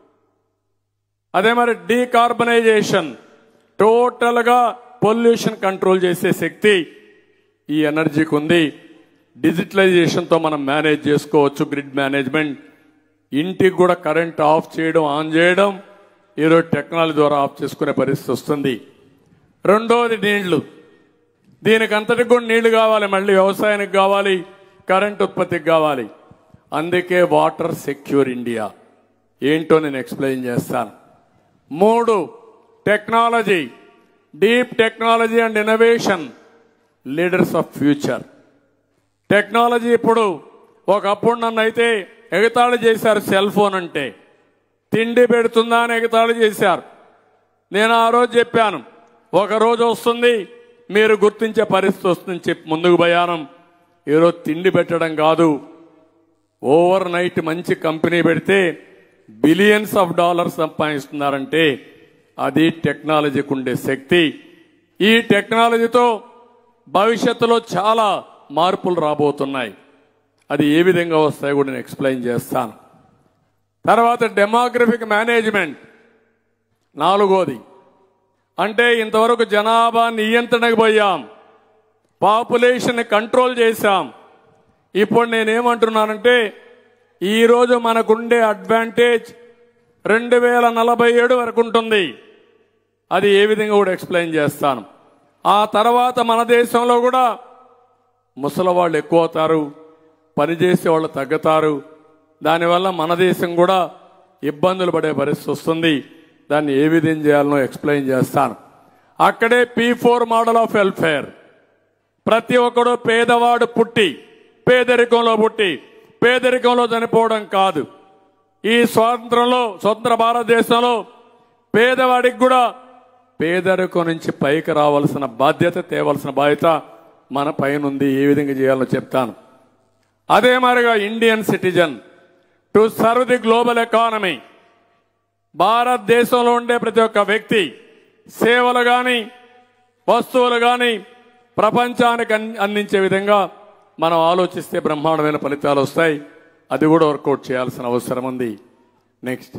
Speaker 4: అదే మరి డీకార్బనైజేషన్ టోటల్ గా పొల్యూషన్ కంట్రోల్ చేసే శక్తి ఈ ఎనర్జీకి ఉంది డిజిటలైజేషన్ తో మనం మేనేజ్ చేసుకోవచ్చు గ్రిడ్ మేనేజ్మెంట్ ఇంటికి కూడా కరెంట్ ఆఫ్ చేయడం ఆన్ చేయడం ఈరోజు టెక్నాలజీ ద్వారా ఆఫ్ చేసుకునే పరిస్థితి వస్తుంది రెండోది నీళ్లు దీనికి అంతటికి కూడా నీళ్లు కావాలి మళ్ళీ వ్యవసాయానికి కావాలి కరెంట్ ఉత్పత్తికి కావాలి అందుకే వాటర్ సెక్యూర్ ఇండియా ఏంటో నేను ఎక్స్ప్లెయిన్ చేస్తాను మూడు technology deep technology and innovation leaders of future technology ఇప్పుడు ఒకప్పుడు నన్ను అయితే ఎగతాళి చేశారు సెల్ ఫోన్ అంటే తిండి పెడుతుందా అని ఎగతాళి చేశారు నేను ఆ రోజు చెప్పాను ఒక రోజు వస్తుంది మీరు గుర్తించే పరిస్థితి వస్తుందని చెప్పి ముందుకు పోయాను ఈరోజు తిండి పెట్టడం కాదు ఓవర్ నైట్ మంచి కంపెనీ పెడితే బిలియన్స్ ఆఫ్ డాలర్స్ సంపాదిస్తున్నారంటే అది టెక్నాలజీకి ఉండే శక్తి ఈ టెక్నాలజీతో భవిష్యత్తులో చాలా మార్పులు రాబోతున్నాయి అది ఏ విధంగా వస్తాయో కూడా నేను ఎక్స్ప్లెయిన్ చేస్తాను తర్వాత డెమోగ్రఫిక్ మేనేజ్మెంట్ నాలుగోది అంటే ఇంతవరకు జనాభా నియంత్రణకు పోయాం పాపులేషన్ కంట్రోల్ చేశాం ఇప్పుడు నేనేమంటున్నానంటే ఈరోజు మనకుండే అడ్వాంటేజ్ రెండు వేల నలభై ఏడు వరకు ఉంటుంది అది ఏ విధంగా కూడా ఎక్స్ప్లెయిన్ చేస్తాను ఆ తర్వాత మన దేశంలో కూడా ముసలి వాళ్ళు ఎక్కువ అవుతారు పనిచేసే వాళ్ళు తగ్గుతారు దానివల్ల మన దేశం కూడా ఇబ్బందులు పడే పరిస్థితి వస్తుంది దాన్ని ఏ విధంగా చేయాలనో ఎక్స్ప్లెయిన్ చేస్తాను అక్కడే P four model of welfare ప్రతి ఒక్కడు పేదవాడు పుట్టి పేదరికంలో పుట్టి పేదరికంలో చనిపోవడం కాదు ఈ స్వాతంత్రంలో స్వతంత్ర భారతదేశంలో పేదవాడికి కూడా పేదరికం నుంచి పైకి రావాల్సిన బాధ్యత తేవలసిన బాధ్యత మన పైన ఉంది ఏ విధంగా చేయాలో చెప్తాను అదే మరిగా Indian citizen to serve the global economy భారతదేశంలో ఉండే ప్రతి ఒక్క వ్యక్తి సేవలు గాని వస్తువులు గాని ప్రపంచానికి అన్- అందించే విధంగా మనం ఆలోచిస్తే బ్రహ్మాండమైన ఫలితాలు వస్తాయి అది కూడా వర్కౌట్ చేయాల్సిన అవసరం ఉంది నెక్స్ట్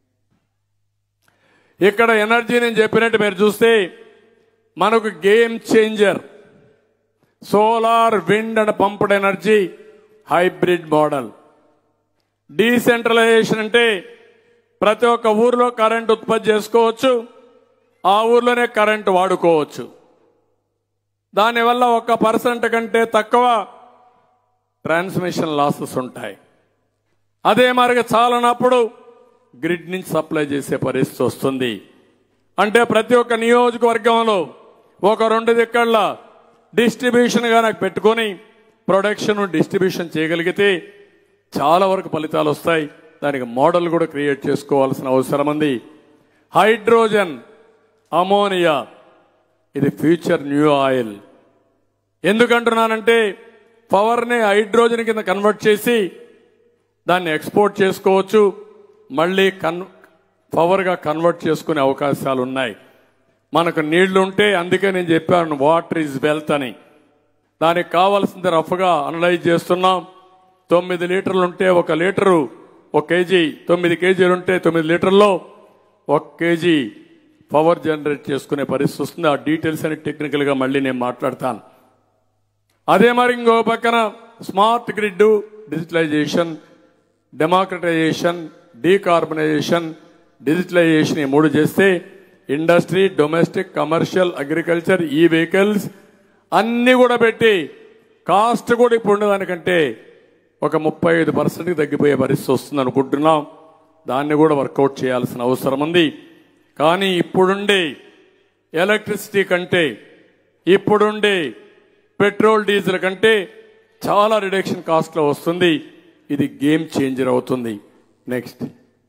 Speaker 4: ఇక్కడ ఎనర్జీ నేను చెప్పినట్టు మీరు చూస్తే మనకు game changer solar wind and pumped energy hybrid model decentralisation అంటే ప్రతి ఒక్క ఊర్లో కరెంట్ ఉత్పత్తి చేసుకోవచ్చు ఆ ఊర్లోనే కరెంట్ వాడుకోవచ్చు దానివల్ల ఒక పర్సెంట్ కంటే తక్కువ ట్రాన్స్మిషన్ లాసెస్ ఉంటాయి అదే మరిగా చాలనప్పుడు గ్రిడ్ నుంచి సప్లై చేసే పరిస్థితి వస్తుంది అంటే ప్రతి ఒక్క నియోజకవర్గంలో ఒక రెండు దిక్కళ్ళ డిస్ట్రిబ్యూషన్ నాకు పెట్టుకొని ప్రొడక్షన్ డిస్ట్రిబ్యూషన్ చేయగలిగితే చాలా వరకు ఫలితాలు వస్తాయి దానికి మోడల్ కూడా క్రియేట్ చేసుకోవాల్సిన అవసరం ఉంది హైడ్రోజన్ అమోనియా ఇది ఫ్యూచర్ న్యూ ఆయిల్ ఎందుకంటున్నానంటే పవర్ని హైడ్రోజన్ కింద కన్వర్ట్ చేసి దాన్ని ఎక్స్పోర్ట్ చేసుకోవచ్చు మళ్ళీ కన్ పవర్గా కన్వర్ట్ చేసుకునే అవకాశాలు ఉన్నాయి మనకు నీళ్లు ఉంటే అందుకే నేను చెప్పాను వాటర్ ఈజ్ వెల్త్ అని దానికి కావాల్సింది రఫ్గా అనలైజ్ చేస్తున్నాం తొమ్మిది లీటర్లు ఉంటే ఒక లీటరు ఒక కేజీ తొమ్మిది కేజీలు ఉంటే తొమ్మిది లీటర్లో ఒక కేజీ పవర్ జనరేట్ చేసుకునే పరిస్థితి వస్తుంది ఆ డీటెయిల్స్ అని టెక్నికల్గా మళ్ళీ నేను మాట్లాడతాను అదే మరి ఇంకో పక్కన smart grid digitalisation democratisation decarbonisation digitalisation ఈ మూడు చేస్తే industry domestic commercial agriculture E vehicles అన్ని కూడా పెట్టి కాస్ట్ కూడా ఇప్పుడు ఉండేదానికంటే ఒక ముప్పై ఐదు పర్సెంట్కి తగ్గిపోయే పరిస్థితి వస్తుంది అనుకుంటున్నాం దాన్ని కూడా వర్కౌట్ చేయాల్సిన అవసరం ఉంది కానీ ఇప్పుడుండే ఎలక్ట్రిసిటీ కంటే ఇప్పుడుండే పెట్రోల్ డీజిల్ కంటే చాలా రిడక్షన్ కాస్ట్లో వస్తుంది ఇది గేమ్ చేంజర్ అవుతుంది నెక్స్ట్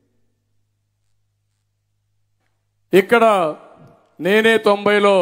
Speaker 4: ఇక్కడ నేనే తొంభైలో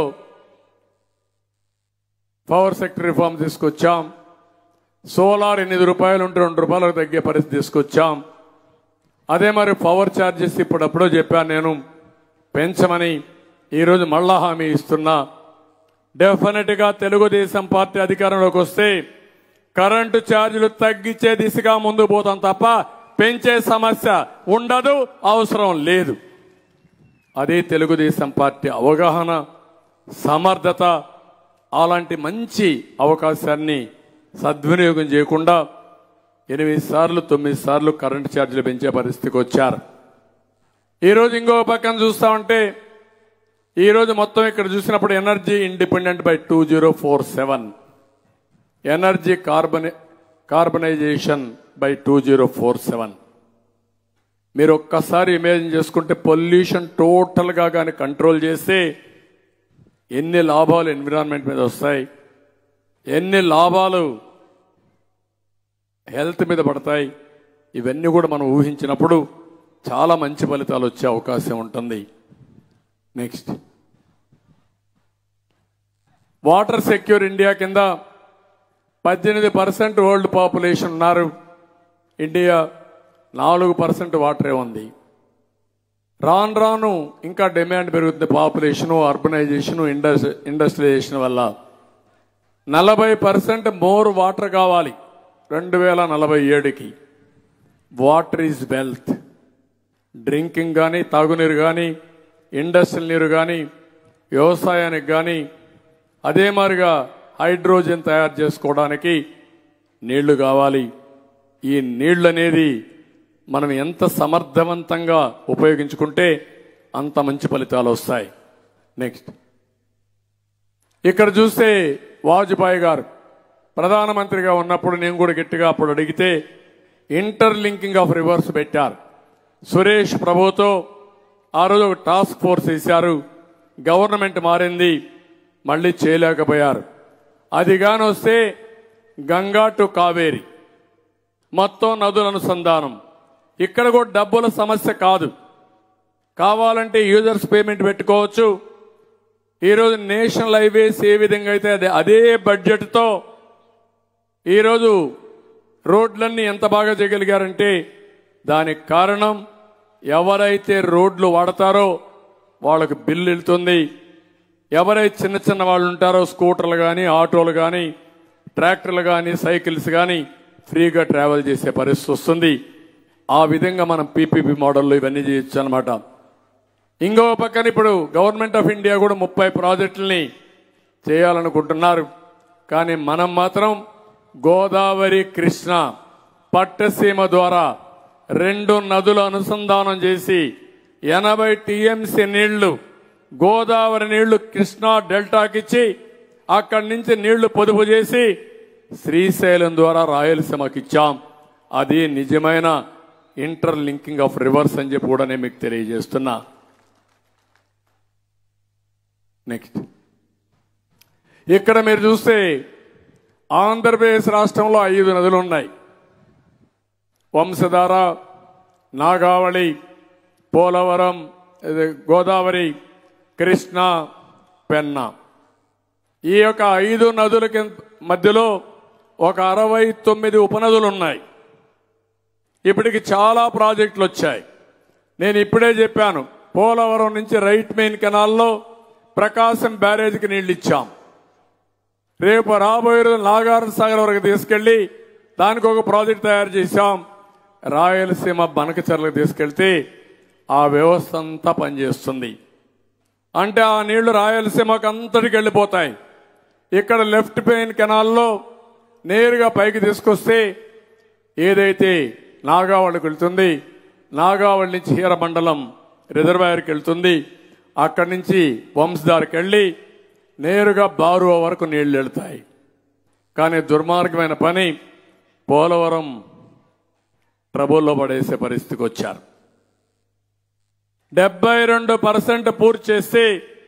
Speaker 4: పవర్ సెక్టర్ రిఫార్మ్ తీసుకొచ్చాం సోలార్ ఎనిమిది రూపాయలు ఉంటే రెండు రూపాయలకు తగ్గే పరిస్థితి తీసుకొచ్చాం అదే మరి పవర్ ఛార్జెస్ ఇప్పుడప్పుడో చెప్పాను నేను పెంచమని ఈరోజు మళ్ళా హామీ ఇస్తున్నా డెఫినెట్ గా తెలుగుదేశం పార్టీ అధికారంలోకి వస్తే కరెంటు ఛార్జీలు తగ్గించే దిశగా ముందు పోతాం తప్ప పెంచే సమస్య ఉండదు అవసరం లేదు అదే తెలుగుదేశం పార్టీ అవగాహన సమర్థత అలాంటి మంచి అవకాశాన్ని సద్వినియోగం చేయకుండా ఎనిమిది సార్లు తొమ్మిది సార్లు కరెంటు ఛార్జీలు పెంచే పరిస్థితికి వచ్చారు ఈరోజు ఇంకో పక్కన చూస్తా ఉంటే ఈరోజు మొత్తం ఇక్కడ చూసినప్పుడు energy independent by two zero four seven energy carbon carbonisation by two zero four seven మీరు ఒక్కసారి ఇమేజిన్ చేసుకుంటే పొల్యూషన్ టోటల్గా కానీ కంట్రోల్ చేస్తే ఎన్ని లాభాలు ఎన్విరాన్మెంట్ మీద వస్తాయి ఎన్ని లాభాలు హెల్త్ మీద పడతాయి ఇవన్నీ కూడా మనం ఊహించినప్పుడు చాలా మంచి ఫలితాలు వచ్చే అవకాశం ఉంటుంది నెక్స్ట్ వాటర్ సెక్యూర్ ఇండియా కింద పద్దెనిమిది పర్సెంట్ వరల్డ్ పాపులేషన్ ఉన్నారు ఇండియా నాలుగు పర్సెంట్ వాటరే ఉంది రాను రాను ఇంకా డిమాండ్ పెరుగుతుంది పాపులేషను అర్బనైజేషను ఇండస్ ఇండస్ట్రియలైజేషన్ వల్ల నలభై పర్సెంట్ మోర్ వాటర్ కావాలి రెండు వేల నలభై ఏడుకి వాటర్ ఈజ్ వెల్త్ డ్రింకింగ్ కానీ తాగునీరు కానీ ఇండస్ట్రియల్ నీరు కానీ వ్యవసాయానికి కానీ అదే మాదిరిగా హైడ్రోజన్ తయారు చేసుకోవడానికి నీళ్లు కావాలి ఈ నీళ్లు అనేది మనం ఎంత సమర్థవంతంగా ఉపయోగించుకుంటే అంత మంచి ఫలితాలు వస్తాయి నెక్స్ట్ ఇక్కడ చూస్తే వాజ్పేయి గారు ప్రధానమంత్రిగా ఉన్నప్పుడు నేను కూడా గట్టిగా అప్పుడు అడిగితే ఇంటర్ లింకింగ్ ఆఫ్ రివర్స్ పెట్టారు సురేష్ ప్రభుతో ఆ రోజు ఒక టాస్క్ ఫోర్స్ వేశారు గవర్నమెంట్ మారింది మళ్ళీ చేయలేకపోయారు అది కాని వస్తే గంగా టు కావేరి మొత్తం నదుల అనుసంధానం ఇక్కడ కూడా డబ్బుల సమస్య కాదు కావాలంటే యూజర్స్ పేమెంట్ పెట్టుకోవచ్చు ఈరోజు నేషనల్ హైవేస్ ఏ విధంగా అయితే అదే అదే బడ్జెట్తో ఈరోజు రోడ్లన్నీ ఎంత బాగా చేయగలిగారంటే దానికి కారణం ఎవరైతే రోడ్లు వాడతారో వాళ్ళకి బిల్లు వెళ్తుంది ఎవరైతే చిన్న చిన్న వాళ్ళు ఉంటారో స్కూటర్లు కానీ ఆటోలు కానీ ట్రాక్టర్లు కానీ సైకిల్స్ కానీ ఫ్రీగా ట్రావెల్ చేసే పరిస్థితి వస్తుంది ఆ విధంగా మనం పీపీపీ మోడల్లో ఇవన్నీ చేయొచ్చు అనమాట ఇంకో పక్కన ఇప్పుడు గవర్నమెంట్ ఆఫ్ ఇండియా కూడా ముప్పై ప్రాజెక్టుల్ని చేయాలనుకుంటున్నారు కానీ మనం మాత్రం గోదావరి కృష్ణ పట్టసీమ ద్వారా రెండు నదుల అనుసంధానం చేసి ఎనభై టీఎంసీ నీళ్లు గోదావరి నీళ్లు కృష్ణా డెల్టాకిచ్చి అక్కడి నుంచి నీళ్లు పొదుపు చేసి శ్రీశైలం ద్వారా రాయలసీమకి ఇచ్చాం అది నిజమైన ఇంటర్ లింకింగ్ ఆఫ్ రివర్స్ అని చెప్పి కూడా నేను మీకు తెలియజేస్తున్నా నెక్స్ట్ ఇక్కడ మీరు చూస్తే ఆంధ్రప్రదేశ్ రాష్ట్రంలో ఐదు నదులు ఉన్నాయి వంశధార నాగావళి పోలవరం ఇది గోదావరి కృష్ణ పెన్నా ఈ యొక్క ఐదు నదులకి మధ్యలో ఒక అరవై తొమ్మిది ఉపనదులు ఉన్నాయి ఇప్పటికి చాలా ప్రాజెక్టులు వచ్చాయి నేను ఇప్పుడే చెప్పాను పోలవరం నుంచి రైట్ మెయిన్ కెనాల్లో ప్రకాశం బ్యారేజ్కి నీళ్లు ఇచ్చాం రేపు రాబోయే రోజు నాగార్జున సాగర్ వరకు తీసుకెళ్లి దానికి ఒక ప్రాజెక్ట్ తయారు చేశాం రాయలసీమ బనకచర్లకు తీసుకెళ్తే ఆ వ్యవస్థ అంతా పనిచేస్తుంది అంటే ఆ నీళ్లు రాయలసీమకు అంతటికి వెళ్ళిపోతాయి ఇక్కడ లెఫ్ట్ పెయిన్ కెనాల్లో నేరుగా పైకి తీసుకొస్తే ఏదైతే నాగావళికి వెళ్తుంది నాగావళి నుంచి హీరమండలం రిజర్వాయర్కి వెళ్తుంది అక్కడి నుంచి వంశధారికి వెళ్ళి నేరుగా బారువా వరకు నీళ్లు వెళ్తాయి కానీ దుర్మార్గమైన పని పోలవరం ట్రబుల్లో పడేసే పరిస్థితికి వచ్చారు డెబ్బై రెండు పర్సెంట్ పూర్తి చేస్తే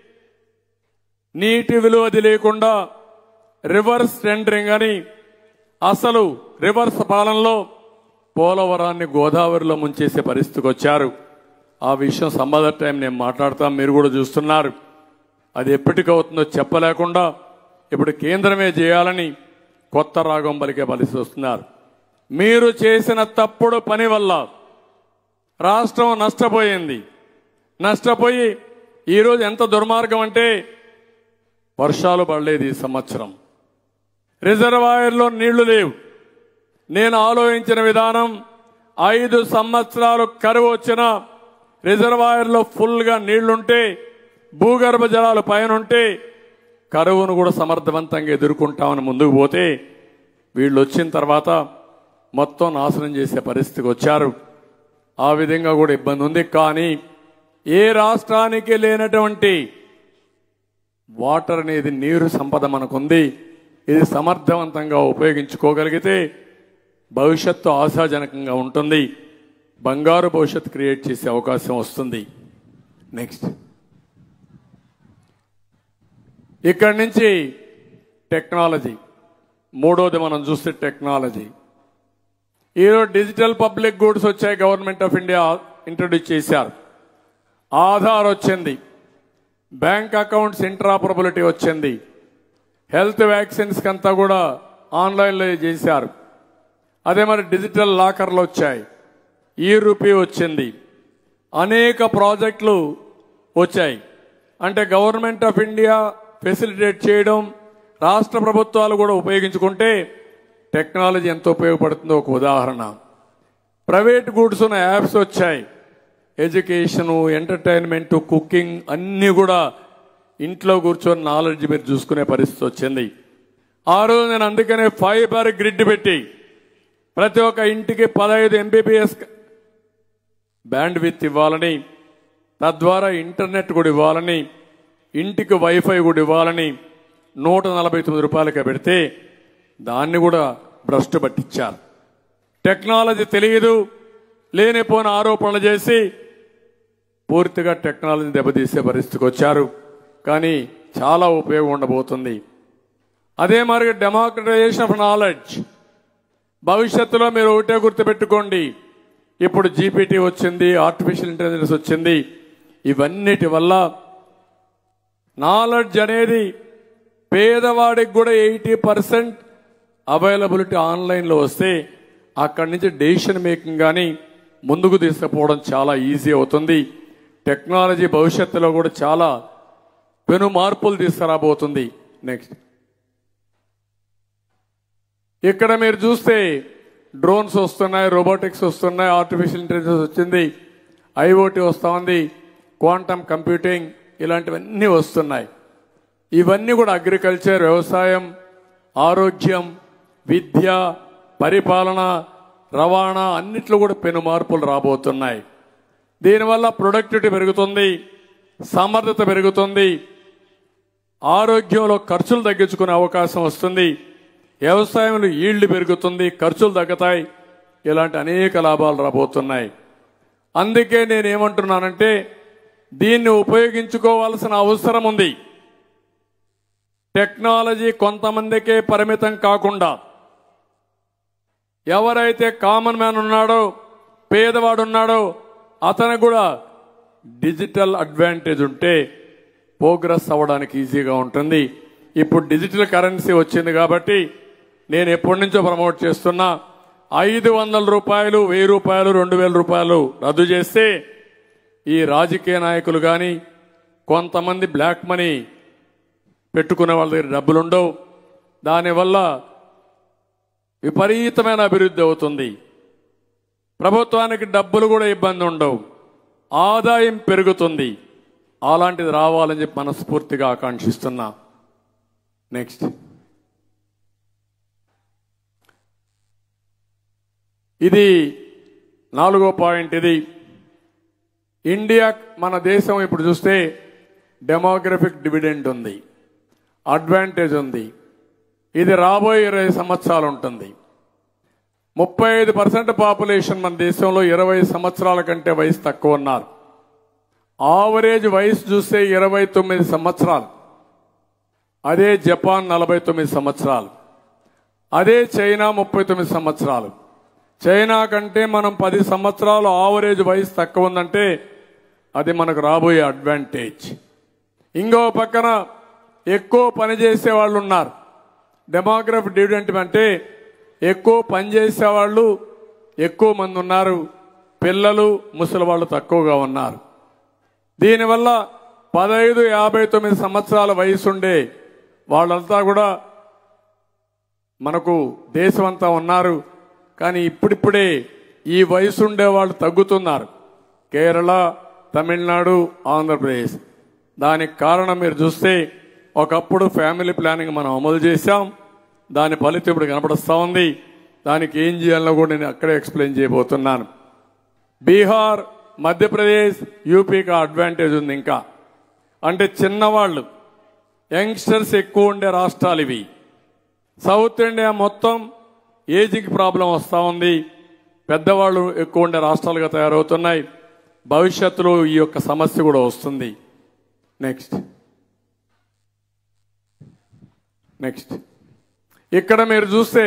Speaker 4: నీటి విలువ లేకుండా రివర్స్ టెండరింగ్ అని అసలు రివర్స్ పాలనలో పోలవరాన్ని గోదావరిలో ముంచేసే పరిస్థితికి వచ్చారు ఆ విషయం సంబంధ టైం నేను మాట్లాడతాం మీరు కూడా చూస్తున్నారు అది ఎప్పటికవుతుందో చెప్పలేకుండా ఇప్పుడు కేంద్రమే చేయాలని కొత్త రాగం పలికే పరిస్థితి వస్తున్నారు మీరు చేసిన తప్పుడు పని వల్ల రాష్ట్రం నష్టపోయింది నష్టపోయి ఈరోజు ఎంత దుర్మార్గం అంటే వర్షాలు పడలేదు ఈ సంవత్సరం రిజర్వాయర్లో నీళ్లు లేవు నేను ఆలోచించిన విధానం ఐదు సంవత్సరాలు కరువు వచ్చిన రిజర్వాయర్లో ఫుల్గా నీళ్లుంటే భూగర్భ జలాలు పైన ఉంటే కరువును కూడా సమర్థవంతంగా ఎదుర్కొంటామని ముందుకు పోతే వీళ్ళు వచ్చిన తర్వాత మొత్తం నాశనం చేసే పరిస్థితికి వచ్చారు ఆ విధంగా కూడా ఇబ్బంది ఉంది కానీ ఏ రాష్ట్రానికి లేనటువంటి వాటర్ అనేది నీరు సంపద మనకుంది ఇది సమర్థవంతంగా ఉపయోగించుకోగలిగితే భవిష్యత్తు ఆశాజనకంగా ఉంటుంది బంగారు భవిష్యత్తు క్రియేట్ చేసే అవకాశం వస్తుంది నెక్స్ట్ ఇక్కడి నుంచి టెక్నాలజీ మూడోది మనం చూస్తే టెక్నాలజీ ఈరోజు డిజిటల్ పబ్లిక్ గూడ్స్ వచ్చాయి గవర్నమెంట్ ఆఫ్ ఇండియా ఇంట్రొడ్యూస్ చేశారు ఆధార్ వచ్చింది బ్యాంక్ అకౌంట్స్ ఇంటరాపరబిలిటీ వచ్చింది హెల్త్ వ్యాక్సిన్స్ అంతా కూడా ఆన్లైన్లో చేశారు అదే మరి డిజిటల్ లాకర్లు వచ్చాయి ఈ రూపీ వచ్చింది అనేక ప్రాజెక్టులు వచ్చాయి అంటే గవర్నమెంట్ ఆఫ్ ఇండియా ఫెసిలిటేట్ చేయడం రాష్ట్ర ప్రభుత్వాలు కూడా ఉపయోగించుకుంటే టెక్నాలజీ ఎంత ఉపయోగపడుతుందో ఒక ఉదాహరణ ప్రైవేట్ గూడ్స్ ఉన్న యాప్స్ వచ్చాయి ఎడ్యుకేషను ఎంటర్టైన్మెంట్ కుకింగ్ అన్నీ కూడా ఇంట్లో కూర్చొని నాలెడ్జ్ మీరు చూసుకునే పరిస్థితి వచ్చింది ఆ రోజు నేను అందుకనే ఫైబర్ గ్రిడ్ పెట్టి ప్రతి ఒక్క ఇంటికి పదహైదు ఎంబీబీఎస్ బ్యాండ్ విత్ ఇవ్వాలని తద్వారా ఇంటర్నెట్ కూడా ఇవ్వాలని ఇంటికి వైఫై కూడా ఇవ్వాలని నూట నలభై తొమ్మిది రూపాయలకి పెడితే దాన్ని కూడా భ్రష్టు పట్టించారు టెక్నాలజీ తెలియదు లేనిపోయిన ఆరోపణలు చేసి పూర్తిగా టెక్నాలజీ దెబ్బతీసే పరిస్థితికి వచ్చారు కానీ చాలా ఉపయోగం ఉండబోతుంది అదే మరి డెమోక్రటైజేషన్ ఆఫ్ నాలెడ్జ్ భవిష్యత్తులో మీరు ఒకటే గుర్తుపెట్టుకోండి ఇప్పుడు జీపీటీ వచ్చింది ఆర్టిఫిషియల్ ఇంటెలిజెన్స్ వచ్చింది ఇవన్నిటి వల్ల నాలెడ్జ్ అనేది పేదవాడికి కూడా ఎయిటీ పర్సెంట్ అవైలబిలిటీ ఆన్లైన్లో వస్తే అక్కడి నుంచి డెసిషన్ మేకింగ్ కానీ ముందుకు తీసుకుపోవడం చాలా ఈజీ అవుతుంది టెక్నాలజీ భవిష్యత్తులో కూడా చాలా పెను మార్పులు తీసుకురాబోతుంది నెక్స్ట్ ఇక్కడ మీరు చూస్తే డ్రోన్స్ వస్తున్నాయి రోబోటిక్స్ వస్తున్నాయి ఆర్టిఫిషియల్ ఇంటెలిజెన్స్ వచ్చింది ఐఓటీ వస్తా ఉంది క్వాంటమ్ కంప్యూటింగ్ ఇలాంటివన్నీ వస్తున్నాయి ఇవన్నీ కూడా అగ్రికల్చర్ వ్యవసాయం ఆరోగ్యం విద్య పరిపాలన రవాణా అన్నిట్లో కూడా పెను మార్పులు రాబోతున్నాయి దీనివల్ల ప్రొడక్టివిటీ పెరుగుతుంది సమర్థత పెరుగుతుంది ఆరోగ్యంలో ఖర్చులు తగ్గించుకునే అవకాశం వస్తుంది వ్యవసాయంలో ఈళ్లు పెరుగుతుంది ఖర్చులు తగ్గుతాయి ఇలాంటి అనేక లాభాలు రాబోతున్నాయి అందుకే నేను ఏమంటున్నానంటే దీన్ని ఉపయోగించుకోవాల్సిన అవసరం ఉంది టెక్నాలజీ కొంతమందికే పరిమితం కాకుండా ఎవరైతే కామన్ మ్యాన్ ఉన్నాడో పేదవాడు ఉన్నాడో అతనికి కూడా డిజిటల్ అడ్వాంటేజ్ ఉంటే ప్రోగ్రెస్ అవ్వడానికి ఈజీగా ఉంటుంది ఇప్పుడు డిజిటల్ కరెన్సీ వచ్చింది కాబట్టి నేను ఎప్పటి నుంచో ప్రమోట్ చేస్తున్నా ఐదు వందల రూపాయలు వెయ్యి రూపాయలు రెండు వేల రూపాయలు రద్దు చేస్తే ఈ రాజకీయ నాయకులు కానీ కొంతమంది బ్లాక్ మనీ పెట్టుకునే వాళ్ళ దగ్గర డబ్బులు ఉండవు దానివల్ల విపరీతమైన అభివృద్ధి అవుతుంది ప్రభుత్వానికి డబ్బులు కూడా ఇబ్బంది ఉండవు ఆదాయం పెరుగుతుంది అలాంటిది రావాలని చెప్పి మనస్ఫూర్తిగా ఆకాంక్షిస్తున్నా నెక్స్ట్ ఇది నాలుగో పాయింట్ ఇది ఇండియా మన దేశం ఇప్పుడు చూస్తే డెమోగ్రఫిక్ డివిడెండ్ ఉంది అడ్వాంటేజ్ ఉంది ఇది రాబోయే ఇరవై సంవత్సరాలు ఉంటుంది ముప్పై ఐదు పర్సెంట్ పాపులేషన్ మన దేశంలో ఇరవై సంవత్సరాల కంటే వయసు తక్కువ ఉన్నారు ఆవరేజ్ వయసు చూస్తే ఇరవై తొమ్మిది సంవత్సరాలు అదే జపాన్ నలభై తొమ్మిది సంవత్సరాలు అదే చైనా ముప్పై తొమ్మిది సంవత్సరాలు చైనా కంటే మనం పది సంవత్సరాలు ఆవరేజ్ వయసు తక్కువ ఉందంటే అది మనకు రాబోయే అడ్వాంటేజ్ ఇంకో పక్కన ఎక్కువ పని చేసే వాళ్ళు ఉన్నారు డెమోగ్రఫీ డివిడెంట్ అంటే ఎక్కువ పని చేసే వాళ్ళు ఎక్కువ మంది ఉన్నారు పిల్లలు ముసలి వాళ్ళు తక్కువగా ఉన్నారు దీనివల్ల పదహైదు యాభై తొమ్మిది సంవత్సరాల వయసుండే వాళ్ళంతా కూడా మనకు దేశమంతా ఉన్నారు కానీ ఇప్పుడిప్పుడే ఈ వయసుండే వాళ్ళు తగ్గుతున్నారు కేరళ తమిళనాడు ఆంధ్రప్రదేశ్ దానికి కారణం మీరు చూస్తే ఒకప్పుడు ఫ్యామిలీ ప్లానింగ్ మనం అమలు చేశాం దాని ఫలితం ఇప్పుడు కనపడుస్తూ ఉంది దానికి ఏం చేయాలో కూడా నేను అక్కడే ఎక్స్ప్లెయిన్ చేయబోతున్నాను బీహార్ మధ్యప్రదేశ్ యూపీకి అడ్వాంటేజ్ ఉంది ఇంకా అంటే చిన్నవాళ్ళు యంగ్స్టర్స్ ఎక్కువ ఉండే రాష్ట్రాలు ఇవి సౌత్ ఇండియా మొత్తం ఏజ్కి ప్రాబ్లం వస్తూ ఉంది పెద్దవాళ్ళు ఎక్కువ ఉండే రాష్ట్రాలుగా తయారవుతున్నాయి భవిష్యత్తులో ఈ యొక్క సమస్య కూడా వస్తుంది నెక్స్ట్ నెక్స్ట్ ఇక్కడ మీరు చూస్తే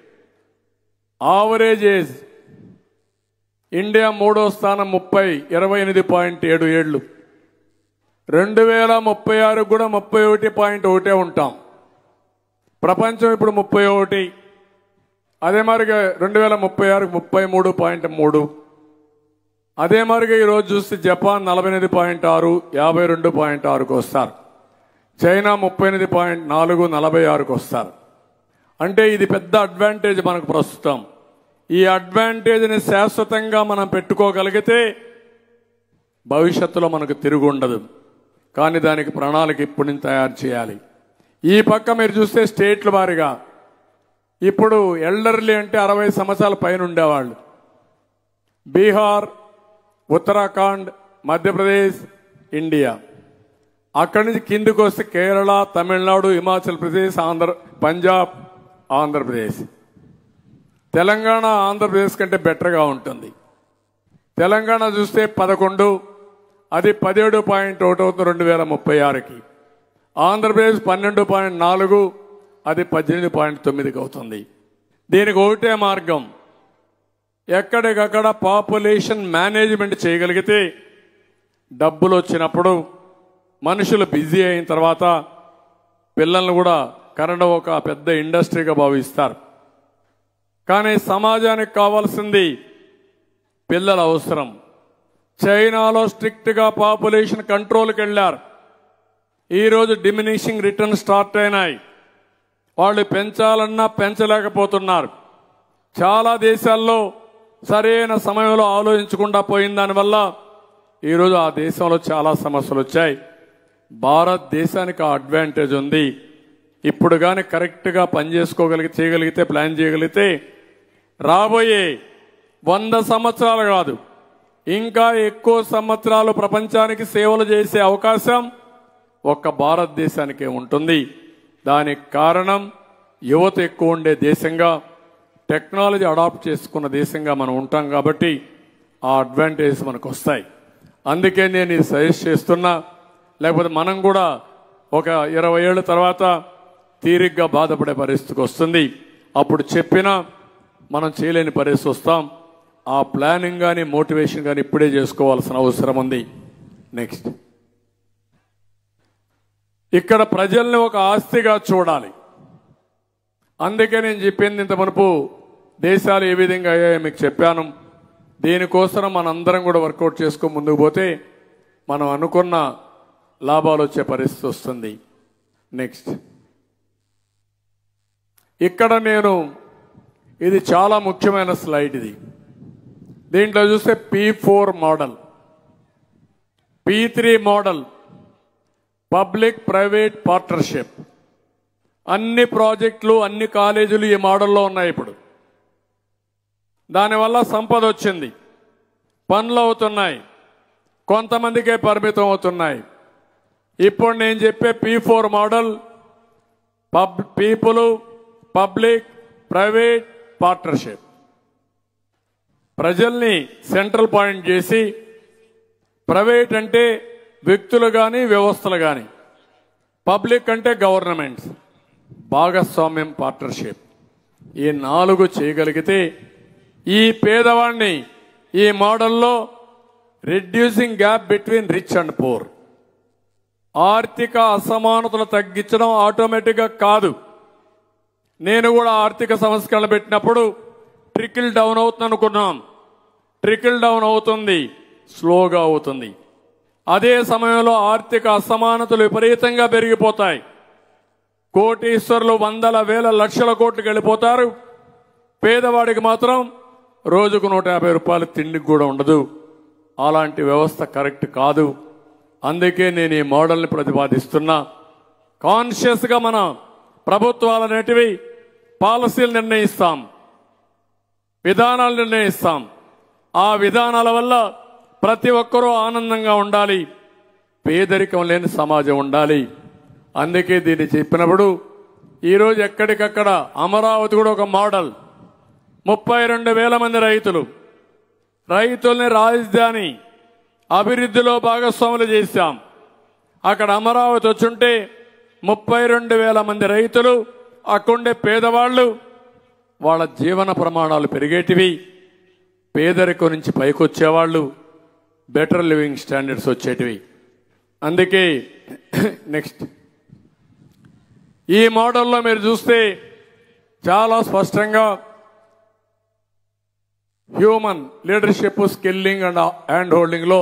Speaker 4: ఆవరేజ్ ఏజ్ ఇండియా మూడో స్థానం ముప్పై ఇరవై ఎనిమిది పాయింట్ ఏడు ఏళ్ళు రెండు వేల ముప్పై ఆరు కూడా ముప్పై ఒకటి పాయింట్ ఒకటే ఉంటాం ప్రపంచం ఇప్పుడు ముప్పై ఒకటి అదే మరిగా రెండు వేల ముప్పై ఆరు ముప్పై మూడు పాయింట్ మూడు అదే మరిగా ఈరోజు చూస్తే జపాన్ నలభై ఎనిమిది పాయింట్ ఆరు యాభై రెండు పాయింట్ ఆరుకు వస్తారు చైనా ముప్పై ఎనిమిది పాయింట్ నాలుగు నలభై ఆరుకు వస్తారు అంటే ఇది పెద్ద అడ్వాంటేజ్ మనకు ప్రస్తుతం ఈ అడ్వాంటేజ్ని శాశ్వతంగా మనం పెట్టుకోగలిగితే భవిష్యత్తులో మనకు తిరుగు ఉండదు కానీ దానికి ప్రణాళిక ఇప్పటి నుంచి తయారు చేయాలి ఈ పక్క మీరు చూస్తే స్టేట్ల వారిగా ఇప్పుడు ఎల్డర్లీ అంటే అరవై సంవత్సరాల పైన ఉండేవాళ్ళు బీహార్ ఉత్తరాఖండ్ మధ్యప్రదేశ్ ఇండియా అక్కడి నుంచి కిందికి వస్తే కేరళ తమిళనాడు హిమాచల్ ప్రదేశ్ ఆంధ్ర పంజాబ్ ఆంధ్రప్రదేశ్ తెలంగాణ ఆంధ్రప్రదేశ్ కంటే బెటర్గా ఉంటుంది తెలంగాణ చూస్తే పదకొండు అది పదిహేడు పాయింట్ ఒకటి అవుతుంది రెండు వేల ముప్పై ఆరుకి ఆంధ్రప్రదేశ్ పన్నెండు పాయింట్ నాలుగు అది పద్దెనిమిది పాయింట్ తొమ్మిదికి అవుతుంది దీనికి ఒకటే మార్గం ఎక్కడికక్కడ పాపులేషన్ మేనేజ్మెంట్ చేయగలిగితే డబ్బులు వచ్చినప్పుడు మనుషులు బిజీ అయిన తర్వాత పిల్లల్ని కూడా కన్నడ ఒక పెద్ద ఇండస్ట్రీగా భావిస్తారు కానీ సమాజానికి కావాల్సింది పిల్లల అవసరం చైనాలో స్ట్రిక్ట్గా పాపులేషన్ కంట్రోల్కి వెళ్ళారు ఈరోజు డిమినిషింగ్ రిటర్న్ స్టార్ట్ అయినాయి వాళ్ళు పెంచాలన్నా పెంచలేకపోతున్నారు చాలా దేశాల్లో సరైన సమయంలో ఆలోచించకుండా పోయిన దానివల్ల ఈరోజు ఆ దేశంలో చాలా సమస్యలు వచ్చాయి భారతదేశానికి ఆ అడ్వాంటేజ్ ఉంది ఇప్పుడు కానీ కరెక్ట్గా పనిచేసుకోగలిగి చేయగలిగితే ప్లాన్ చేయగలిగితే రాబోయే వంద సంవత్సరాలు కాదు ఇంకా ఎక్కువ సంవత్సరాలు ప్రపంచానికి సేవలు చేసే అవకాశం ఒక్క భారతదేశానికే ఉంటుంది దానికి కారణం యువత ఎక్కువ ఉండే దేశంగా టెక్నాలజీ అడాప్ట్ చేసుకున్న దేశంగా మనం ఉంటాం కాబట్టి ఆ అడ్వాంటేజ్ మనకు వస్తాయి అందుకే నేను ఇది సజెస్ట్ చేస్తున్నా లేకపోతే మనం కూడా ఒక ఇరవై ఏళ్ళ తర్వాత తీరిగ్గా బాధపడే పరిస్థితికి వస్తుంది అప్పుడు చెప్పినా మనం చేయలేని పరిస్థితి వస్తాం ఆ ప్లానింగ్ కానీ మోటివేషన్ కానీ ఇప్పుడే చేసుకోవాల్సిన అవసరం ఉంది నెక్స్ట్ ఇక్కడ ప్రజల్ని ఒక ఆస్తిగా చూడాలి అందుకే నేను చెప్పింది ఇంత మునుపు దేశాలు ఏ విధంగా అయ్యాయో మీకు చెప్పాను దీనికోసం మనందరం కూడా వర్కౌట్ చేసుకొని ముందుకు పోతే మనం అనుకున్న లాభాలు వచ్చే పరిస్థితి వస్తుంది నెక్స్ట్ ఇక్కడ నేను ఇది చాలా ముఖ్యమైన స్లైడ్ ఇది దీంట్లో చూస్తే P four model P three model public private partnership అన్ని ప్రాజెక్టులు అన్ని కాలేజీలు ఈ మోడల్లో ఉన్నాయి ఇప్పుడు దానివల్ల సంపద వచ్చింది పనులు అవుతున్నాయి కొంతమందికే పరిమితం అవుతున్నాయి ఇప్పుడు నేను చెప్పే P four model pub people public private partnership ప్రజల్ని సెంట్రల్ పాయింట్ చేసి ప్రైవేట్ అంటే వ్యక్తులు కానీ వ్యవస్థలు కానీ పబ్లిక్ అంటే గవర్నమెంట్స్ భాగస్వామ్యం పార్ట్నర్షిప్ ఈ నాలుగు చేయగలిగితే ఈ పేదవాడిని ఈ మోడల్లో reducing gap between rich and poor ఆర్థిక అసమానతలు తగ్గించడం ఆటోమేటిక్గా కాదు నేను కూడా ఆర్థిక సంస్కరణ పెట్టినప్పుడు ట్రికిల్ డౌన్ అవుతుంది అనుకున్నాం ట్రికిల్ డౌన్ అవుతుంది స్లోగా అవుతుంది అదే సమయంలో ఆర్థిక అసమానతలు విపరీతంగా పెరిగిపోతాయి కోటీశ్వరులు వందల వేల లక్షల కోట్లకు వెళ్ళిపోతారు పేదవాడికి మాత్రం రోజుకు నూట యాభై రూపాయలు తిండికి కూడా ఉండదు అలాంటి వ్యవస్థ కరెక్ట్ కాదు అందుకే నేను ఈ మోడల్ని ప్రతిపాదిస్తున్నా కాన్షియస్గా మన ప్రభుత్వాలు అనేటివి పాలసీలు నిర్ణయిస్తాం విధానాలు నిర్ణయిస్తాం ఆ విధానాల వల్ల ప్రతి ఒక్కరూ ఆనందంగా ఉండాలి పేదరికం లేని సమాజం ఉండాలి అందుకే దీన్ని చెప్పినప్పుడు ఈరోజు ఎక్కడికక్కడ అమరావతి కూడా ఒక మోడల్ ముప్పై రెండు వేల మంది రైతులు రైతుల్ని రాజధాని అభివృద్ధిలో భాగస్వాములు చేశాం అక్కడ అమరావతి వచ్చుంటే ముప్పై రెండు వేల మంది రైతులు అక్కడుండే పేదవాళ్ళు వాళ్ళ జీవన ప్రమాణాలు పెరిగేటివి పేదరికం నుంచి పైకొచ్చేవాళ్ళు బెటర్ లివింగ్ స్టాండర్డ్స్ వచ్చేటివి అందుకే నెక్స్ట్ ఈ మోడల్లో మీరు చూస్తే చాలా స్పష్టంగా human leadership skilling and hand హోల్డింగ్లో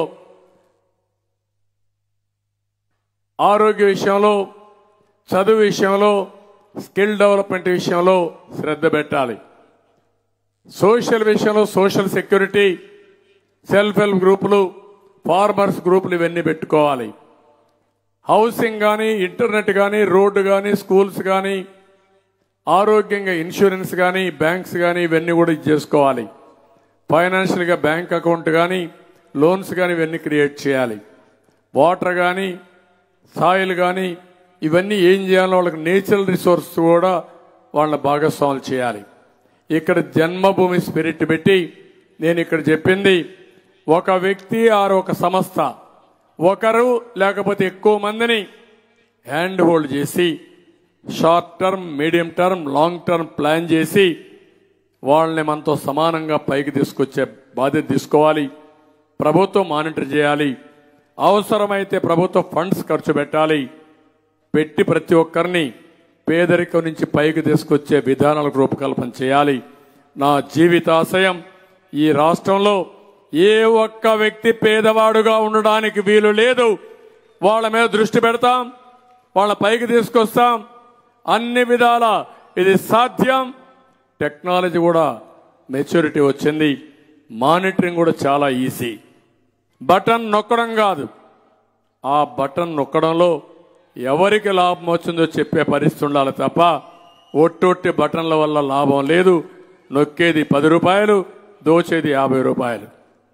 Speaker 4: ఆరోగ్య విషయంలో చదువు విషయంలో స్కిల్ డెవలప్మెంట్ విషయంలో శ్రద్ధ పెట్టాలి సోషల్ విషయంలో సోషల్ సెక్యూరిటీ సెల్ఫ్ హెల్ప్ గ్రూపులు ఫార్మర్స్ గ్రూపులు ఇవన్నీ పెట్టుకోవాలి హౌసింగ్ కానీ ఇంటర్నెట్ కానీ రోడ్డు కానీ స్కూల్స్ కానీ ఆరోగ్యంగా ఇన్సూరెన్స్ కానీ బ్యాంక్స్ కానీ ఇవన్నీ కూడా ఇది చేసుకోవాలి ఫైనాన్షియల్గా బ్యాంక్ అకౌంట్ కానీ లోన్స్ కానీ ఇవన్నీ క్రియేట్ చేయాలి వాటర్ కానీ సాయిల్ కానీ ఇవన్నీ ఏం చేయాలో వాళ్ళకి నేచురల్ రిసోర్స్ కూడా వాళ్ళ భాగస్వాములు చేయాలి ఇక్కడ జన్మభూమి స్పిరిట్ పెట్టి నేను ఇక్కడ చెప్పింది ఒక వ్యక్తి ఆరు ఒక సంస్థ ఒకరు లేకపోతే ఎక్కువ మందిని హ్యాండ్ హోల్డ్ చేసి short term medium term long term plan చేసి వాళ్ళని మనతో సమానంగా పైకి తీసుకొచ్చే బాధ్యత తీసుకోవాలి ప్రభుత్వం మానిటర్ చేయాలి అవసరమైతే ప్రభుత్వ ఫండ్స్ ఖర్చు పెట్టాలి పెట్టి ప్రతి ఒక్కరిని పేదరికం నుంచి పైకి తీసుకొచ్చే విధానాలకు రూపకల్పన చేయాలి నా జీవితాశయం ఈ రాష్ట్రంలో ఏ ఒక్క వ్యక్తి పేదవాడుగా ఉండడానికి వీలు లేదు వాళ్ళ మీద దృష్టి పెడతాం వాళ్ళ పైకి తీసుకొస్తాం అన్ని విధాల ఇది సాధ్యం టెక్నాలజీ కూడా మెచ్యూరిటీ వచ్చింది మానిటరింగ్ కూడా చాలా ఈజీ బటన్ నొక్కడం కాదు ఆ బటన్ నొక్కడంలో ఎవరికి లాభం వచ్చిందో చెప్పే పరిస్థితి ఉండాలి తప్ప ఒట్టొట్టి బటన్ల వల్ల లాభం లేదు నొక్కేది పది రూపాయలు దోచేది యాభై రూపాయలు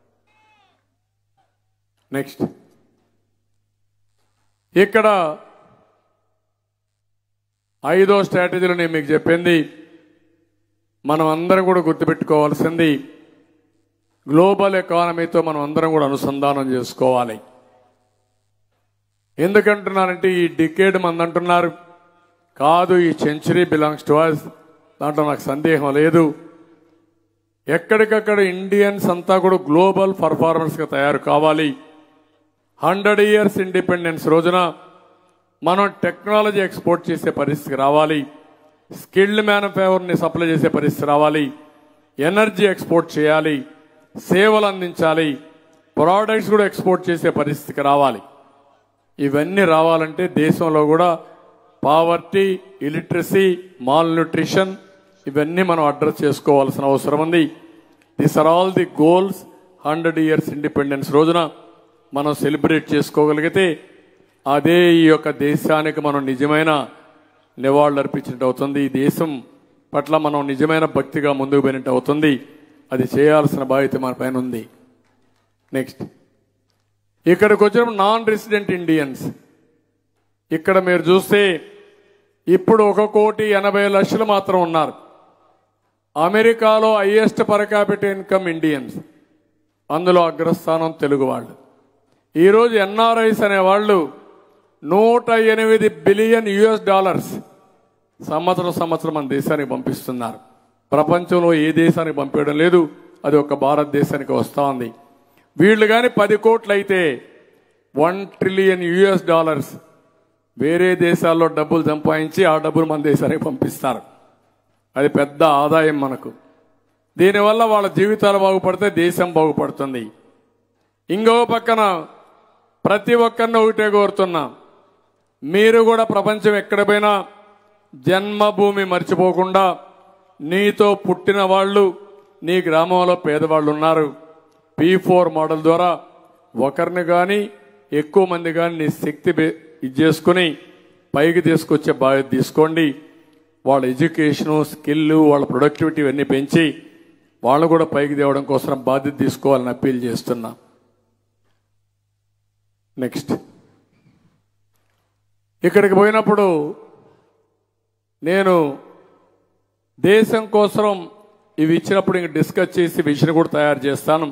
Speaker 4: నెక్స్ట్ ఇక్కడ ఐదో స్ట్రాటజీలో నేను మీకు చెప్పింది మనం అందరం కూడా గుర్తుపెట్టుకోవాల్సింది గ్లోబల్ ఎకానమీతో మనం అందరం కూడా అనుసంధానం చేసుకోవాలి ఎందుకంటున్నానంటే ఈ డికేడ్ మంది అంటున్నారు కాదు ఈ సెంచరీ బిలాంగ్స్ టు అస్ దాంట్లో నాకు సందేహం లేదు ఎక్కడికక్కడ ఇండియన్స్ అంతా కూడా గ్లోబల్ పర్ఫార్మెన్స్గా తయారు కావాలి హండ్రెడ్ ఇయర్స్ ఇండిపెండెన్స్ రోజున మనం టెక్నాలజీ ఎక్స్పోర్ట్ చేసే పరిస్థితికి రావాలి స్కిల్డ్ మ్యానుఫ్యాక్చర్ని సప్లై చేసే పరిస్థితి రావాలి ఎనర్జీ ఎక్స్పోర్ట్ చేయాలి సేవలు అందించాలి ప్రోడక్ట్స్ కూడా ఎక్స్పోర్ట్ చేసే పరిస్థితికి రావాలి ఇవన్నీ రావాలంటే దేశంలో కూడా పావర్టీ ఇలిటరసీ మాల్ న్యూట్రిషన్ ఇవన్నీ మనం అడ్రస్ చేసుకోవాల్సిన అవసరం ఉంది this are all the goals hundred years independence రోజున మనం సెలబ్రేట్ చేసుకోగలిగితే అదే ఈ యొక్క దేశానికి మనం నిజమైన నివాళులు అర్పించినట్టు అవుతుంది ఈ దేశం పట్ల మనం నిజమైన భక్తిగా ముందుకు పోయినట్టు అవుతుంది అది చేయాల్సిన బాధ్యత మన పైన ఉంది నెక్స్ట్ ఇక్కడికి వచ్చిన నాన్ రెసిడెంట్ ఇండియన్స్ ఇక్కడ మీరు చూస్తే ఇప్పుడు ఒక కోటి ఎనభై లక్షలు మాత్రం ఉన్నారు అమెరికాలో highest per capital income Indians అందులో అగ్రస్థానం తెలుగు వాళ్ళు ఈరోజు ఎన్ఆర్ఐస్ అనే వాళ్ళు నూట ఎనిమిది బిలియన్ యుఎస్ డాలర్స్ సంవత్సరం సంవత్సరం మన దేశానికి పంపిస్తున్నారు ప్రపంచంలో ఏ దేశానికి పంపించడం లేదు అది ఒక భారతదేశానికి వస్తూ ఉంది వీళ్ళు కానీ పది కోట్లు అయితే వన్ ట్రిలియన్ యుఎస్ డాలర్స్ వేరే దేశాల్లో డబ్బులు సంపాదించి ఆ డబ్బులు మన దేశానికి పంపిస్తారు అది పెద్ద ఆదాయం మనకు దీనివల్ల వాళ్ళ జీవితాలు బాగుపడితే దేశం బాగుపడుతుంది ఇంకో పక్కన ప్రతి ఒక్కరిని ఒకటే కోరుతున్నా మీరు కూడా ప్రపంచం ఎక్కడ పోయినా జన్మభూమి మర్చిపోకుండా నీతో పుట్టిన వాళ్ళు నీ గ్రామంలో పేదవాళ్ళు ఉన్నారు పీ ఫోర్ మోడల్ ద్వారా ఒకరిని కానీ ఎక్కువ మంది కానీ నీ శక్తి బే- ఇది చేసుకుని పైకి తీసుకొచ్చే బాధ్యత తీసుకోండి వాళ్ళ ఎడ్యుకేషను స్కిల్ వాళ్ళ ప్రొడక్టివిటీ ఇవన్నీ పెంచి వాళ్ళు కూడా పైకి తేవడం కోసం బాధ్యత తీసుకోవాలని అప్పీల్ చేస్తున్నా నెక్స్ట్ ఇక్కడికి పోయినప్పుడు నేను దేశం కోసం ఇవి ఇచ్చినప్పుడు ఇంక డిస్కస్ చేసి విషయం కూడా తయారు చేస్తాను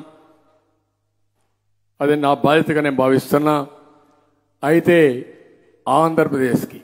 Speaker 4: అది నా బాధ్యతగా నేను భావిస్తున్నా అయితే ఆంధ్రప్రదేశ్కి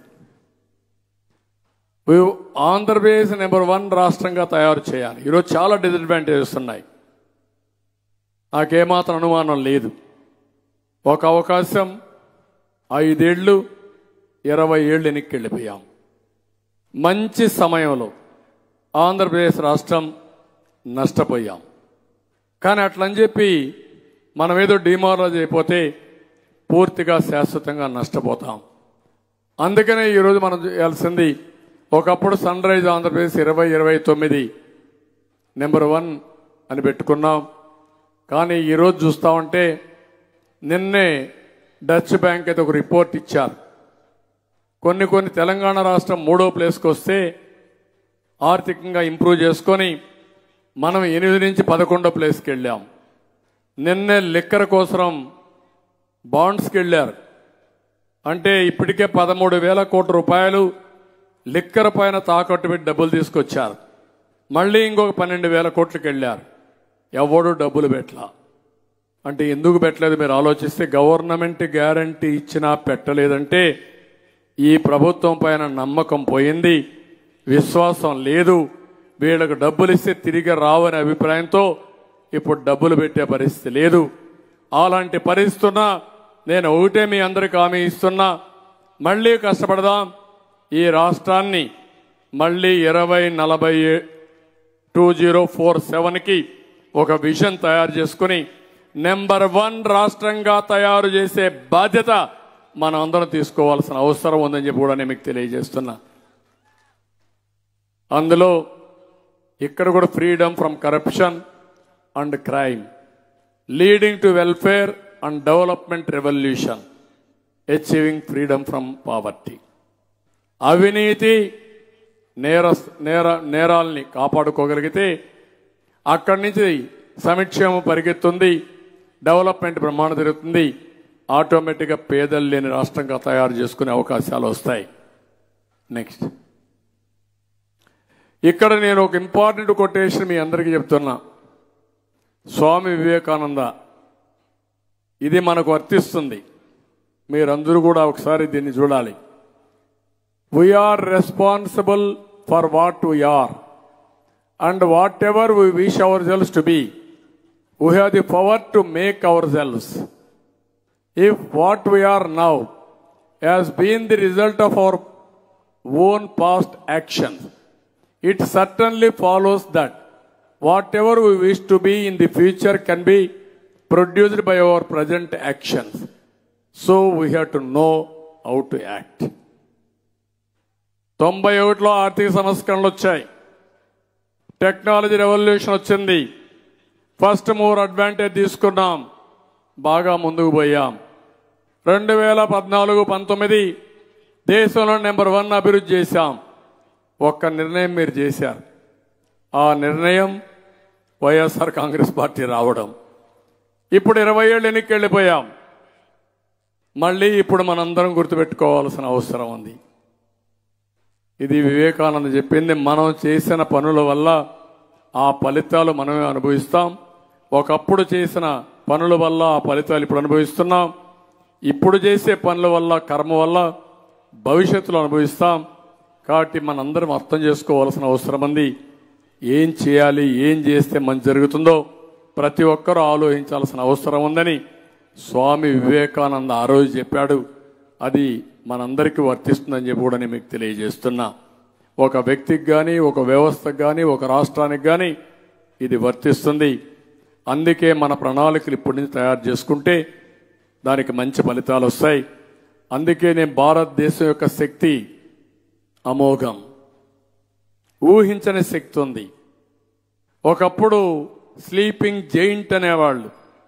Speaker 4: we- ఆంధ్రప్రదేశ్ నెంబర్ వన్ రాష్ట్రంగా తయారు చేయాలి ఈరోజు చాలా డిసడ్వాంటేజెస్ ఉన్నాయి నాకేమాత్రం అనుమానం లేదు ఒక అవకాశం ఐదేళ్లు ఇరవై ఏళ్ళు వెనక్కి వెళ్ళిపోయాం మంచి సమయంలో ఆంధ్రప్రదేశ్ రాష్ట్రం నష్టపోయాం కానీ అట్లని చెప్పి మనం ఏదో డిమారలైజ్ అయిపోతే పూర్తిగా శాశ్వతంగా నష్టపోతాం అందుకనే ఈరోజు మనం చేయాల్సింది ఒకప్పుడు సన్ రైజ్ ఆంధ్రప్రదేశ్ ఇరవై ఇరవై తొమ్మిది నెంబర్ వన్ అని పెట్టుకున్నాం కానీ ఈరోజు చూస్తా ఉంటే నిన్నే డచ్ బ్యాంక్ అయితే ఒక రిపోర్ట్ ఇచ్చారు కొన్ని కొన్ని తెలంగాణ రాష్ట్రం మూడో ప్లేస్కి వస్తే ఆర్థికంగా ఇంప్రూవ్ చేసుకొని మనం ఎనిమిది నుంచి పదకొండో ప్లేస్కి వెళ్ళాం నిన్నే లిక్కర్ కోసం బాండ్స్కి వెళ్ళారు అంటే ఇప్పటికే పదమూడు వేల కోట్ల రూపాయలు లిక్కర్ పైన తాకట్టు పెట్టి డబ్బులు తీసుకొచ్చారు మళ్ళీ ఇంకొక పన్నెండు వేల కోట్లకి వెళ్ళారు ఎవడు డబ్బులు పెట్టలా అంటే ఎందుకు పెట్టలేదు మీరు ఆలోచిస్తే గవర్నమెంట్ గ్యారంటీ ఇచ్చినా పెట్టలేదంటే ఈ ప్రభుత్వం పైన నమ్మకం పోయింది విశ్వాసం లేదు వీళ్ళకు డబ్బులు ఇస్తే తిరిగి రావనే అభిప్రాయంతో ఇప్పుడు డబ్బులు పెట్టే పరిస్థితి లేదు అలాంటి పరిస్థితున్నా నేను ఒకటే మీ అందరికి హామీ ఇస్తున్నా మళ్ళీ కష్టపడదాం ఈ రాష్ట్రాన్ని మళ్ళీ ఇరవై నలభై టూ జీరో ఫోర్ సెవెన్కి ఒక విజన్ తయారు చేసుకుని నెంబర్ వన్ రాష్ట్రంగా తయారు చేసే బాధ్యత మనం అందరం తీసుకోవాల్సిన అవసరం ఉందని చెప్పి కూడా నేను మీకు తెలియజేస్తున్నా అందులో ఇక్కడ కూడా freedom from corruption and crime leading to welfare and development revolution achieving freedom from poverty అవినీతి నేర నేర నేరాల్ని కాపాడుకోగలిగితే అక్కడి నుంచి సమిక్షేమం పరిగెత్తుంది డెవలప్మెంట్ బ్రహ్మాండం జరుగుతుంది ఆటోమేటిక్గా పేదలు లేని రాష్ట్రంగా తయారు చేసుకునే అవకాశాలు వస్తాయి నెక్స్ట్ ఇక్కడ నేను ఒక ఇంపార్టెంట్ కొటేషన్ మీ అందరికీ చెప్తున్నా స్వామి వివేకానంద ఇది మనకు వర్తిస్తుంది మీరందరూ కూడా ఒకసారి దీన్ని చూడాలి we are responsible for what we are and what ever we wish our selves to be we have the power to make our selves if what we are now has been the result of our own past actions, it certainly follows that whatever we wish to be in the future can be produced by our present actions. So we have to know how to act. తొంభై ఒకటిలో ఆర్థిక సంస్కరణలు వచ్చాయి technology revolution వచ్చింది first mover advantage తీసుకున్నాం బాగా ముందుకు పోయాం రెండు వేల పద్నాలుగు పంతొమ్మిది దేశంలో నెంబర్ వన్ అభివృద్ధి చేశాం ఒక్క నిర్ణయం మీరు చేశారు ఆ నిర్ణయం వైఎస్ఆర్ కాంగ్రెస్ పార్టీ రావడం ఇప్పుడు ఇరవై ఏళ్ళు ఎన్నికకి వెళ్ళిపోయాం మళ్ళీ ఇప్పుడు మనందరం గుర్తుపెట్టుకోవాల్సిన అవసరం ఉంది ఇది వివేకానంద చెప్పింది మనం చేసిన పనుల వల్ల ఆ ఫలితాలు మనమే అనుభవిస్తాం ఒకప్పుడు చేసిన పనుల వల్ల ఆ ఫలితాలు ఇప్పుడు అనుభవిస్తున్నాం ఇప్పుడు చేసే పనుల వల్ల కర్మ వల్ల భవిష్యత్తులో అనుభవిస్తాం కాబట్టి మనందరం అర్థం చేసుకోవాల్సిన అవసరం ఉంది ఏం చేయాలి ఏం చేస్తే మంచి జరుగుతుందో ప్రతి ఒక్కరూ ఆలోచించాల్సిన అవసరం ఉందని స్వామి వివేకానంద ఆ రోజు చెప్పాడు అది మనందరికీ వర్తిస్తుందని చెప్పి కూడా నేను మీకు తెలియజేస్తున్నా ఒక వ్యక్తికి కానీ ఒక వ్యవస్థకు కానీ ఒక రాష్ట్రానికి కానీ ఇది వర్తిస్తుంది అందుకే మన ప్రణాళికలు ఇప్పటి నుంచి తయారు చేసుకుంటే దానికి మంచి ఫలితాలు వస్తాయి అందుకే నేను భారతదేశం యొక్క శక్తి అమోఘం ఊహించని శక్తి ఉంది ఒకప్పుడు స్లీపింగ్ జైంట్ అనేవాళ్ళు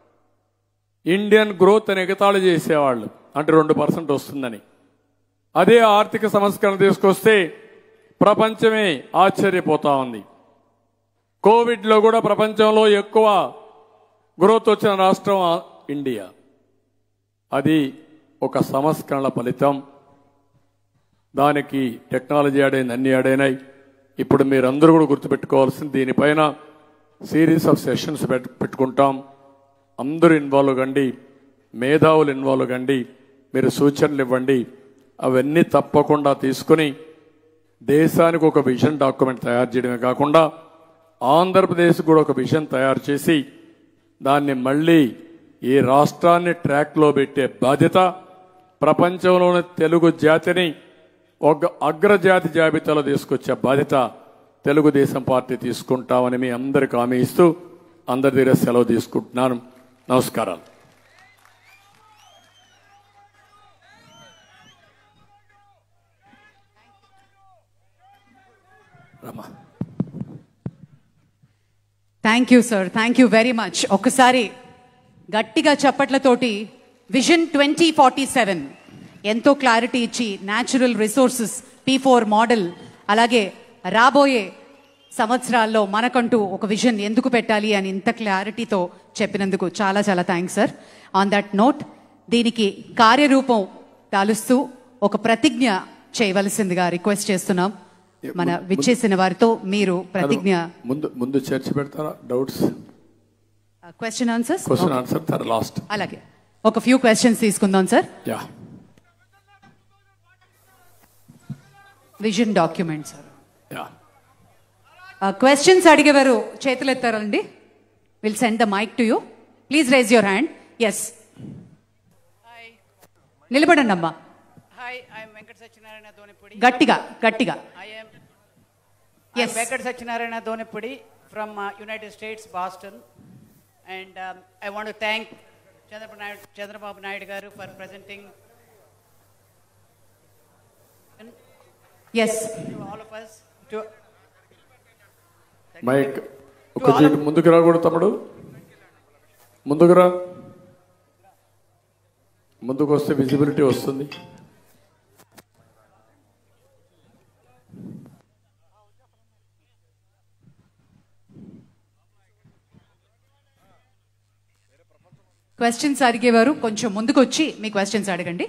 Speaker 4: ఇండియన్ గ్రోత్ అని ఎగతాళి చేసేవాళ్ళు అంటే రెండు పర్సెంట్ వస్తుందని అదే ఆర్థిక సంస్కరణ తీసుకొస్తే ప్రపంచమే ఆశ్చర్యపోతా ఉంది కోవిడ్లో కూడా ప్రపంచంలో ఎక్కువ గ్రోత్ వచ్చిన రాష్ట్రం ఆ- ఇండియా అది ఒక సంస్కరణల ఫలితం దానికి టెక్నాలజీ ఆడైంది అన్ని ఆడైనాయి ఇప్పుడు మీరందరూ కూడా గుర్తుపెట్టుకోవాల్సింది దీనిపైన సిరీస్ ఆఫ్ సెషన్స్ పెట్టు పెట్టుకుంటాం అందరూ ఇన్వాల్వ్ కండి మేధావులు ఇన్వాల్వ్ కండి మీరు సూచనలు ఇవ్వండి అవన్నీ తప్పకుండా తీసుకుని దేశానికి ఒక విజన్ డాక్యుమెంట్ తయారు చేయడమే కాకుండా ఆంధ్రప్రదేశ్ కూడా ఒక విజన్ తయారు చేసి దాన్ని మళ్ళీ ఈ రాష్ట్రాన్ని ట్రాక్లో పెట్టే బాధ్యత ప్రపంచంలోని తెలుగు జాతిని ఒక అగ్రజాతి జాబితాలో తీసుకొచ్చే బాధ్యత తెలుగుదేశం పార్టీ తీసుకుంటామని మీ అందరికి హామీ ఇస్తూ అందరి దగ్గర సెలవు తీసుకుంటున్నాను నమస్కారాలు Rama
Speaker 1: thank you sir thank you very much ఒక్కసారి గట్టిగా చప్పట్లతోటి విజన్ ట్వంటీ ఫార్టీ సెవెన్ ఎంతో క్లారిటీ ఇచ్చి natural resources P four model అలాగే రాబోయే సంవత్సరాల్లో మనకంటూ ఒక విజన్ ఎందుకు పెట్టాలి అని ఇంత క్లారిటీతో చెప్పినందుకు చాలా చాలా thanks sir on that note దీనికి కార్యరూపం తాలుస్తూ ఒక ప్రతిజ్ఞ చేయవలసిందిగా రిక్వెస్ట్ చేస్తున్నాం మన విచ్చేసిన వారితో మీరు ప్రతిజ్ఞ
Speaker 4: ముందు ముందు చర్చ పెడతారా doubts
Speaker 1: question answers
Speaker 4: question answer తర్వాత లాస్ట్
Speaker 1: అలాగే ఒక ఫ్యూ క్వశ్చన్స్ తీసుకుందాం sir
Speaker 4: ya
Speaker 1: vision document sir
Speaker 4: ya
Speaker 1: questions అడిగేవారు చేతులు ఎత్తారండి will send the mike to you please raise your hand yes నిలబడండి అమ్మా
Speaker 6: Hi, I'm Venkat Sachinarayana Donepudi.
Speaker 1: గట్టిగా గట్టిగా
Speaker 6: I am
Speaker 1: Yes.
Speaker 6: I'm Venkat Sachinarayana Donepudi from uh, United States, Boston. And um, I want to thank Chandrababu Naidu, Chandrababu Naidu garu for presenting
Speaker 1: this
Speaker 6: to all of us. To,
Speaker 4: mike కొంచెం ఇటు ముందుకు రాకూడదు తమ్ముడు ముందుకు రా ముందుకు వస్తే visibility వస్తుంది
Speaker 1: క్వశ్చన్స్ అడిగేవారు కొంచెం ముందుకు వచ్చి మీ క్వశ్చన్స్ అడగండి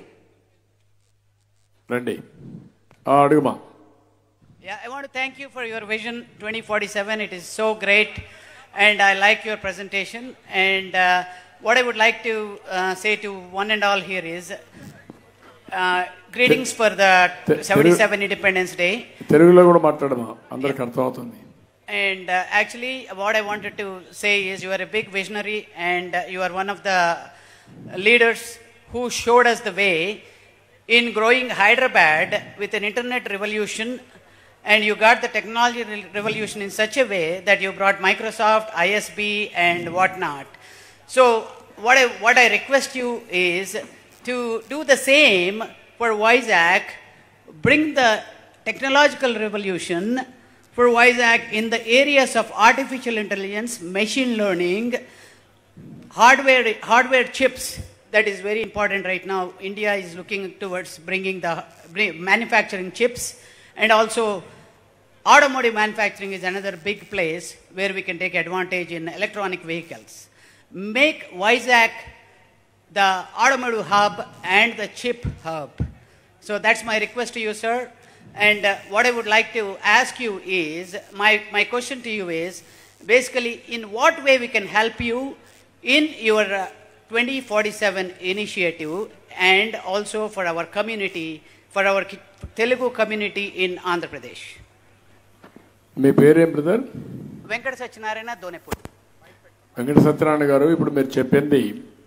Speaker 4: రండి ఆ, అడుగుమా
Speaker 6: Yeah, I want to thank you for your vision 2047. It is so great, and I like your presentation. And uh, what I would like to uh, say to one and all here is uh, greetings for the
Speaker 4: Te-
Speaker 6: 77 Independence Day.
Speaker 4: తెలుగులో కూడా మాట్లాడమా అందరికి అర్థమవుతుంది
Speaker 6: And uh, actually, what I wanted to say is you are a big visionary and uh, you are one of the leaders who showed us the way in growing Hyderabad with an internet revolution. And you got the technology re- revolution in such a way that you brought Microsoft, ISB, and whatnot. So, what I, what I request you is to do the same for WISAC, bring the technological revolution for WISAC in the areas of artificial intelligence, machine learning, hardware, hardware chips. That is very important right now. India is looking towards bringing the bring, manufacturing chips, and also automotive manufacturing is another big place where we can take advantage in electronic vehicles. Make WISAC the automotive hub and the chip hub. So that's my request to you, sir. And uh, what I would like to ask you is my, my question to you is basically, in what way we can help you in your uh, 2047 initiative and also for our community, for our Ki- Telugu community in Andhra Pradesh?
Speaker 4: మీ పేరేం brother
Speaker 6: Venkata Sachinarayana Donepudi.
Speaker 4: Venkata Satyanarayana garu ఇప్పుడు మీరు చెప్పింది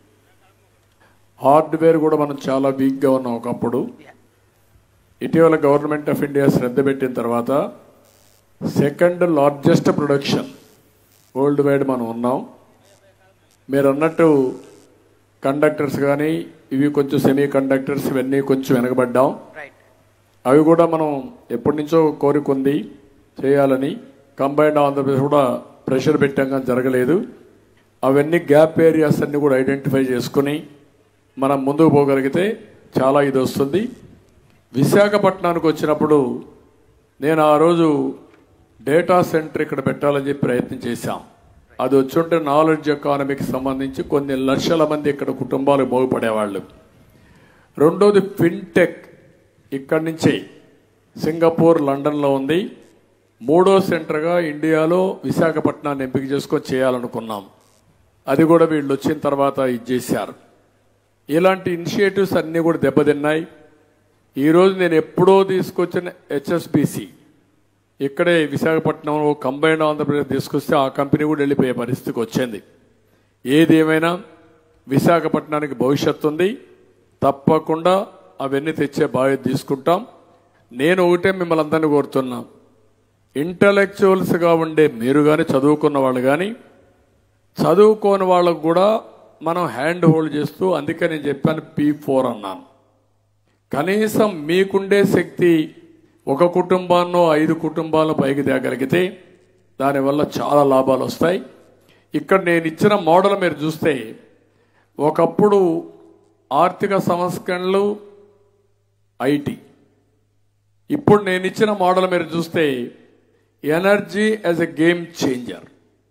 Speaker 4: hardware కూడా మనం చాలా వీక్గా ఉన్నాం ఒకప్పుడు
Speaker 6: Yeah.
Speaker 4: ఇటీవల గవర్నమెంట్ ఆఫ్ ఇండియా శ్రద్ధ పెట్టిన తర్వాత second largest production world wide మనం ఉన్నాం మీరు అన్నట్టు కండక్టర్స్ కానీ ఇవి కొంచెం సెమీ కండక్టర్స్ ఇవన్నీ కొంచెం వెనకబడ్డాం
Speaker 6: Right.
Speaker 4: అవి కూడా మనం ఎప్పటి నుంచో కోరిక ఉంది చేయాలని కంబైన్డ్ ఆంధ్రప్రదేశ్ కూడా ప్రెషర్ పెట్టాం కానీ జరగలేదు అవన్నీ గ్యాప్ ఏరియాస్ అన్ని కూడా ఐడెంటిఫై చేసుకుని మనం ముందుకు పోగలిగితే చాలా ఇది వస్తుంది విశాఖపట్నానికి వచ్చినప్పుడు నేను ఆ రోజు డేటా సెంటర్ ఇక్కడ పెట్టాలని చెప్పి ప్రయత్నం చేశాం అది వచ్చుంటే నాలెడ్జ్ ఎకానమీకి సంబంధించి కొన్ని లక్షల మంది ఇక్కడ కుటుంబాలు బాగుపడేవాళ్ళు రెండోది ఫిన్టెక్ ఇక్కడి నుంచే సింగపూర్ లండన్లో ఉంది మూడో సెంటర్గా ఇండియాలో విశాఖపట్నాన్ని ఎంపిక చేసుకొని చేయాలనుకున్నాం అది కూడా వీళ్ళు వచ్చిన తర్వాత ఇది చేశారు ఇలాంటి ఇనిషియేటివ్స్ అన్నీ కూడా దెబ్బతిన్నాయి ఈరోజు నేను ఎప్పుడో తీసుకొచ్చిన హెచ్ఎస్బిసి ఇక్కడే విశాఖపట్నంలో కంబైన్డ్ ఆంధ్రప్రదేశ్ తీసుకొస్తే ఆ కంపెనీ కూడా వెళ్ళిపోయే పరిస్థితికి వచ్చింది ఏది ఏమైనా విశాఖపట్నానికి భవిష్యత్తు ఉంది తప్పకుండా అవన్నీ తెచ్చే బాధ్యత తీసుకుంటాం నేను ఒకటే మిమ్మల్ని అందరినీ కోరుతున్నా ఇంటలెక్చువల్స్గా ఉండే మీరు కానీ చదువుకున్న వాళ్ళు కానీ చదువుకోని వాళ్ళకు కూడా మనం హ్యాండ్ హోల్డ్ చేస్తూ అందుకే నేను చెప్పాను పీ ఫోర్ అన్నాను కనీసం మీకుండే శక్తి ఒక కుటుంబాన్నో ఐదు కుటుంబాలను పైకి తేగలిగితే దానివల్ల చాలా లాభాలు వస్తాయి ఇక్కడ నేను ఇచ్చిన మోడల్ మీరు చూస్తే ఒకప్పుడు ఆర్థిక సంస్కరణలు ఐటీ ఇప్పుడు నేను ఇచ్చిన మోడల్ మీరు చూస్తే energy as a game changer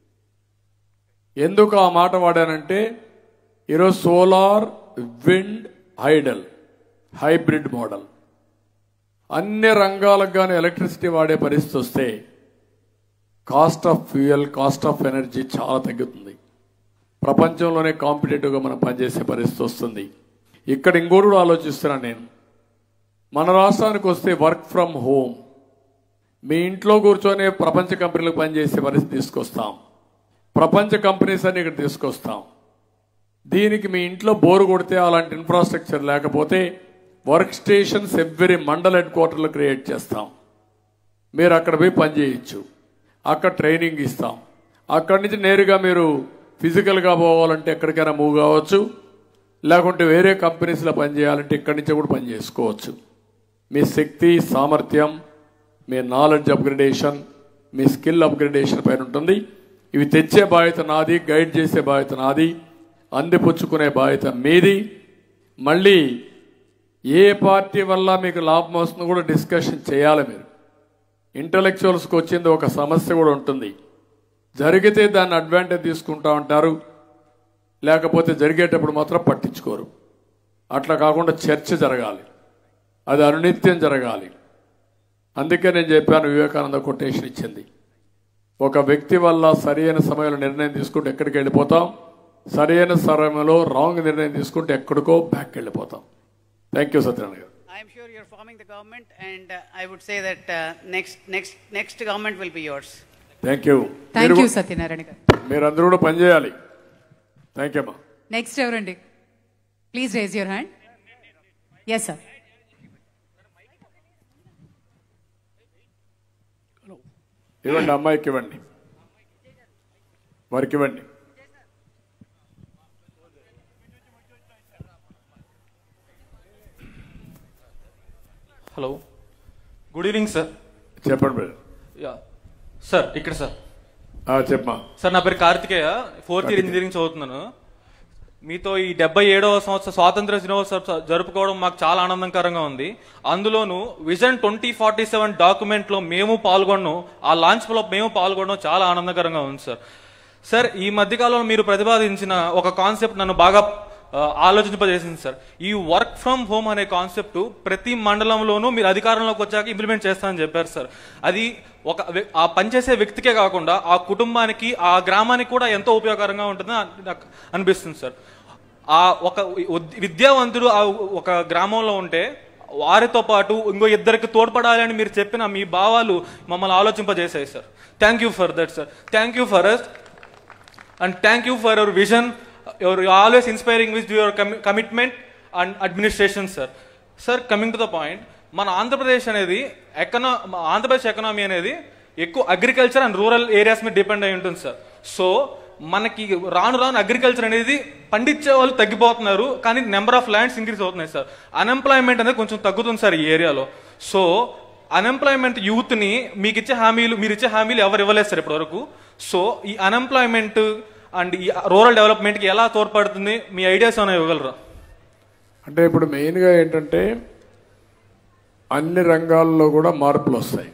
Speaker 4: ఎందుకు ఆ మాట వాడానంటే ఈరోజు solar wind hydel hybrid model అన్ని రంగాలకు కానీ ఎలక్ట్రిసిటీ వాడే పరిస్థితి వస్తే cost of fuel cost of energy చాలా తగ్గుతుంది ప్రపంచంలోనే కాంపిటేటివ్గా మనం పనిచేసే పరిస్థితి వస్తుంది ఇక్కడ ఇంకోటి కూడా ఆలోచిస్తున్నాను నేను మన రాష్ట్రానికి వస్తే వర్క్ ఫ్రమ్ హోమ్ మీ ఇంట్లో కూర్చొని ప్రపంచ కంపెనీలకు పనిచేసే పరిస్థితి తీసుకొస్తాం ప్రపంచ కంపెనీస్ అన్ని ఇక్కడ తీసుకొస్తాం దీనికి మీ ఇంట్లో బోరు కొడితే అలాంటి ఇన్ఫ్రాస్ట్రక్చర్ లేకపోతే వర్క్ స్టేషన్స్ ఎవ్రీ మండల్ హెడ్ క్వార్టర్లో క్రియేట్ చేస్తాం మీరు అక్కడ పోయి పని చేయొచ్చు అక్కడ ట్రైనింగ్ ఇస్తాం అక్కడి నుంచి నేరుగా మీరు ఫిజికల్గా పోవాలంటే ఎక్కడికైనా మూవ్ కావచ్చు లేకుంటే వేరే కంపెనీస్లో పని చేయాలంటే ఇక్కడి నుంచి కూడా పని చేసుకోవచ్చు మీ శక్తి సామర్థ్యం మీ నాలెడ్జ్ అప్గ్రేడేషన్ మీ స్కిల్ అప్గ్రేడేషన్ పైన ఉంటుంది ఇవి తెచ్చే బాధ్యత నాది గైడ్ చేసే బాధ్యత నాది అందిపుచ్చుకునే బాధ్యత మీది మళ్ళీ ఏ పార్టీ వల్ల మీకు లాభం వస్తుందో కూడా డిస్కషన్ చేయాలి మీరు ఇంటలెక్చువల్స్కి వచ్చింది ఒక సమస్య కూడా ఉంటుంది జరిగితే దాన్ని అడ్వాంటేజ్ తీసుకుంటా ఉంటారు లేకపోతే జరిగేటప్పుడు మాత్రం పట్టించుకోరు అట్లా కాకుండా చర్చ జరగాలి అది అనునిత్యం జరగాలి అందుకే నేను చెప్పాను వివేకానంద కొటేషన్ ఇచ్చింది ఒక వ్యక్తి వల్ల సరైన సమయంలో నిర్ణయం తీసుకుంటే ఎక్కడికి వెళ్ళిపోతాం సరైన సమయంలో రాంగ్ నిర్ణయం తీసుకుంటే ఎక్కడికో బ్యాక్ వెళ్ళిపోతాం థ్యాంక్ యూ సత్యనారాయణ గారు
Speaker 6: I'm sure you're forming the government, and uh, I would say that uh, next, next, next government will be yours.
Speaker 4: Thank you
Speaker 1: thank you Satyanarayana garu
Speaker 4: మీరందరూ కూడా పనిచేయాలి థ్యాంక్ యూ అమ్మా
Speaker 1: నెక్స్ట్ ఎవరండి please raise your hand yes sir
Speaker 4: ఇవ్వండి అమ్మాయికి ఇవ్వండి వారికి ఇవ్వండి
Speaker 7: హలో గుడ్ ఈవినింగ్ సార్
Speaker 4: చెప్పండి బ్రదర్
Speaker 7: యా సార్ ఇక్కడ సార్
Speaker 4: ఆ, చెప్పమా
Speaker 7: సార్ నా పేరు కార్తికేయ ఫోర్త్ ఇయర్ ఇంజనీరింగ్ చదువుతున్నాను మీతో ఈ డెబ్బై ఏడవ సంవత్సర స్వాతంత్ర దినోత్సవం జరుపుకోవడం మాకు చాలా ఆనందకరంగా ఉంది అందులోనూ vision twenty forty seven document లో మేము పాల్గొన్నాం ఆ లాంచ్ లో మేము పాల్గొనడం చాలా ఆనందకరంగా ఉంది సార్ సార్ ఈ మధ్యకాలంలో మీరు ప్రతిపాదించిన ఒక కాన్సెప్ట్ నన్ను బాగా ఆ, ఆలోచింపజేసింది సార్ ఈ వర్క్ ఫ్రమ్ హోమ్ అనే కాన్సెప్ట్ ప్రతి మండలంలోనూ మీరు అధికారంలోకి వచ్చాక ఇంప్లిమెంట్ చేస్తామని చెప్పారు సార్ అది ఒక వ్య- ఆ పనిచేసే వ్యక్తికే కాకుండా ఆ కుటుంబానికి ఆ గ్రామానికి కూడా ఎంతో ఉపయోగకరంగా ఉంటుందని అన్- నాకు అనిపిస్తుంది సార్ ఆ ఒక ఉద్- విద్యావంతుడు ఆ ఒక గ్రామంలో ఉంటే వారితో పాటు ఇంకో ఇద్దరికి తోడ్పడాలి అని మీరు చెప్పిన మీ భావాలు మమ్మల్ని ఆలోచింపజేశాయి sir thank you for that sir thank you for us and thank you for your vision. You're always inspiring with your com- commitment and administration, sir. Sir, coming to the point, మన ఆంధ్రప్రదేశ్ అనేది ఎకనా Andhra Pradesh economy అనేది ఎక్కువ agriculture and rural areas మీద depend అయి ఉంటుంది sir so మనకి రాను రాను అగ్రికల్చర్ అనేది పండించే వాళ్ళు తగ్గిపోతున్నారు కానీ నెంబర్ ఆఫ్ ల్యాండ్స్ ఇంక్రీజ్ అవుతున్నాయి సార్ అన్ఎంప్లాయ్మెంట్ అనేది కొంచెం తగ్గుతుంది సార్ ఈ ఏరియాలో సో అన్ఎంప్లాయ్మెంట్ యూత్ ని మీకు ఇచ్చే హామీలు మీరు ఇచ్చే హామీలు ఎవరు ఇవ్వలేదు సార్ ఇప్పటివరకు సో ఈ అన్ఎంప్లాయ్మెంట్ అండ్ ఈ రూరల్ డెవలప్మెంట్ కి ఎలా తోడ్పడుతుంది మీ ఐడియాస్ ఏమైనా ఇవ్వగలరా
Speaker 4: అంటే ఇప్పుడు మెయిన్గా ఏంటంటే అన్ని రంగాల్లో కూడా మార్పులు వస్తాయి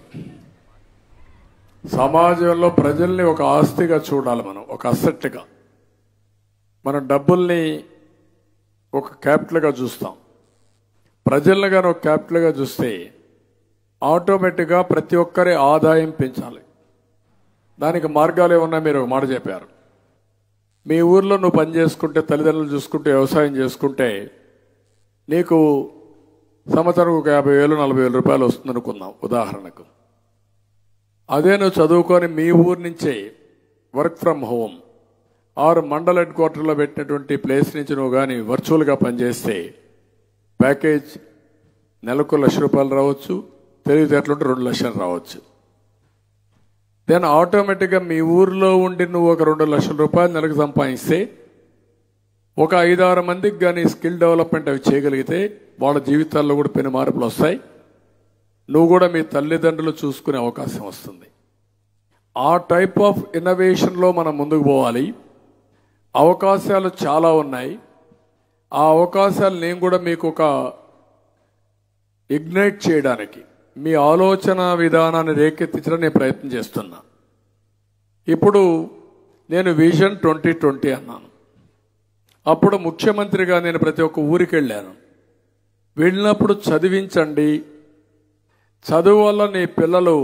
Speaker 4: సమాజంలో ప్రజల్ని ఒక ఆస్తిగా చూడాలి మనం ఒక అసెట్గా మన డబ్బుల్ని ఒక క్యాపిటల్గా చూస్తాం ప్రజల్ని కానీ ఒక క్యాపిటల్గా చూస్తే ఆటోమేటిక్గా ప్రతి ఒక్కరి ఆదాయం పెంచాలి దానికి మార్గాలు ఏమన్నా మీరు ఒక మాట చెప్పారు మీ ఊర్లో నువ్వు పని చేసుకుంటే తల్లిదండ్రులు చూసుకుంటే వ్యవసాయం చేసుకుంటే నీకు సంవత్సరం ఒక యాభై వేలు నలభై వేల రూపాయలు వస్తుంది అనుకుందాం ఉదాహరణకు అదే నువ్వు చదువుకొని మీ ఊరు నుంచే వర్క్ ఫ్రమ్ హోమ్ ఆరు మండల హెడ్ క్వార్టర్లో పెట్టినటువంటి ప్లేస్ నుంచి నువ్వు కానీ వర్చువల్గా పనిచేస్తే ప్యాకేజ్ నెలకు లక్ష రూపాయలు రావచ్చు తెలివితేటలుంటే రెండు లక్షలు రావచ్చు దెన్ ఆటోమేటిక్గా మీ ఊర్లో ఉండి నువ్వు ఒక రెండు లక్షల రూపాయలు నెలకు సంపాదిస్తే ఒక ఐదారు మందికి కానీ స్కిల్ డెవలప్మెంట్ అవి చేయగలిగితే వాళ్ళ జీవితాల్లో కూడా పెను మార్పులు వస్తాయి నువ్వు కూడా మీ తల్లిదండ్రులు చూసుకునే అవకాశం వస్తుంది ఆ టైప్ ఆఫ్ ఇన్నోవేషన్లో మనం ముందుకు పోవాలి అవకాశాలు చాలా ఉన్నాయి ఆ అవకాశాలు నేను కూడా మీకు ఒక ఇగ్నైట్ చేయడానికి మీ ఆలోచన విధానాన్ని రేకెత్తించడం నేను ప్రయత్నం చేస్తున్నా ఇప్పుడు నేను విజన్ ట్వంటీ ట్వంటీ అన్నాను అప్పుడు ముఖ్యమంత్రిగా నేను ప్రతి ఒక్క ఊరికి వెళ్ళాను వెళ్ళినప్పుడు చదివించండి చదువు వల్ల నీ పిల్లలు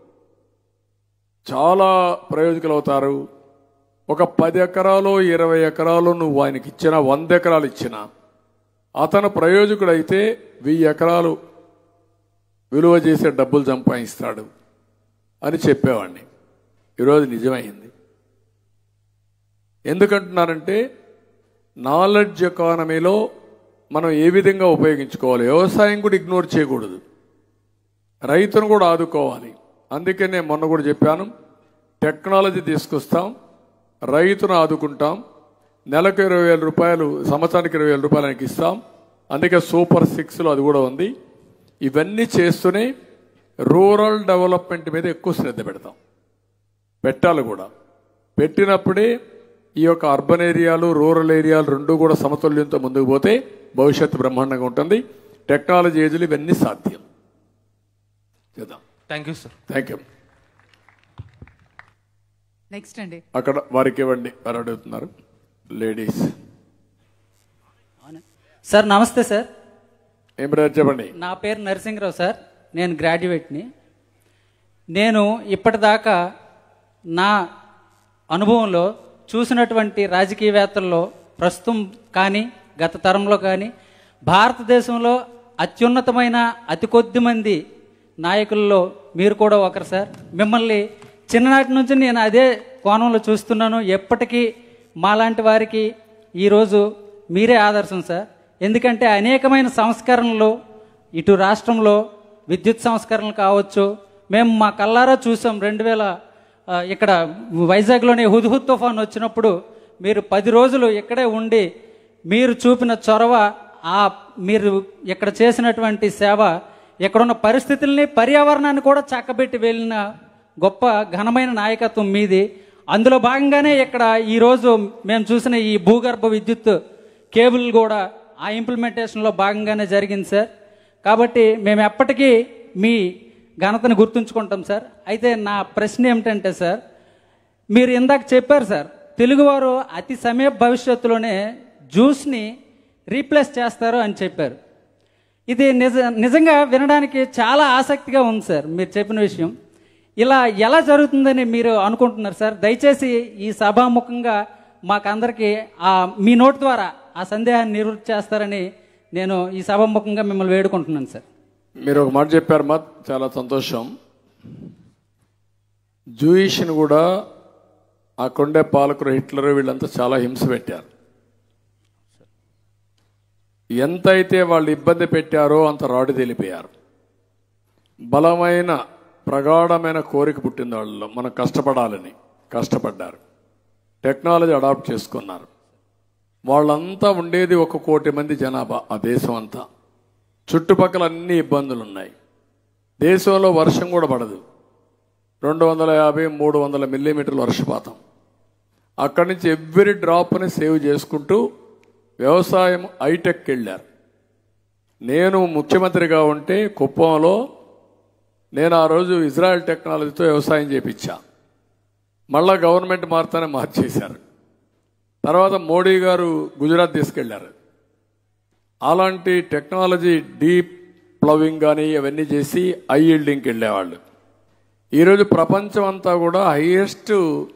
Speaker 4: చాలా ప్రయోజకులు అవుతారు ఒక పది ఎకరాలు ఇరవై ఎకరాలు నువ్వు ఆయనకి ఇచ్చిన వంద ఎకరాలు ఇచ్చిన అతను ప్రయోజకుడైతే వెయ్యి ఎకరాలు విలువ చేసే డబ్బులు సంపాదిస్తాడు అని చెప్పేవాడిని ఈరోజు నిజమైంది ఎందుకంటున్నారంటే నాలెడ్జ్ ఎకానమీలో మనం ఏ విధంగా ఉపయోగించుకోవాలి వ్యవసాయం కూడా ఇగ్నోర్ చేయకూడదు రైతును కూడా ఆదుకోవాలి అందుకే నేను మొన్న కూడా చెప్పాను టెక్నాలజీ తీసుకొస్తాం రైతును ఆదుకుంటాం నెలకు ఇరవై వేల రూపాయలు సంవత్సరానికి ఇరవై వేల రూపాయలు ఆయనకి ఇస్తాం అందుకే సూపర్ సిక్స్లో అది కూడా ఉంది ఇవన్నీ చేస్తూనే రూరల్ డెవలప్మెంట్ మీద ఎక్కువ శ్రద్ధ పెడతాం పెట్టాలి కూడా పెట్టినప్పుడే ఈ యొక్క అర్బన్ ఏరియాలు రూరల్ ఏరియాలు రెండు కూడా సమతుల్యంతో ముందుకు పోతే భవిష్యత్తు బ్రహ్మాండంగా ఉంటుంది టెక్నాలజీ ఏజ్లు ఇవన్నీ సాధ్యం చేద్దాం
Speaker 7: thank you sir
Speaker 4: thank you
Speaker 1: next అండి
Speaker 4: అక్కడ వారికి ఇవ్వండి వారు అడుగుతున్నారు లేడీస్
Speaker 8: సార్ నమస్తే సార్
Speaker 4: ఏం బ్రదర్ చెప్పండి
Speaker 8: నా పేరు నరసింహరావు సార్ నేను గ్రాడ్యుయేట్ని నేను ఇప్పటిదాకా నా అనుభవంలో చూసినటువంటి రాజకీయవేత్తల్లో ప్రస్తుతం కానీ గత తరంలో కానీ భారతదేశంలో అత్యున్నతమైన అతి కొద్ది మంది నాయకుల్లో మీరు కూడా ఒకరు సార్ మిమ్మల్ని చిన్ననాటి నుంచి నేను అదే కోణంలో చూస్తున్నాను ఎప్పటికీ మాలాంటి వారికి ఈరోజు మీరే ఆదర్శం సార్ ఎందుకంటే అనేకమైన సంస్కరణలు ఇటు రాష్ట్రంలో విద్యుత్ సంస్కరణలు కావచ్చు మేము మా కల్లారా చూసాం రెండు వేల ఆ, ఇక్కడ వైజాగ్లోనే హుద్హుద్ తుఫాన్ వచ్చినప్పుడు మీరు పది రోజులు ఇక్కడే ఉండి మీరు చూపిన చొరవ ఆ మీరు ఇక్కడ చేసినటువంటి సేవ ఇక్కడున్న పరిస్థితుల్ని పర్యావరణాన్ని కూడా చక్కబెట్టి వెళ్ళిన గొప్ప ఘనమైన నాయకత్వం మీది అందులో భాగంగానే ఇక్కడ ఈరోజు మేము చూసిన ఈ భూగర్భ విద్యుత్ కేబుల్ కూడా ఆ ఇంప్లిమెంటేషన్లో భాగంగానే జరిగింది సార్ కాబట్టి మేము ఎప్పటికీ మీ ఘనతను గుర్తుంచుకుంటాం సార్ అయితే నా ప్రశ్న ఏమిటంటే సార్ మీరు ఇందాక చెప్పారు సార్ తెలుగువారు అతి సమీప భవిష్యత్తులోనే జ్యూస్ని రీప్లేస్ చేస్తారు అని చెప్పారు ఇది నిజ నిజంగా వినడానికి చాలా ఆసక్తిగా ఉంది సార్ మీరు చెప్పిన విషయం ఇలా ఎలా జరుగుతుందని మీరు అనుకుంటున్నారు సార్ దయచేసి ఈ సభాముఖంగా మాకందరికీ ఆ మీ నోటి ద్వారా ఆ సందేహాన్ని నివృత్తి చేస్తారని నేను ఈ సభాముఖంగా మిమ్మల్ని వేడుకుంటున్నాను సార్
Speaker 4: మీరు ఒక మాట చెప్పారు మా చాలా సంతోషం జూయిష్ని కూడా ఆ కొండే పాలకులు హిట్లర్ వీళ్ళంతా చాలా హింస పెట్టారు ఎంతైతే వాళ్ళు ఇబ్బంది పెట్టారో అంత రాడు తెలిపోయారు బలమైన ప్రగాఢమైన కోరిక పుట్టింది వాళ్ళలో మనం కష్టపడాలని కష్టపడ్డారు టెక్నాలజీ అడాప్ట్ చేసుకున్నారు వాళ్ళంతా ఉండేది ఒక కోటి మంది జనాభా ఆ దేశం అంతా చుట్టుపక్కల అన్ని ఇబ్బందులు ఉన్నాయి దేశంలో వర్షం కూడా పడదు రెండు వందల యాభై మూడు వందల మిల్లీమీటర్ల వర్షపాతం అక్కడి నుంచి ఎవ్రీ డ్రాప్ని సేవ్ చేసుకుంటూ వ్యవసాయం హైటెక్ వెళ్ళారు నేను ముఖ్యమంత్రిగా ఉంటే కుప్పంలో నేను ఆ రోజు ఇజ్రాయెల్ టెక్నాలజీతో వ్యవసాయం చేపించా మళ్ళా గవర్నమెంట్ మారుతానే మార్చేశారు తర్వాత మోడీ గారు గుజరాత్ తీసుకెళ్లారు అలాంటి టెక్నాలజీ డీప్ ప్లవింగ్ కానీ అవన్నీ చేసి ఐ ఈల్డింగ్కి వెళ్ళేవాళ్ళు ఈరోజు ప్రపంచం అంతా కూడా హైయెస్ట్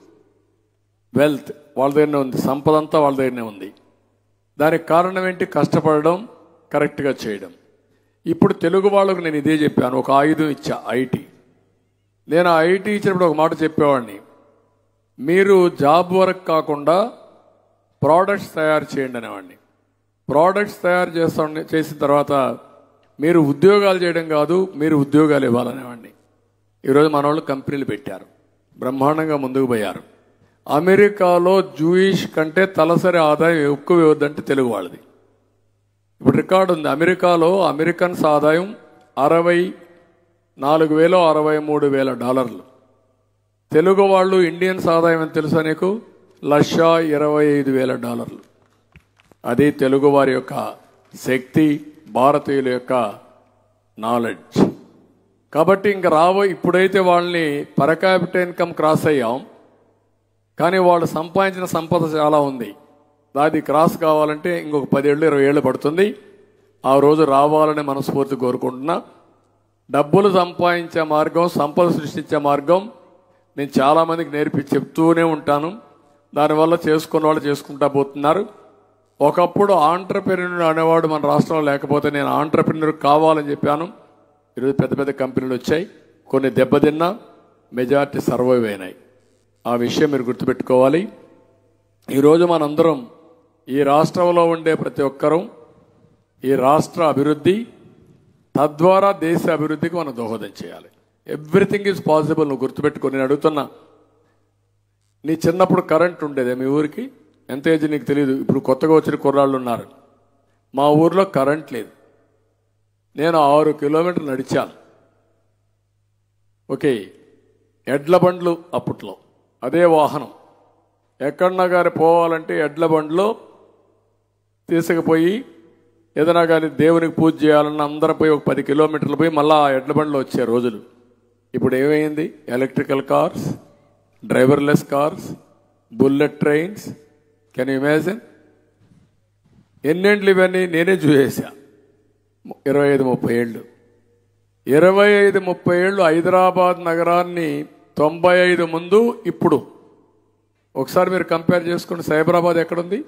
Speaker 4: వెల్త్ వాళ్ళ దగ్గరనే ఉంది సంపద అంతా వాళ్ళ దగ్గరనే ఉంది దానికి కారణం ఏంటి కష్టపడడం కరెక్ట్గా చేయడం ఇప్పుడు తెలుగు వాళ్ళకు నేను ఇదే చెప్పాను ఒక ఆయుధం ఇచ్చా ఐటీ నేను ఆ ఐటీ ఇచ్చినప్పుడు ఒక మాట చెప్పేవాడిని మీరు జాబ్ వర్క్ కాకుండా ప్రోడక్ట్స్ తయారు చేయండి అనేవాడిని ప్రోడక్ట్స్ తయారు చేస్తా చేసిన తర్వాత మీరు ఉద్యోగాలు చేయడం కాదు మీరు ఉద్యోగాలు ఇవ్వాలనేవాడిని ఈరోజు మన వాళ్ళు కంపెనీలు పెట్టారు బ్రహ్మాండంగా ముందుకు పోయారు అమెరికాలో జూయిష్ కంటే తలసరి ఆదాయం ఎక్కువ ఇవ్వద్దంటే తెలుగు వాళ్ళది ఇప్పుడు రికార్డు ఉంది అమెరికాలో అమెరికన్స్ ఆదాయం అరవై నాలుగు వేలు అరవై మూడు వేల డాలర్లు తెలుగు వాళ్ళు ఇండియన్స్ ఆదాయం అని తెలుసా నీకు లక్ష ఇరవై ఐదు వేల డాలర్లు అది తెలుగు వారి యొక్క శక్తి భారతీయుల యొక్క నాలెడ్జ్ కాబట్టి ఇంక రాబో ఇప్పుడైతే వాళ్ళని పర్ క్యాపిటల్ ఇన్కమ్ క్రాస్ అయ్యాం కానీ వాళ్ళు సంపాదించిన సంపద చాలా ఉంది అది క్రాస్ కావాలంటే ఇంకొక పదేళ్ళు ఇరవై ఏళ్ళు పడుతుంది ఆ రోజు రావాలని మనస్ఫూర్తి కోరుకుంటున్నా డబ్బులు సంపాదించే మార్గం సంపద సృష్టించే మార్గం నేను చాలామందికి నేర్పి చెప్తూనే ఉంటాను దానివల్ల చేసుకున్న వాళ్ళు చేసుకుంటా పోతున్నారు ఒకప్పుడు ఆంటర్ప్రెన్యూర్ అనేవాడు మన రాష్ట్రంలో లేకపోతే నేను ఆంటర్ప్రెన్యూర్ కావాలని చెప్పాను ఈరోజు పెద్ద పెద్ద కంపెనీలు వచ్చాయి కొన్ని దెబ్బతిన్నా మెజార్టీ సర్వైవ్ అయినాయి ఆ విషయం మీరు గుర్తుపెట్టుకోవాలి ఈరోజు మనందరం ఈ రాష్ట్రంలో ఉండే ప్రతి ఒక్కరూ ఈ రాష్ట్ర అభివృద్ధి తద్వారా దేశ అభివృద్ధికి మనం దోహదం చేయాలి ఎవ్రీథింగ్ ఈజ్ పాసిబుల్ నువ్వు గుర్తుపెట్టుకో నేను అడుగుతున్నా నీ చిన్నప్పుడు కరెంట్ ఉండేదే మీ ఊరికి ఎంత ఏజ్ నీకు తెలియదు ఇప్పుడు కొత్తగా వచ్చిన కుర్రాళ్ళు ఉన్నారు మా ఊర్లో కరెంట్ లేదు నేను ఆరు కిలోమీటర్లు నడిచాను ఓకే ఎడ్ల బండ్లు అప్పట్లో అదే వాహనం ఎక్కడన్నా కానీ పోవాలంటే ఎడ్ల బండ్లో తీసుకుపోయి ఏదైనా కానీ దేవునికి పూజ చేయాలన్న అందరం పోయి ఒక పది కిలోమీటర్లు పోయి మళ్ళీ ఆ ఎడ్ల బండ్లో వచ్చే రోజులు ఇప్పుడు ఏమైంది electrical cars driverless cars bullet trains can imagine ఎన్నేండ్లు ఇవన్నీ నేనే చూసేసా ఇరవై ఐదు ముప్పై ఏళ్ళు ఇరవై ఐదు ముప్పై ఏళ్ళు హైదరాబాద్ నగరాన్ని తొంభై ఐదు ముందు ఇప్పుడు ఒకసారి మీరు కంపేర్ చేసుకోండి సైబరాబాద్ ఎక్కడుంది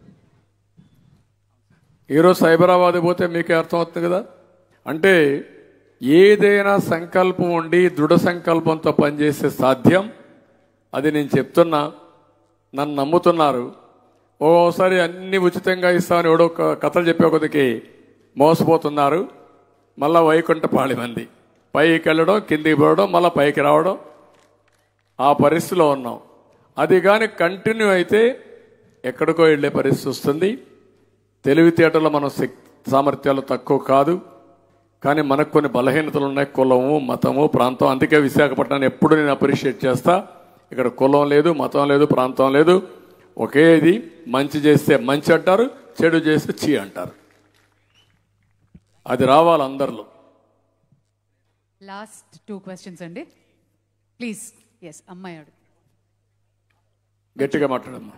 Speaker 4: ఈరోజు సైబరాబాద్ పోతే మీకే అర్థమవుతుంది కదా అంటే ఏదైనా సంకల్పం ఉండి దృఢ సంకల్పంతో పనిచేసే సాధ్యం అది నేను చెప్తున్నా నన్ను నమ్ముతున్నారు ఓసారి అన్ని ఉచితంగా ఇస్తామని ఎవడో ఒక కథలు చెప్పే కొద్దికి మోసపోతున్నారు మళ్ళా వైకుంఠపాళి మంది పైకి వెళ్ళడం కిందికి పోవడం మళ్ళీ పైకి రావడం ఆ పరిస్థితిలో ఉన్నాం అది కానీ కంటిన్యూ అయితే ఎక్కడికో వెళ్ళే పరిస్థితి వస్తుంది తెలివితేటలో మన శక్తి సామర్థ్యాలు తక్కువ కాదు కానీ మనకు కొన్ని బలహీనతలు ఉన్నాయి కులము మతము ప్రాంతం అందుకే విశాఖపట్నాన్ని ఎప్పుడు నేను అప్రిషియేట్ చేస్తా ఇక్కడ కులం లేదు మతం లేదు ప్రాంతం లేదు ఒకే ఇది మంచి చేస్తే మంచి అంటారు చెడు చేస్తే చీ అంటారు అది రావాలి అందరిలో
Speaker 1: లాస్ట్ టూ క్వశ్చన్స్ అండి ప్లీజ్ ఎస్ అమ్మాయి అడుగు
Speaker 4: గట్టిగా మాట్లాడమ్మా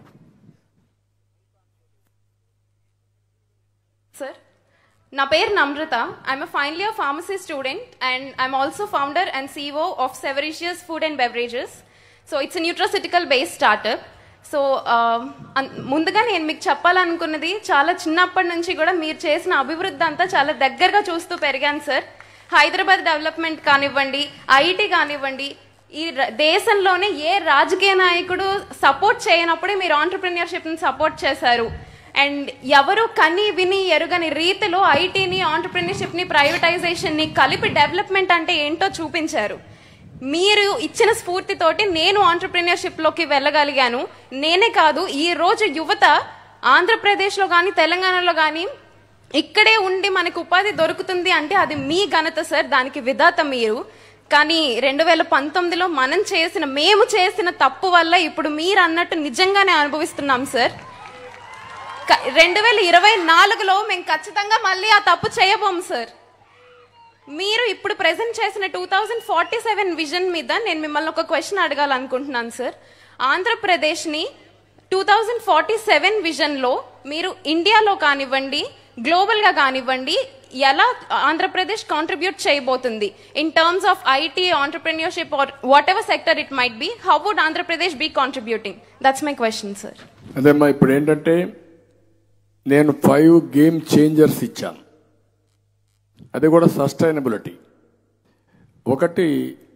Speaker 9: సార్ నా పేరు Namrata I'm a final year pharmacy student and I'm also founder and CEO of savoricious food and beverages so it's nutraceutical based startup so ముందుగా నేను మీకు చెప్పాలనుకున్నది చాలా చిన్నప్పటి నుంచి కూడా మీరు చేసిన అభివృద్ధి అంతా చాలా దగ్గరగా చూస్తూ పెరిగాను సార్ హైదరాబాద్ డెవలప్మెంట్ కానివ్వండి ఐటీ కానివ్వండి ఈ ర- దేశంలోనే ఏ రాజకీయ నాయకుడు సపోర్ట్ చేయనప్పుడే మీరు ఆంటర్ప్రినియర్షిప్ని సపోర్ట్ చేశారు అండ్ ఎవరు కని విని ఎరుగని రీతిలో ఐటీని ఆంటర్ప్రినర్షిప్ని ప్రైవేటైజేషన్ని కలిపి డెవలప్మెంట్ అంటే ఏంటో చూపించారు మీరు ఇచ్చిన స్ఫూర్తితోటి నేను ఆంటర్ప్రినర్షిప్లోకి వెళ్ళగలిగాను నేనే కాదు ఈ రోజు యువత ఆంధ్రప్రదేశ్లో కానీ తెలంగాణలో కానీ ఇక్కడే ఉండి మనకు ఉపాధి దొరుకుతుంది అంటే అది మీ ఘనత సార్ దానికి విధాత మీరు కానీ రెండు వేల పంతొమ్మిదిలో మనం చేసిన మేము చేసిన తప్పు వల్ల ఇప్పుడు మీరు అన్నట్టు నిజంగానే అనుభవిస్తున్నాం సార్ క- రెండు వేల ఇరవై నాలుగులో మేము ఖచ్చితంగా మళ్ళీ ఆ తప్పు చేయబోం సార్ మీరు ఇప్పుడు ప్రెజెంట్ చేసిన two thousand forty seven vision మీద నేను మిమ్మల్ని ఒక క్వశ్చన్ అడగాలనుకుంటున్నాను సార్ ఆంధ్రప్రదేశ్ని టూ థౌజండ్ ఫార్టీ సెవెన్ విజన్లో మీరు ఇండియాలో కానివ్వండి గ్లోబల్గా కానివ్వండి ఎలా ఆంధ్రప్రదేశ్ కాంట్రిబ్యూట్ చేయబోతుంది in terms of IT entrepreneurship or what ever sector it might be how would Andhra Pradesh be contributing that's my question sir
Speaker 4: అదేమ్మా ఇప్పుడు ఏంటంటే నేను ఫైవ్ గేమ్ చేంజర్స్ ఇచ్చాను అది కూడా సస్టైనబిలిటీ ఒకటి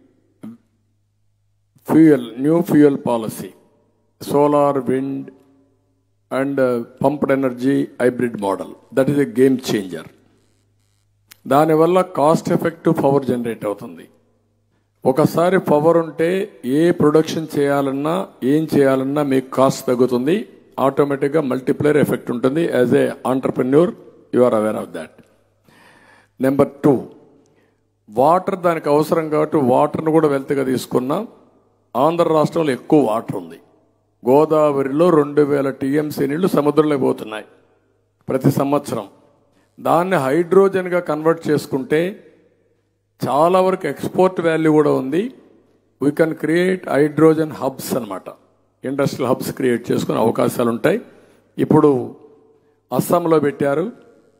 Speaker 4: fuel new fuel policy solar wind and pumped energy hybrid model that is a game changer దానివల్ల cost effective power generate అవుతుంది ఒకసారి పవర్ ఉంటే ఏ ప్రొడక్షన్ చేయాలన్నా ఏం చేయాలన్నా మీకు కాస్ట్ తగ్గుతుంది ఆటోమేటిక్గా మల్టిప్లేయర్ ఎఫెక్ట్ ఉంటుంది as a entrepreneur you are aware of that number two water దానికి అవసరం కాబట్టి వాటర్ను కూడా వెల్త్గా తీసుకున్నాం ఆంధ్ర రాష్ట్రంలో ఎక్కువ వాటర్ ఉంది గోదావరిలో రెండు వేల టీఎంసీ నీళ్లు సముద్రంలో పోతున్నాయి ప్రతి సంవత్సరం దాన్ని హైడ్రోజన్గా కన్వర్ట్ చేసుకుంటే చాలా వరకు ఎక్స్పోర్ట్ వాల్యూ కూడా ఉంది we can create hydrogen hubs అన్నమాట ఇండస్ట్రియల్ హబ్స్ క్రియేట్ చేసుకునే అవకాశాలు ఉంటాయి ఇప్పుడు అస్సాంలో పెట్టారు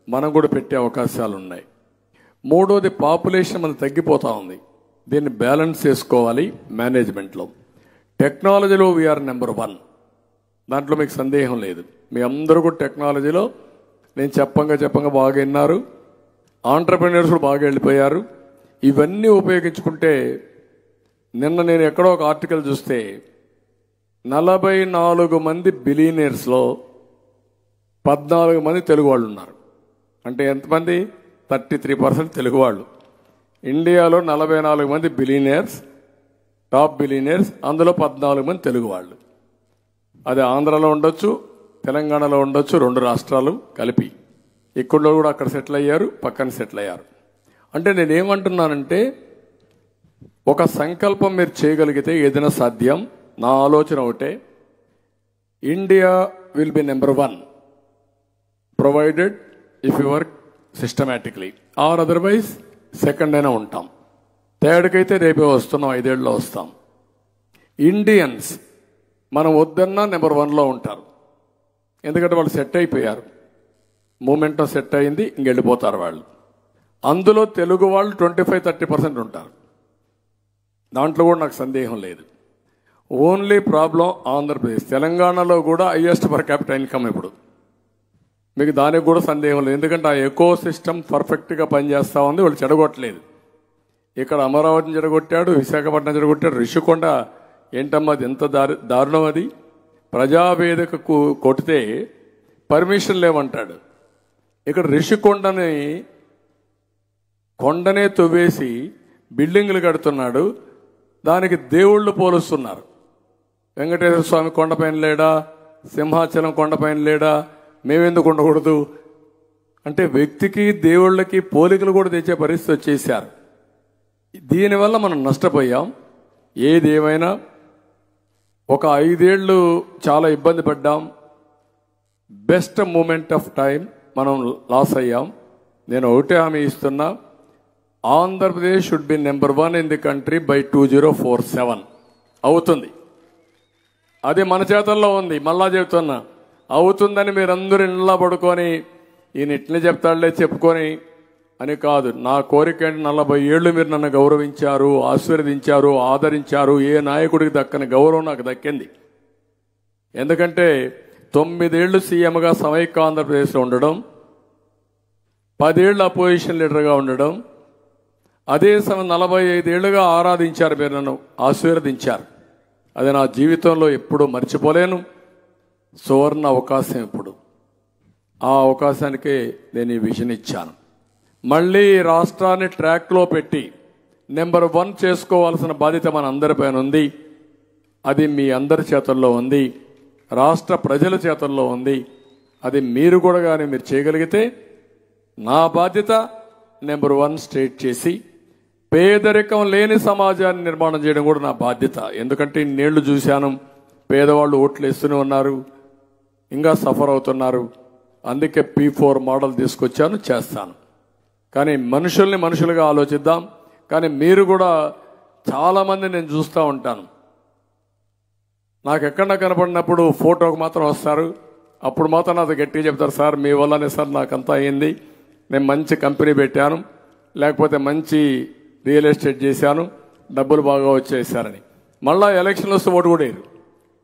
Speaker 4: మనం కూడా పెట్టే అవకాశాలు ఉన్నాయి మూడోది పాపులేషన్ మనకు తగ్గిపోతా ఉంది దీన్ని బ్యాలెన్స్ చేసుకోవాలి మేనేజ్మెంట్లో టెక్నాలజీలో వీఆర్ నెంబర్ వన్ దాంట్లో మీకు సందేహం లేదు మీ అందరూ కూడా టెక్నాలజీలో నేను చెప్పంగా చెప్పంగా బాగా విన్నారు ఆంటర్ప్రినర్స్ కూడా బాగా వెళ్ళిపోయారు ఇవన్నీ ఉపయోగించుకుంటే నిన్న నేను ఎక్కడో ఒక ఆర్టికల్ చూస్తే నలభై నాలుగు మంది బిలీనియర్స్లో పద్నాలుగు మంది తెలుగు వాళ్ళు ఉన్నారు అంటే ఎంతమంది థర్టీ త్రీ పర్సెంట్ తెలుగు వాళ్ళు ఇండియాలో నలభై నాలుగు మంది బిలీనియర్స్ టాప్ బిలీనియర్స్ అందులో పద్నాలుగు మంది తెలుగు వాళ్ళు అది ఆంధ్రాలో ఉండొచ్చు తెలంగాణలో ఉండొచ్చు రెండు రాష్ట్రాలు కలిపి ఇక్కడ కూడా అక్కడ సెటిల్ అయ్యారు పక్కన సెటిల్ అయ్యారు అంటే నేనేమంటున్నానంటే ఒక సంకల్పం మీరు చేయగలిగితే ఏదైనా సాధ్యం నా ఆలోచన ఒకటే India will be number one provided if you work systematically or otherwise second అయినా ఉంటాం థర్డ్కైతే రేపే వస్తున్నాం ఐదేళ్ళలో వస్తాం ఇండియన్స్ మనం వద్దన్నా నెంబర్ వన్లో ఉంటారు ఎందుకంటే వాళ్ళు సెట్ అయిపోయారు మూమెంటం సెట్ అయింది ఇంకెళ్ళిపోతారు వాళ్ళు అందులో తెలుగు వాళ్ళు ట్వంటీ ఫైవ్ థర్టీ పర్సెంట్ ఉంటారు దాంట్లో కూడా నాకు సందేహం లేదు ఓన్లీ ప్రాబ్లం ఆంధ్రప్రదేశ్ తెలంగాణలో కూడా హైయెస్ట్ పర్ క్యాపిటల్ ఇన్కమ్ ఇప్పుడు మీకు దానికి కూడా సందేహం లేదు ఎందుకంటే ఆ ఎకో సిస్టమ్ పర్ఫెక్ట్గా పనిచేస్తా ఉంది వాళ్ళు చెడగొట్టలేదు ఇక్కడ అమరావతిని చెడగొట్టాడు విశాఖపట్నం చెడగొట్టాడు రిషికొండ ఏంటమ్మా అది ఎంత దారు దారుణం అది ప్రజావేదికకు కొడితే పర్మిషన్ లేవంటాడు ఇక్కడ రిషికొండని కొండనే తవ్వేసి బిల్డింగులు కడుతున్నాడు దానికి దేవుళ్ళు పోలుస్తున్నారు వెంకటేశ్వర స్వామి కొండపైన లేడా సింహాచలం కొండపైన లేడా మేమెందుకు ఉండకూడదు అంటే వ్యక్తికి దేవుళ్ళకి పోలికలు కూడా తెచ్చే పరిస్థితి వచ్చేసారు దీనివల్ల మనం నష్టపోయాం ఏది ఏమైనా ఒక ఐదేళ్లు చాలా ఇబ్బంది పడ్డాం బెస్ట్ మూమెంట్ ఆఫ్ టైం మనం లాస్ అయ్యాం నేను ఒకటే హామీ ఇస్తున్నా Andhra Pradesh should be number one in the country by two zero four seven అవుతుంది అది మన చేతుల్లో ఉంది మళ్ళా చెప్తున్నా అవుతుందని మీరందరూ ఇంట్లో పడుకొని ఈయన ఇట్లే చెప్తాడులే చెప్పుకొని అని కాదు నా కోరిక ఏంటి నలభై ఏళ్ళు మీరు నన్ను గౌరవించారు ఆశీర్వదించారు ఆదరించారు ఏ నాయకుడికి దక్కని గౌరవం నాకు దక్కింది ఎందుకంటే తొమ్మిదేళ్లు సీఎంగా సమైక్య ఆంధ్రప్రదేశ్లో ఉండడం పదేళ్ళు అపోజిషన్ లీడర్గా ఉండడం అదే సమయం నలభై ఐదేళ్లుగా ఆరాధించారు మీరు నన్ను ఆశీర్వదించారు అది నా జీవితంలో ఎప్పుడూ మర్చిపోలేను సువర్ణ అవకాశం ఇప్పుడు ఆ అవకాశానికే నేను ఈ విజన్ ఇచ్చాను మళ్ళీ ఈ రాష్ట్రాన్ని ట్రాక్లో పెట్టి నెంబర్ వన్ చేసుకోవాల్సిన బాధ్యత మన అందరిపైన ఉంది అది మీ అందరి చేతుల్లో ఉంది రాష్ట్ర ప్రజల చేతుల్లో ఉంది అది మీరు కూడా కానీ మీరు చేయగలిగితే నా బాధ్యత నెంబర్ వన్ స్టేట్ చేసి పేదరికం లేని సమాజాన్ని నిర్మాణం చేయడం కూడా నా బాధ్యత ఎందుకంటే ఇన్నేళ్లు చూశాను పేదవాళ్ళు ఓట్లు వేస్తూనే ఉన్నారు ఇంకా సఫర్ అవుతున్నారు అందుకే పీ ఫోర్ మోడల్ తీసుకొచ్చాను చేస్తాను కానీ మనుషుల్ని మనుషులుగా ఆలోచిద్దాం కానీ మీరు కూడా చాలామంది నేను చూస్తూ ఉంటాను నాకు ఎక్కడ కనపడినప్పుడు ఫోటోకి మాత్రం వస్తారు అప్పుడు మాత్రం నాతో గట్టిగా చెప్తారు సార్ మీ వల్లనే సార్ నాకంతా అయింది నేను మంచి కంపెనీ పెట్టాను లేకపోతే మంచి రియల్ ఎస్టేట్ చేశాను డబ్బులు బాగా వచ్చేసారని మళ్ళా ఎలక్షన్లు వస్తే ఓటు కూడా వేయరు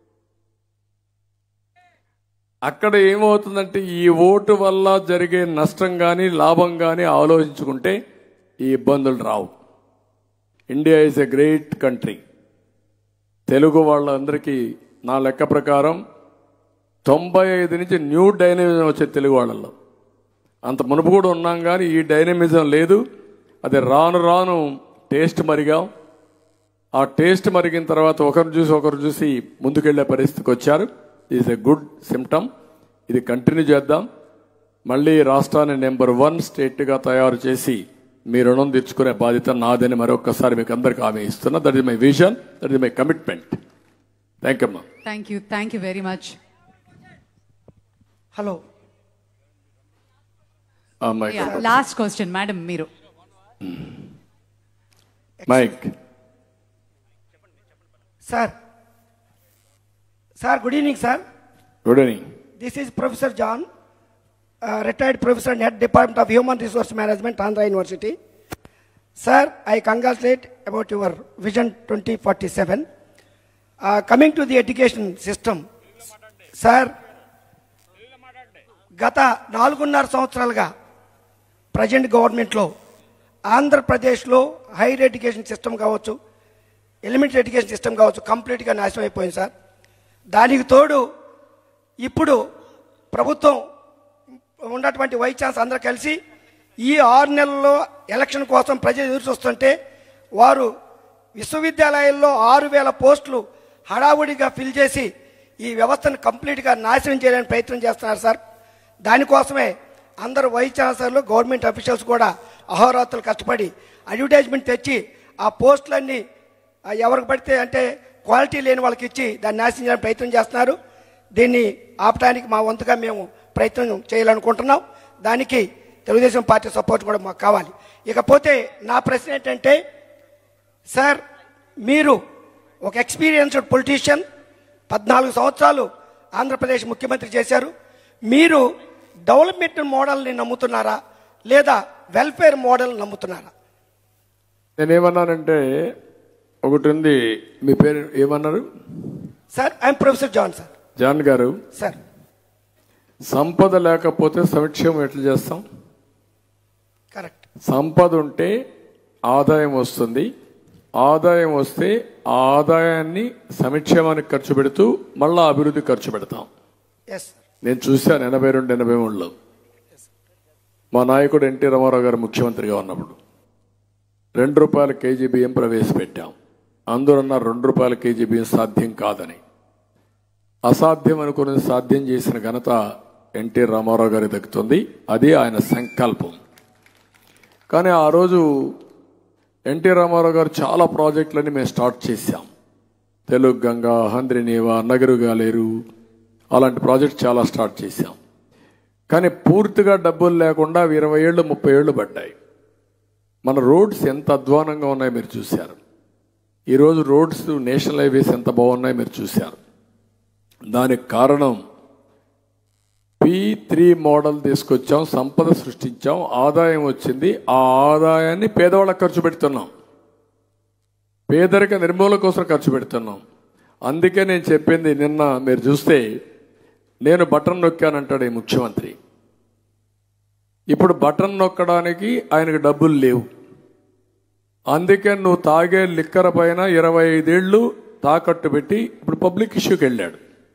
Speaker 4: అక్కడ ఏమవుతుందంటే ఈ ఓటు వల్ల జరిగే నష్టం కానీ లాభం కానీ ఆలోచించుకుంటే ఈ ఇబ్బందులు రావు India is a great country Telugu వాళ్ళందరికీ నా లెక్క ప్రకారం తొంభై ఐదు నుంచి న్యూ డైనమిజం వచ్చే తెలుగు వాళ్ళల్లో అంత మునుపు కూడా ఉన్నాం కానీ ఈ డైనమిజం లేదు అది రాను రాను టేస్ట్ మరిగాం ఆ టేస్ట్ మరిగిన తర్వాత ఒకరు చూసి ఒకరు చూసి ముందుకెళ్లే పరిస్థితికి వచ్చారు ఈజ్ ఎ గుడ్ సిమ్టమ్ ఇది కంటిన్యూ చేద్దాం మళ్ళీ రాష్ట్రాన్ని నెంబర్ వన్ స్టేట్గా తయారు చేసి మీ రుణం తీర్చుకునే బాధ్యత నాదని మరొకసారి మీకు అందరికి హామీ ఇస్తున్నా that is my vision that is my commitment thank you అమ్మా
Speaker 1: thank you thank you very much
Speaker 10: hello
Speaker 1: last question madam మీరు
Speaker 4: mike
Speaker 10: sir sir good evening sir
Speaker 4: good evening
Speaker 10: this is professor John uh, retired professor and head Department of Human Resource Management, Andhra University. Sir, I congratulate about your Vision 2047. Uh, coming to the education system, sir గత నాలుగున్నర సంవత్సరాలుగా present గవర్నమెంట్లో ఆంధ్రప్రదేశ్లో higher education system కావచ్చు elementary education system కావచ్చు కంప్లీట్గా నాశనం అయిపోయింది సార్ దానికి తోడు ఇప్పుడు ప్రభుత్వం ఉన్నటువంటి వైస్ ఛాన్స్ అందరూ కలిసి ఈ ఆరు నెలల్లో ఎలక్షన్ కోసం ప్రజలు ఎదురు చూస్తుంటే వారు విశ్వవిద్యాలయాల్లో ఆరు వేల పోస్టులు హడావుడిగా ఫిల్ చేసి ఈ వ్యవస్థను కంప్లీట్గా నాశనం చేయడానికి ప్రయత్నం చేస్తున్నారు సార్ దానికోసమే అందరు వైస్ ఛాన్సలర్లు గవర్నమెంట్ అఫీషియల్స్ కూడా అహోరాత్రులు కష్టపడి అడ్వర్టైజ్మెంట్ తెచ్చి ఆ పోస్టులన్నీ ఆ ఎవరికి పడితే అంటే క్వాలిటీ లేని వాళ్ళకి ఇచ్చి దాన్ని నాశనం చేయడానికి ప్రయత్నం చేస్తున్నారు దీన్ని ఆపడానికి మా వంతుగా మేము ప్రయత్నం చేయాలనుకుంటున్నాం దానికి తెలుగుదేశం పార్టీ సపోర్ట్ కూడా మాకు కావాలి ఇకపోతే నా ప్రశ్న ఏంటంటే సార్ మీరు ఒక ఎక్స్పీరియన్స్డ్ పొలిటీషియన్ పద్నాలుగు సంవత్సరాలు ఆంధ్రప్రదేశ్ ముఖ్యమంత్రి చేశారు మీరు డెవలప్మెంట్ మోడల్ని నమ్ముతున్నారా లేదా వెల్ఫేర్ మోడల్ నమ్ముతున్నారా
Speaker 4: నేనేమన్నానంటే ఒకటి ఉంది మీ పేరు ఏమన్నారు
Speaker 10: sir I'm professor John sir
Speaker 4: John garu
Speaker 10: sir
Speaker 4: సంపద లేకపోతే సంక్షేమం ఎట్లా చేస్తాం
Speaker 10: కరెక్ట్
Speaker 4: సంపద ఉంటే ఆదాయం వస్తుంది ఆదాయం వస్తే ఆ ఆదాయాన్ని సంక్షేమానికి ఖర్చు పెడుతూ మళ్ళా అభివృద్ధి ఖర్చు పెడతాం
Speaker 10: ఎస్
Speaker 4: నేను చూశాను ఎనభై రెండు ఎనభై మూడులో మా నాయకుడు ఎన్టీ రామారావు గారు ముఖ్యమంత్రిగా ఉన్నప్పుడు రెండు రూపాయల కేజీ బియ్యం ప్రవేశపెట్టాం అందులో రెండు రూపాయల కేజీ బియ్యం సాధ్యం కాదని అసాధ్యం అనుకున్నది సాధ్యం చేసిన ఘనత ఎన్టీ రామారావు గారికి దక్కుతుంది అది ఆయన సంకల్పం కానీ ఆ రోజు ఎన్టీ రామారావు గారు చాలా ప్రాజెక్టులని మేము స్టార్ట్ చేశాం తెలుగు గంగ హంద్రినీవ నగరు గాలేరు అలాంటి ప్రాజెక్ట్ చాలా స్టార్ట్ చేశాం కానీ పూర్తిగా డబ్బులు లేకుండా అవి ఇరవై ఏళ్ళు ముప్పై ఏళ్ళు పడ్డాయి మన రోడ్స్ ఎంత అధ్వానంగా ఉన్నాయో మీరు చూశారు ఈరోజు రోడ్స్ నేషనల్ హైవేస్ ఎంత బాగున్నాయో మీరు చూశారు దానికి కారణం పి త్రీ మోడల్ తీసుకొచ్చాం సంపద సృష్టించాం ఆదాయం వచ్చింది ఆ ఆదాయాన్ని పేదవాళ్ళకి ఖర్చు పెడుతున్నాం పేదరిక నిర్మూలన కోసం ఖర్చు పెడుతున్నాం అందుకే నేను చెప్పింది నిన్న మీరు చూస్తే నేను బటన్ నొక్కానంటాడు ఈ ముఖ్యమంత్రి ఇప్పుడు బటన్ నొక్కడానికి ఆయనకు డబ్బులు లేవు అందుకే నువ్వు తాగే లిక్కర పైన ఇరవై ఐదేళ్లు తాకట్టు పెట్టి ఇప్పుడు పబ్లిక్ ఇష్యూకి వెళ్ళాడు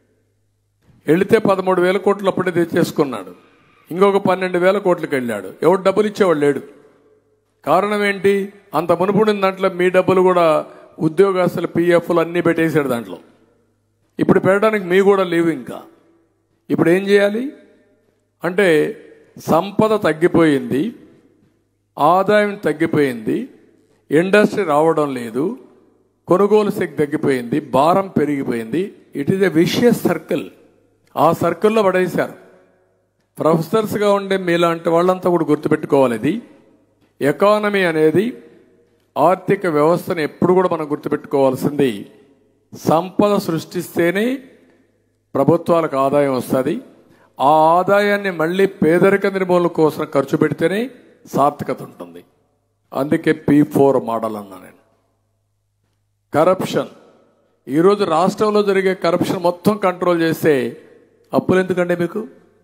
Speaker 4: వెళితే పదమూడు వేల కోట్లు అప్పుడే తెచ్చేసుకున్నాడు ఇంకొక పన్నెండు వేల కోట్లకు వెళ్ళాడు ఎవడు డబ్బులు ఇచ్చేవాడు లేడు కారణం ఏంటి అంత మునుపుడిన దాంట్లో మీ డబ్బులు కూడా ఉద్యోగస్తులు పీఎఫ్లు అన్నీ పెట్టేశాడు దాంట్లో ఇప్పుడు పెట్టడానికి మీ కూడా లేవు ఇంకా ఇప్పుడు ఏం చేయాలి అంటే సంపద తగ్గిపోయింది ఆదాయం తగ్గిపోయింది ఇండస్ట్రీ రావడం లేదు కొనుగోలు శక్తి తగ్గిపోయింది భారం పెరిగిపోయింది it is a vicious circle ఆ సర్కిల్లో పడేశారు ప్రొఫెసర్స్గా ఉండే మీలాంటి వాళ్ళంతా కూడా గుర్తుపెట్టుకోవాలి ఇది ఎకానమీ అనేది ఆర్థిక వ్యవస్థను ఎప్పుడు కూడా మనం గుర్తుపెట్టుకోవాల్సింది సంపద సృష్టిస్తేనే ప్రభుత్వాలకు ఆదాయం వస్తుంది ఆ ఆదాయాన్ని మళ్ళీ పేదరిక నిర్మూలన కోసం ఖర్చు పెడితేనే సార్థకత ఉంటుంది అందుకే పీ ఫోర్ మోడల్ అన్నా నేను కరప్షన్ ఈరోజు రాష్ట్రంలో జరిగే కరప్షన్ మొత్తం కంట్రోల్ చేస్తే అప్పులు ఎందుకండి మీకు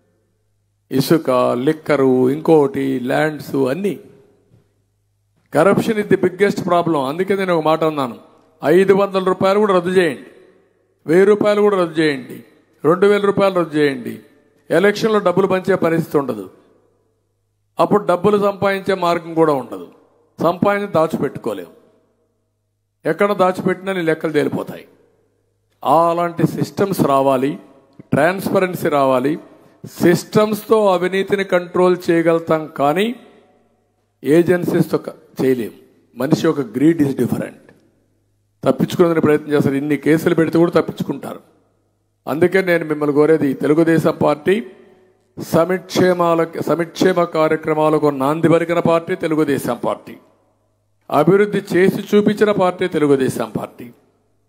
Speaker 4: ఇసుక లిక్కరు ఇంకోటి ల్యాండ్స్ అన్నీ corruption is the biggest problem అందుకే నేను ఒక మాట అన్నాను ఐదు వందల రూపాయలు కూడా రద్దు చేయండి వెయ్యి రూపాయలు కూడా రద్దు చేయండి రెండు వేల రూపాయలు రద్దు చేయండి ఎలక్షన్లో డబ్బులు పంచే పరిస్థితి ఉండదు అప్పుడు డబ్బులు సంపాదించే మార్గం కూడా ఉండదు సంపాదించి దాచిపెట్టుకోలేము ఎక్కడ దాచిపెట్టినా నీ లెక్కలు తేలిపోతాయి అలాంటి సిస్టమ్స్ రావాలి ట్రాన్స్పరెన్సీ రావాలి సిస్టమ్స్తో అవినీతిని కంట్రోల్ చేయగలుగుతాం కానీ ఏజెన్సీస్తో క- చేయలేం మనిషి యొక్క గ్రీడ్ ఇస్ డిఫరెంట్ తప్పించుకునే ప్రయత్నం చేస్తారు ఇన్ని కేసులు పెడితే కూడా తప్పించుకుంటారు అందుకే నేను మిమ్మల్ని కోరేది తెలుగుదేశం పార్టీ సమిక్షేమాల సమిక్షేమ కార్యక్రమాలకు నాంది పలికిన పార్టీ తెలుగుదేశం పార్టీ అభివృద్ధి చేసి చూపించిన పార్టీ తెలుగుదేశం పార్టీ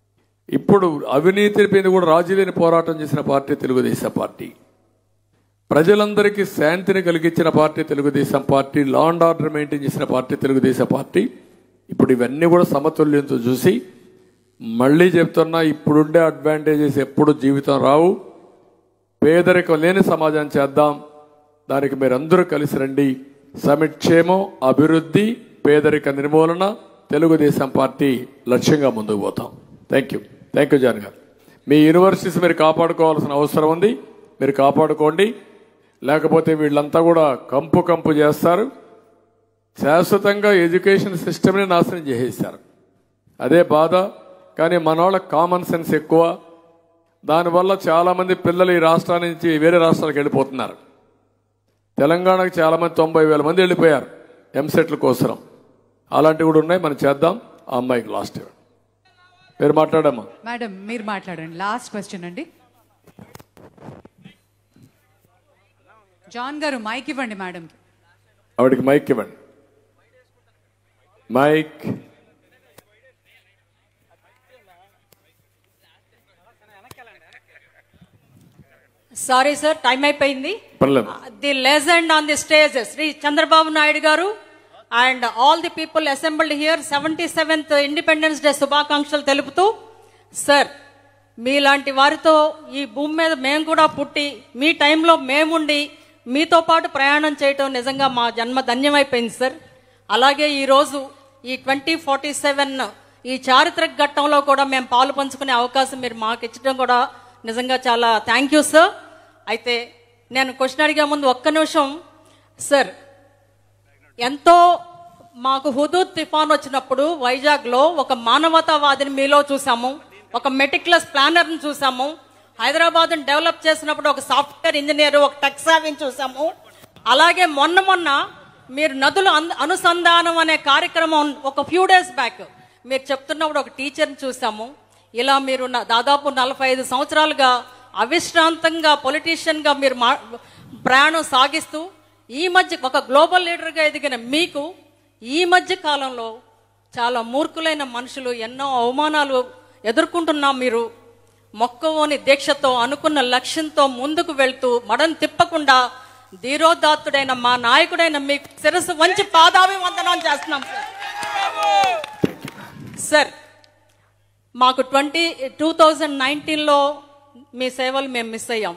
Speaker 4: ఇప్పుడు అవినీతి మీద కూడా రాజీ లేని పోరాటం చేసిన పార్టీ తెలుగుదేశం పార్టీ ప్రజలందరికీ శాంతిని కలిగించిన party Telugu Desam party law and order maintain చేసిన పార్టీ తెలుగుదేశం పార్టీ ఇప్పుడు ఇవన్నీ కూడా సమతుల్యంతో చూసి మళ్ళీ చెప్తున్నా ఇప్పుడుండే అడ్వాంటేజెస్ ఎప్పుడు జీవితం రావు పేదరికం లేని సమాజం చేద్దాం దానికి మీరందరూ కలిసి రండి సమిక్షేమం అభివృద్ధి పేదరిక నిర్మూలన తెలుగుదేశం పార్టీ లక్ష్యంగా ముందుకు పోతాం thank you thank you John garu మీ యూనివర్సిటీస్ మీరు కాపాడుకోవాల్సిన అవసరం ఉంది మీరు కాపాడుకోండి లేకపోతే వీళ్ళంతా కూడా కంపు కంపు చేస్తారు శాశ్వతంగా ఎడ్యుకేషన్ సిస్టమ్ని నాశనం చేసేసారు అదే బాధ కానీ మన వాళ్ళ కామన్ సెన్స్ ఎక్కువ దానివల్ల చాలామంది పిల్లలు ఈ రాష్ట్రాల నుంచి వేరే రాష్ట్రాలకు వెళ్ళిపోతున్నారు తెలంగాణకు చాలామంది తొంభై వేల మంది వెళ్ళిపోయారు ఎంసెట్ల కోసం అలాంటివి కూడా ఉన్నాయి మనం చేద్దాం ఆ అమ్మాయికి లాస్ట్ ఇయర్ మీరు మాట్లాడమ్మా
Speaker 1: మేడం మీరు మాట్లాడండి లాస్ట్ క్వశ్చన్ అండి జాన్ గారు మైక్ ఇవ్వండి మేడం
Speaker 4: ఆవిడకి మైక్ ఇవ్వండి మైక్
Speaker 11: సారీ సార్ టైం అయిపోయింది
Speaker 4: పర్లేదు
Speaker 11: the legend on the stage Shri Chandrababu Naidu garu and all the people assembled here seventy seventh independence day శుభాకాంక్షలు తెలుపుతూ సార్ మీలాంటి వారితో ఈ భూమి మీద మేము కూడా పుట్టి మీ టైంలో మేముండి మీతో పాటు ప్రయాణం చేయటం నిజంగా మా జన్మ ధన్యమైపోయింది సార్ అలాగే ఈరోజు ఈ ట్వంటీ ఫార్టీ సెవెన్ ఈ చారిత్రక ఘట్టంలో కూడా మేము పాలు పంచుకునే అవకాశం మీరు మాకు ఇచ్చడం కూడా నిజంగా చాలా థ్యాంక్ యూ సార్ అయితే నేను క్వశ్చన్ అడిగే ముందు ఒక్క నిమిషం సార్ ఎంతో మాకు హుదూద్ తుఫాన్ వచ్చినప్పుడు వైజాగ్లో ఒక మానవతావాదిని మీలో చూసాము ఒక మెటిక్యులస్ ప్లానర్ని చూసాము హైదరాబాద్ డెవలప్ చేసినప్పుడు ఒక సాఫ్ట్వేర్ ఇంజనీర్ ఒక టెక్సావిని చూసాము అలాగే మొన్న మొన్న మీరు నదుల అన్- అనుసంధానం అనే కార్యక్రమం ఒక ఫ్యూ డేస్ బ్యాక్ మీరు చెప్తున్నప్పుడు ఒక టీచర్ని చూసాము ఇలా మీరు న- దాదాపు నలభై ఐదు సంవత్సరాలుగా అవిశ్రాంతంగా పొలిటీషియన్గా మీరు మా ప్రయాణం సాగిస్తూ ఈ మధ్య ఒక గ్లోబల్ లీడర్గా ఎదిగిన మీకు ఈ మధ్య కాలంలో చాలా మూర్ఖులైన మనుషులు ఎన్నో అవమానాలు ఎదుర్కొంటున్నాం మీరు మొక్కవోని దీక్షతో అనుకున్న లక్ష్యంతో ముందుకు వెళ్తూ మడని తిప్పకుండా ధీరోదాత్తుడైన మా నాయకుడైన మీకు శిరస్సు వంచి పాదాభివందనం చేస్తున్నాం సార్ సార్ మాకు ట్వంటీ టూ థౌజండ్ నైన్టీన్లో మీ సేవలు మేము మిస్ అయ్యాం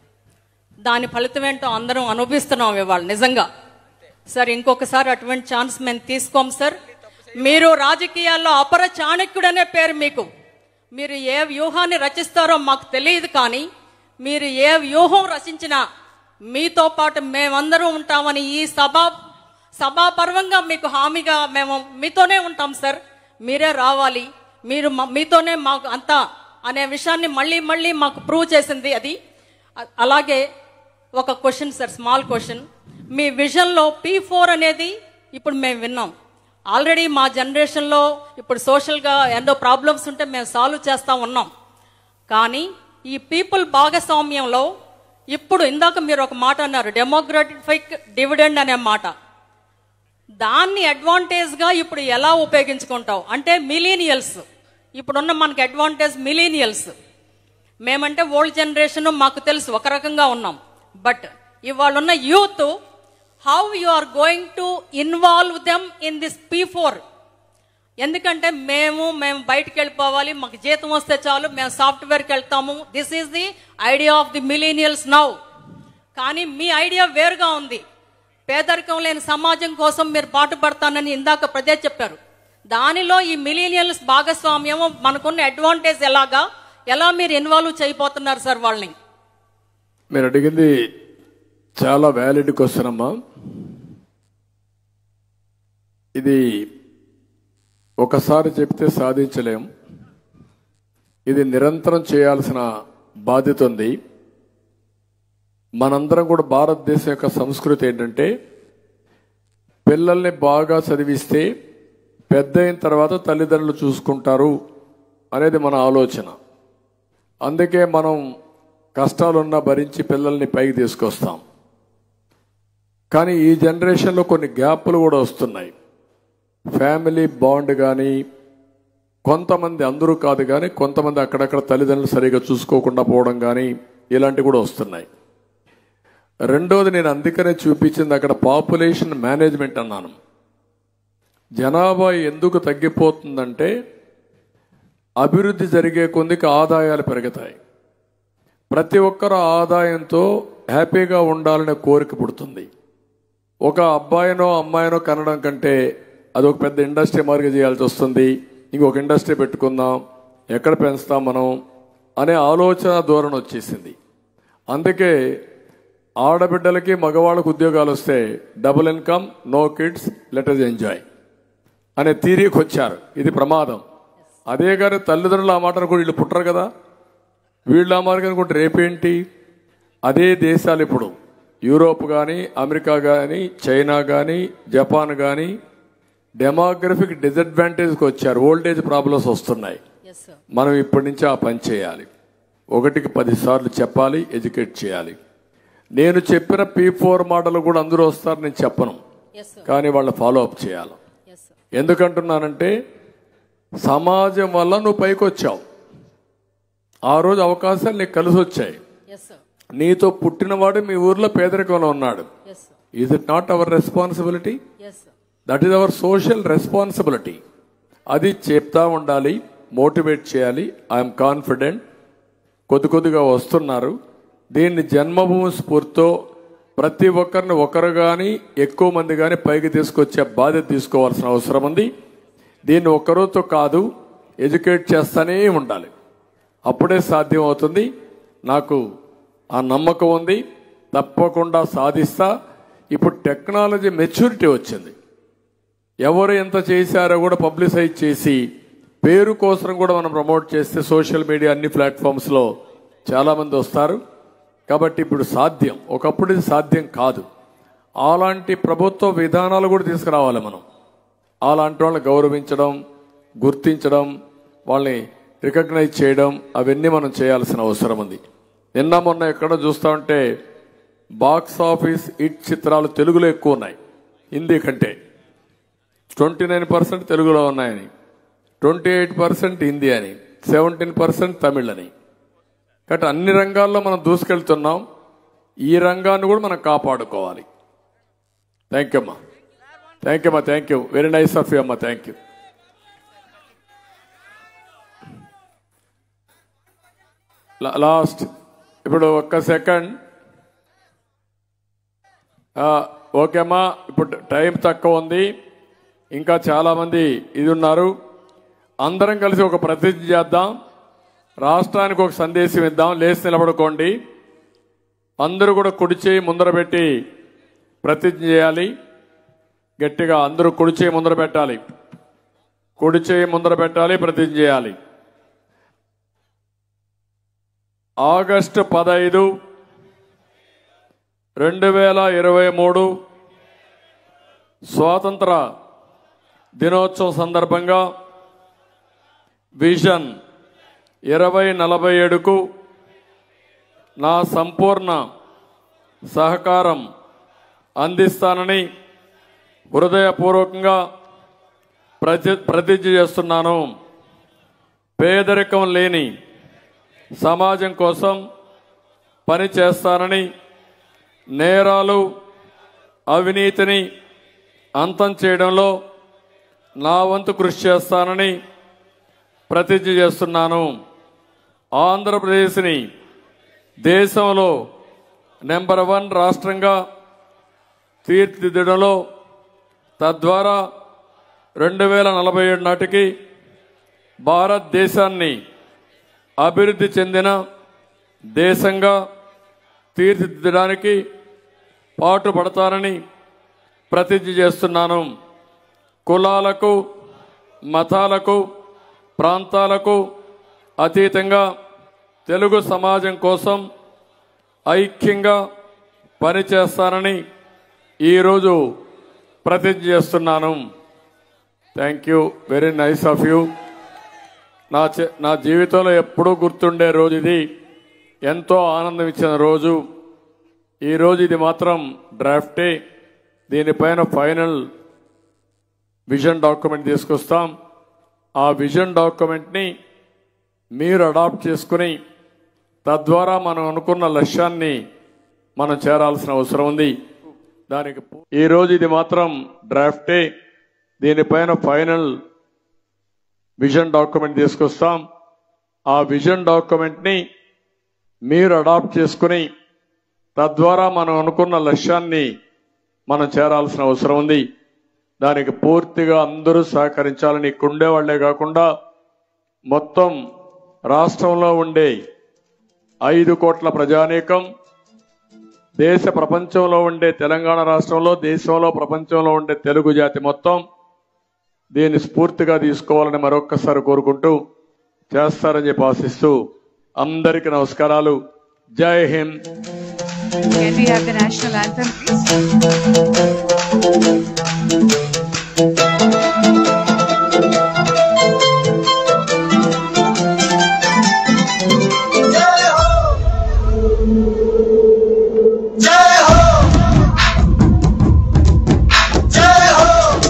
Speaker 11: దాని ఫలితం ఏంటో అందరం అనుభవిస్తున్నాం ఇవాళ నిజంగా సార్ ఇంకొకసారి అటువంటి ఛాన్స్ మేము తీసుకోం సార్ మీరు రాజకీయాల్లో అపర చాణక్యుడనే పేరు మీకు మీరు ఏ వ్యూహాన్ని రచిస్తారో మాకు తెలియదు కానీ మీరు ఏ వ్యూహం రచించినా మీతో పాటు మేమందరం ఉంటామని ఈ సభా సభాపర్వంగా మీకు హామీగా మేము మీతోనే ఉంటాం సార్ మీరే రావాలి మీరు మా- మీతోనే మాకు అంతా అనే విషయాన్ని మళ్ళీ మళ్ళీ మాకు ప్రూవ్ చేసింది అది అ- అలాగే ఒక క్వశ్చన్ సార్ స్మాల్ క్వశ్చన్ మీ విజన్లో పీ ఫోర్ అనేది ఇప్పుడు మేము విన్నాం ఆల్రెడీ మా జనరేషన్లో ఇప్పుడు సోషల్గా ఎన్నో ప్రాబ్లమ్స్ ఉంటే మేము సాల్వ్ చేస్తూ ఉన్నాం కానీ ఈ పీపుల్ భాగస్వామ్యంలో ఇప్పుడు ఇందాక మీరు ఒక మాట అన్నారు డెమోగ్రటిఫిక్ డివిడెండ్ అనే మాట దాన్ని అడ్వాంటేజ్గా ఇప్పుడు ఎలా ఉపయోగించుకుంటావు అంటే మిలీనియల్స్ ఇప్పుడున్న మనకి అడ్వాంటేజ్ మిలీనియల్స్ మేమంటే ఓల్డ్ జనరేషన్ మాకు తెలుసు ఒక రకంగా ఉన్నాం బట్ ఇవాళ ఉన్న youth how you are going to involve them in this P four ఎందుకంటే మేము మేము బయటికి వెళ్ళిపోవాలి మాకు జీతం వస్తే చాలు మేము సాఫ్ట్వేర్కి వెళ్తాము this is the idea of the millennials now కానీ మీ ఐడియా వేరుగా ఉంది పేదరికం లేని సమాజం కోసం మీరు పాటుపడతానని ఇందాక ప్రజలు చెప్పారు దానిలో ఈ మిలీనియల్స్ భాగస్వామ్యం మనకున్న అడ్వాంటేజ్ ఎలాగా ఎలా మీరు ఇన్వాల్వ్ చేయబోతున్నారు సార్ వాళ్ళని
Speaker 4: మీరు అడిగింది చాలా వ్యాలిడ్ క్వశ్చన్ అమ్మా ఇది ఒకసారి చెప్తే సాధించలేం ఇది నిరంతరం చేయాల్సిన బాధ్యత ఉంది మనందరం కూడా భారతదేశం యొక్క సంస్కృతి ఏంటంటే పిల్లల్ని బాగా చదివిస్తే పెద్ద అయిన తర్వాత తల్లిదండ్రులు చూసుకుంటారు అనేది మన ఆలోచన అందుకే మనం కష్టాలున్నా భరించి పిల్లల్ని పైకి తీసుకొస్తాం కానీ ఈ జనరేషన్లో కొన్ని గ్యాప్లు కూడా వస్తున్నాయి ఫ్యామిలీ బాండ్ కానీ కొంతమంది అందరూ కాదు కానీ కొంతమంది అక్కడక్కడ తల్లిదండ్రులు సరిగా చూసుకోకుండా పోవడం కానీ ఇలాంటివి కూడా వస్తున్నాయి రెండోది నేను అందుకనే చూపించింది అక్కడ పాపులేషన్ మేనేజ్మెంట్ అన్నాను జనాభా ఎందుకు తగ్గిపోతుందంటే అభివృద్ధి జరిగే కొందికి ఆదాయాలు పెరుగుతాయి ప్రతి ఒక్కరు ఆదాయంతో హ్యాపీగా ఉండాలనే కోరిక పుడుతుంది ఒక అబ్బాయినో అమ్మాయినో కనడం కంటే అదొక పెద్ద ఇండస్ట్రీ మార్గ చేయాల్సి వస్తుంది ఇంకొక ఇండస్ట్రీ పెట్టుకుందాం ఎక్కడ పెంచుతాం మనం అనే ఆలోచన ధోరణి వచ్చేసింది అందుకే ఆడబిడ్డలకి మగవాళ్ళకు ఉద్యోగాలు వస్తే double income no kids letters enjoy అనే థీరీకి వచ్చారు ఇది ప్రమాదం అదే గారి తల్లిదండ్రులు ఆ మాట కూడా వీళ్ళు పుట్టరు కదా వీళ్ళు ఆ మార్గం అనుకుంటే రేపేంటి అదే దేశాలు ఇప్పుడు యూరోప్ కానీ అమెరికా కానీ చైనా కానీ జపాన్ కానీ డెమోగ్రఫిక్ డిసడ్వాంటేజ్కి వచ్చారు ఓల్డేజ్ ప్రాబ్లమ్స్ వస్తున్నాయి మనం ఇప్పటి నుంచి ఆ పని చేయాలి ఒకటికి పదిసార్లు చెప్పాలి ఎడ్యుకేట్ చేయాలి నేను చెప్పిన పీ ఫోర్ మోడల్ కూడా అందరూ వస్తారు నేను చెప్పను కానీ వాళ్ళు ఫాలో అప్ చేయాలి ఎందుకంటున్నానంటే సమాజం వల్ల నువ్వు పైకి వచ్చావు ఆ రోజు అవకాశాలు నీకు కలిసి వచ్చాయి నీతో పుట్టినవాడు మీ ఊర్లో పేదరికంలో ఉన్నాడు is it not our responsibility that is our social responsibility అది చెప్తా ఉండాలి మోటివేట్ చేయాలి ఐఎమ్ కాన్ఫిడెంట్ కొద్ది కొద్దిగా వస్తున్నారు దీన్ని జన్మభూమి స్ఫూర్తితో ప్రతి ఒక్కరిని ఒకరు కానీ ఎక్కువ మంది కానీ పైకి తీసుకొచ్చే బాధ్యత తీసుకోవాల్సిన అవసరం ఉంది దీన్ని ఒక్కరోజుతో కాదు ఎడ్యుకేట్ చేస్తూనే ఉండాలి అప్పుడే సాధ్యం అవుతుంది నాకు ఆ నమ్మకం ఉంది తప్పకుండా సాధిస్తా ఇప్పుడు టెక్నాలజీ మెచ్యూరిటీ వచ్చింది ఎవరు ఎంత చేశారో కూడా పబ్లిసైజ్ చేసి పేరు కోసం కూడా మనం ప్రమోట్ చేస్తే సోషల్ మీడియా అన్ని ప్లాట్ఫామ్స్లో చాలామంది వస్తారు కాబట్టి ఇప్పుడు సాధ్యం ఒకప్పుడు ఇది సాధ్యం కాదు అలాంటి ప్రభుత్వ విధానాలు కూడా తీసుకురావాలి మనం అలాంటి వాళ్ళని గౌరవించడం గుర్తించడం వాళ్ళని రికగ్నైజ్ చేయడం అవన్నీ మనం చేయాల్సిన అవసరం ఉంది నిన్న మొన్న ఎక్కడ చూస్తా ఉంటే బాక్స్ ఆఫీస్ హిట్ చిత్రాలు తెలుగులో ఎక్కువ ఉన్నాయి హిందీ కంటే ట్వంటీ నైన్ పర్సెంట్ తెలుగులో ఉన్నాయని ట్వంటీ ఎయిట్ పర్సెంట్ హిందీ అని సెవెంటీన్ పర్సెంట్ తమిళ్ అని కాబట్టి అన్ని రంగాల్లో మనం దూసుకెళ్తున్నాం ఈ రంగాన్ని కూడా మనం కాపాడుకోవాలి థ్యాంక్ యూ అమ్మా థ్యాంక్ యూ అమ్మా thank you very nice of you అమ్మా థ్యాంక్ యూ లాస్ట్ ఇప్పుడు ఒక్క సెకండ్ ఓకే అమ్మా ఇప్పుడు టైం తక్కువ ఉంది ఇంకా చాలా మంది ఇది ఉన్నారు అందరం కలిసి ఒక ప్రతిజ్ఞ చేద్దాం రాష్ట్రానికి ఒక సందేశం ఇద్దాం లేచి నిలబడుకోండి అందరూ కూడా కుడి చేయి ముందర పెట్టి ప్రతిజ్ఞ చేయాలి గట్టిగా అందరూ కుడి చేయి ముందర పెట్టాలి కుడి చేయి ముందర పెట్టాలి ప్రతిజ్ఞ చేయాలి ఆగస్టు పదైదు రెండు వేల ఇరవై మూడు స్వాతంత్ర దినోత్సవం సందర్భంగా విజన్ ఇరవై నలభై ఏడుకు నా సంపూర్ణ సహకారం అందిస్తానని హృదయపూర్వకంగా ప్రతి ప్రతిజ్ఞ చేస్తున్నాను పేదరికం లేని సమాజం కోసం పని చేస్తానని నేరాలు అవినీతిని అంతం చేయడంలో నా వంతు కృషి చేస్తానని ప్రతిజ్ఞ చేస్తున్నాను ఆంధ్రప్రదేశ్ని దేశంలో నెంబర్ వన్ రాష్ట్రంగా తీర్చిదిద్దడంలో తద్వారా రెండు వేల నలభై ఏడు నాటికి భారతదేశాన్ని అభివృద్ధి చెందిన దేశంగా తీర్చిదిద్దడానికి పాటుపడతానని ప్రతిజ్ఞ చేస్తున్నాను కులాలకు మతాలకు ప్రాంతాలకు అతీతంగా తెలుగు సమాజం కోసం ఐక్యంగా పనిచేస్తానని ఈరోజు ప్రతిజ్ఞ చేస్తున్నాను thank you very nice of you నా చే- నా జీవితంలో ఎప్పుడూ గుర్తుండే రోజు ఇది ఎంతో ఆనందం ఇచ్చిన రోజు ఈ రోజు ఇది మాత్రం డ్రాఫ్టే దీనిపైన ఫైనల్ విజన్ డాక్యుమెంట్ తీసుకొస్తాం ఆ విజన్ డాక్యుమెంట్ని మీరు అడాప్ట్ చేసుకుని తద్వారా మనం అనుకున్న లక్ష్యాన్ని మనం చేరాల్సిన అవసరం ఉంది దానికి ఈ రోజు ఇది మాత్రం డ్రాఫ్టే దీనిపైన ఫైనల్ విజన్ డాక్యుమెంట్ తీసుకొస్తాం ఆ విజన్ డాక్యుమెంట్ ని మీరు అడాప్ట్ చేసుకుని తద్వారా మనం అనుకున్న లక్ష్యాన్ని మనం చేరాల్సిన అవసరం ఉంది దానికి పూర్తిగా అందరూ సహకరించాలని ఇక్కడ ఉండేవాళ్లే కాకుండా మొత్తం రాష్ట్రంలో ఉండే ఐదు కోట్ల ప్రజానీకం దేశ ప్రపంచంలో ఉండే తెలంగాణ రాష్ట్రంలో దేశంలో ప్రపంచంలో ఉండే తెలుగు జాతి మొత్తం దీన్ని స్ఫూర్తిగా తీసుకోవాలని మరొక్కసారి కోరుకుంటూ చేస్తారని చెప్పి ఆశిస్తూ అందరికీ నమస్కారాలు జై Hind
Speaker 1: Can we have the national anthem, please?
Speaker 5: जय हो जय हो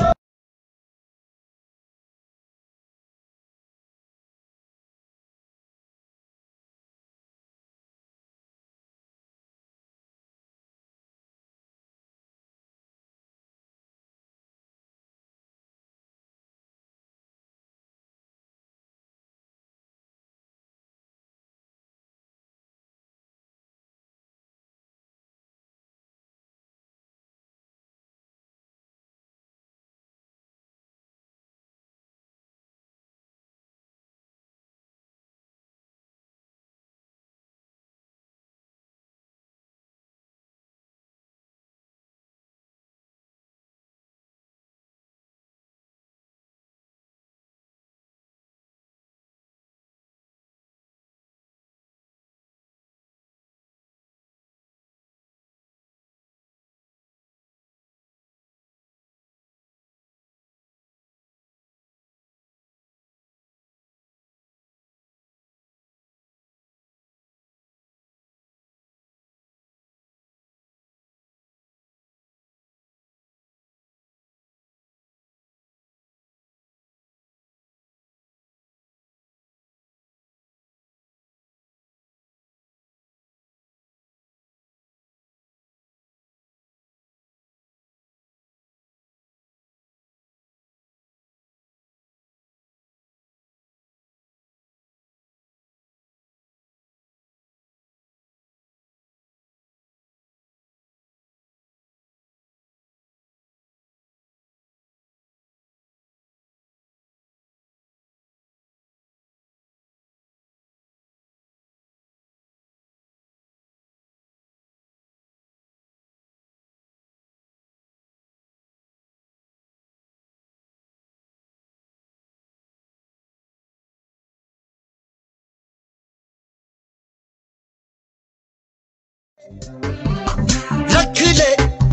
Speaker 5: रख ले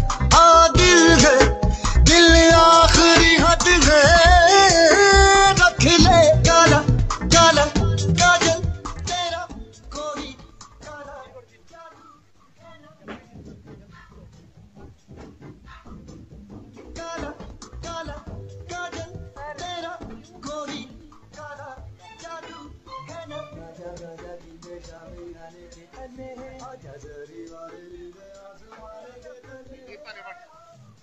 Speaker 5: आ दिल है दिल आखिरी हद है रख ले काला काला काजल तेरा कोई काला काला काला काजल तेरा कोई काला जादू है ना राजा राजा की बेटा मेरा ने अन्य है आजा जरी वाले रे आसमाने के तले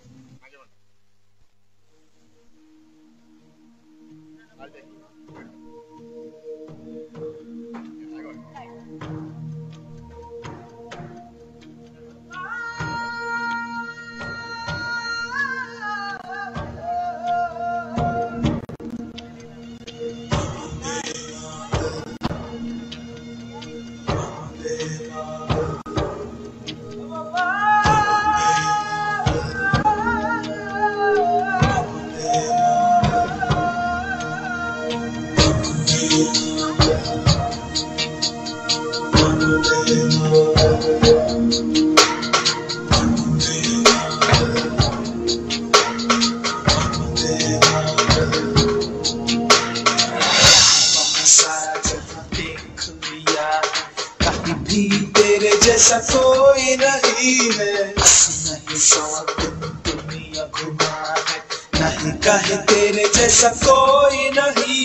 Speaker 5: सारा जहां देख लिया कहीं भी तेरे जैसा कोई नहीं है नहीं सौ दिन दुनिया घुमा है नहीं कहे तेरे जैसा कोई नहीं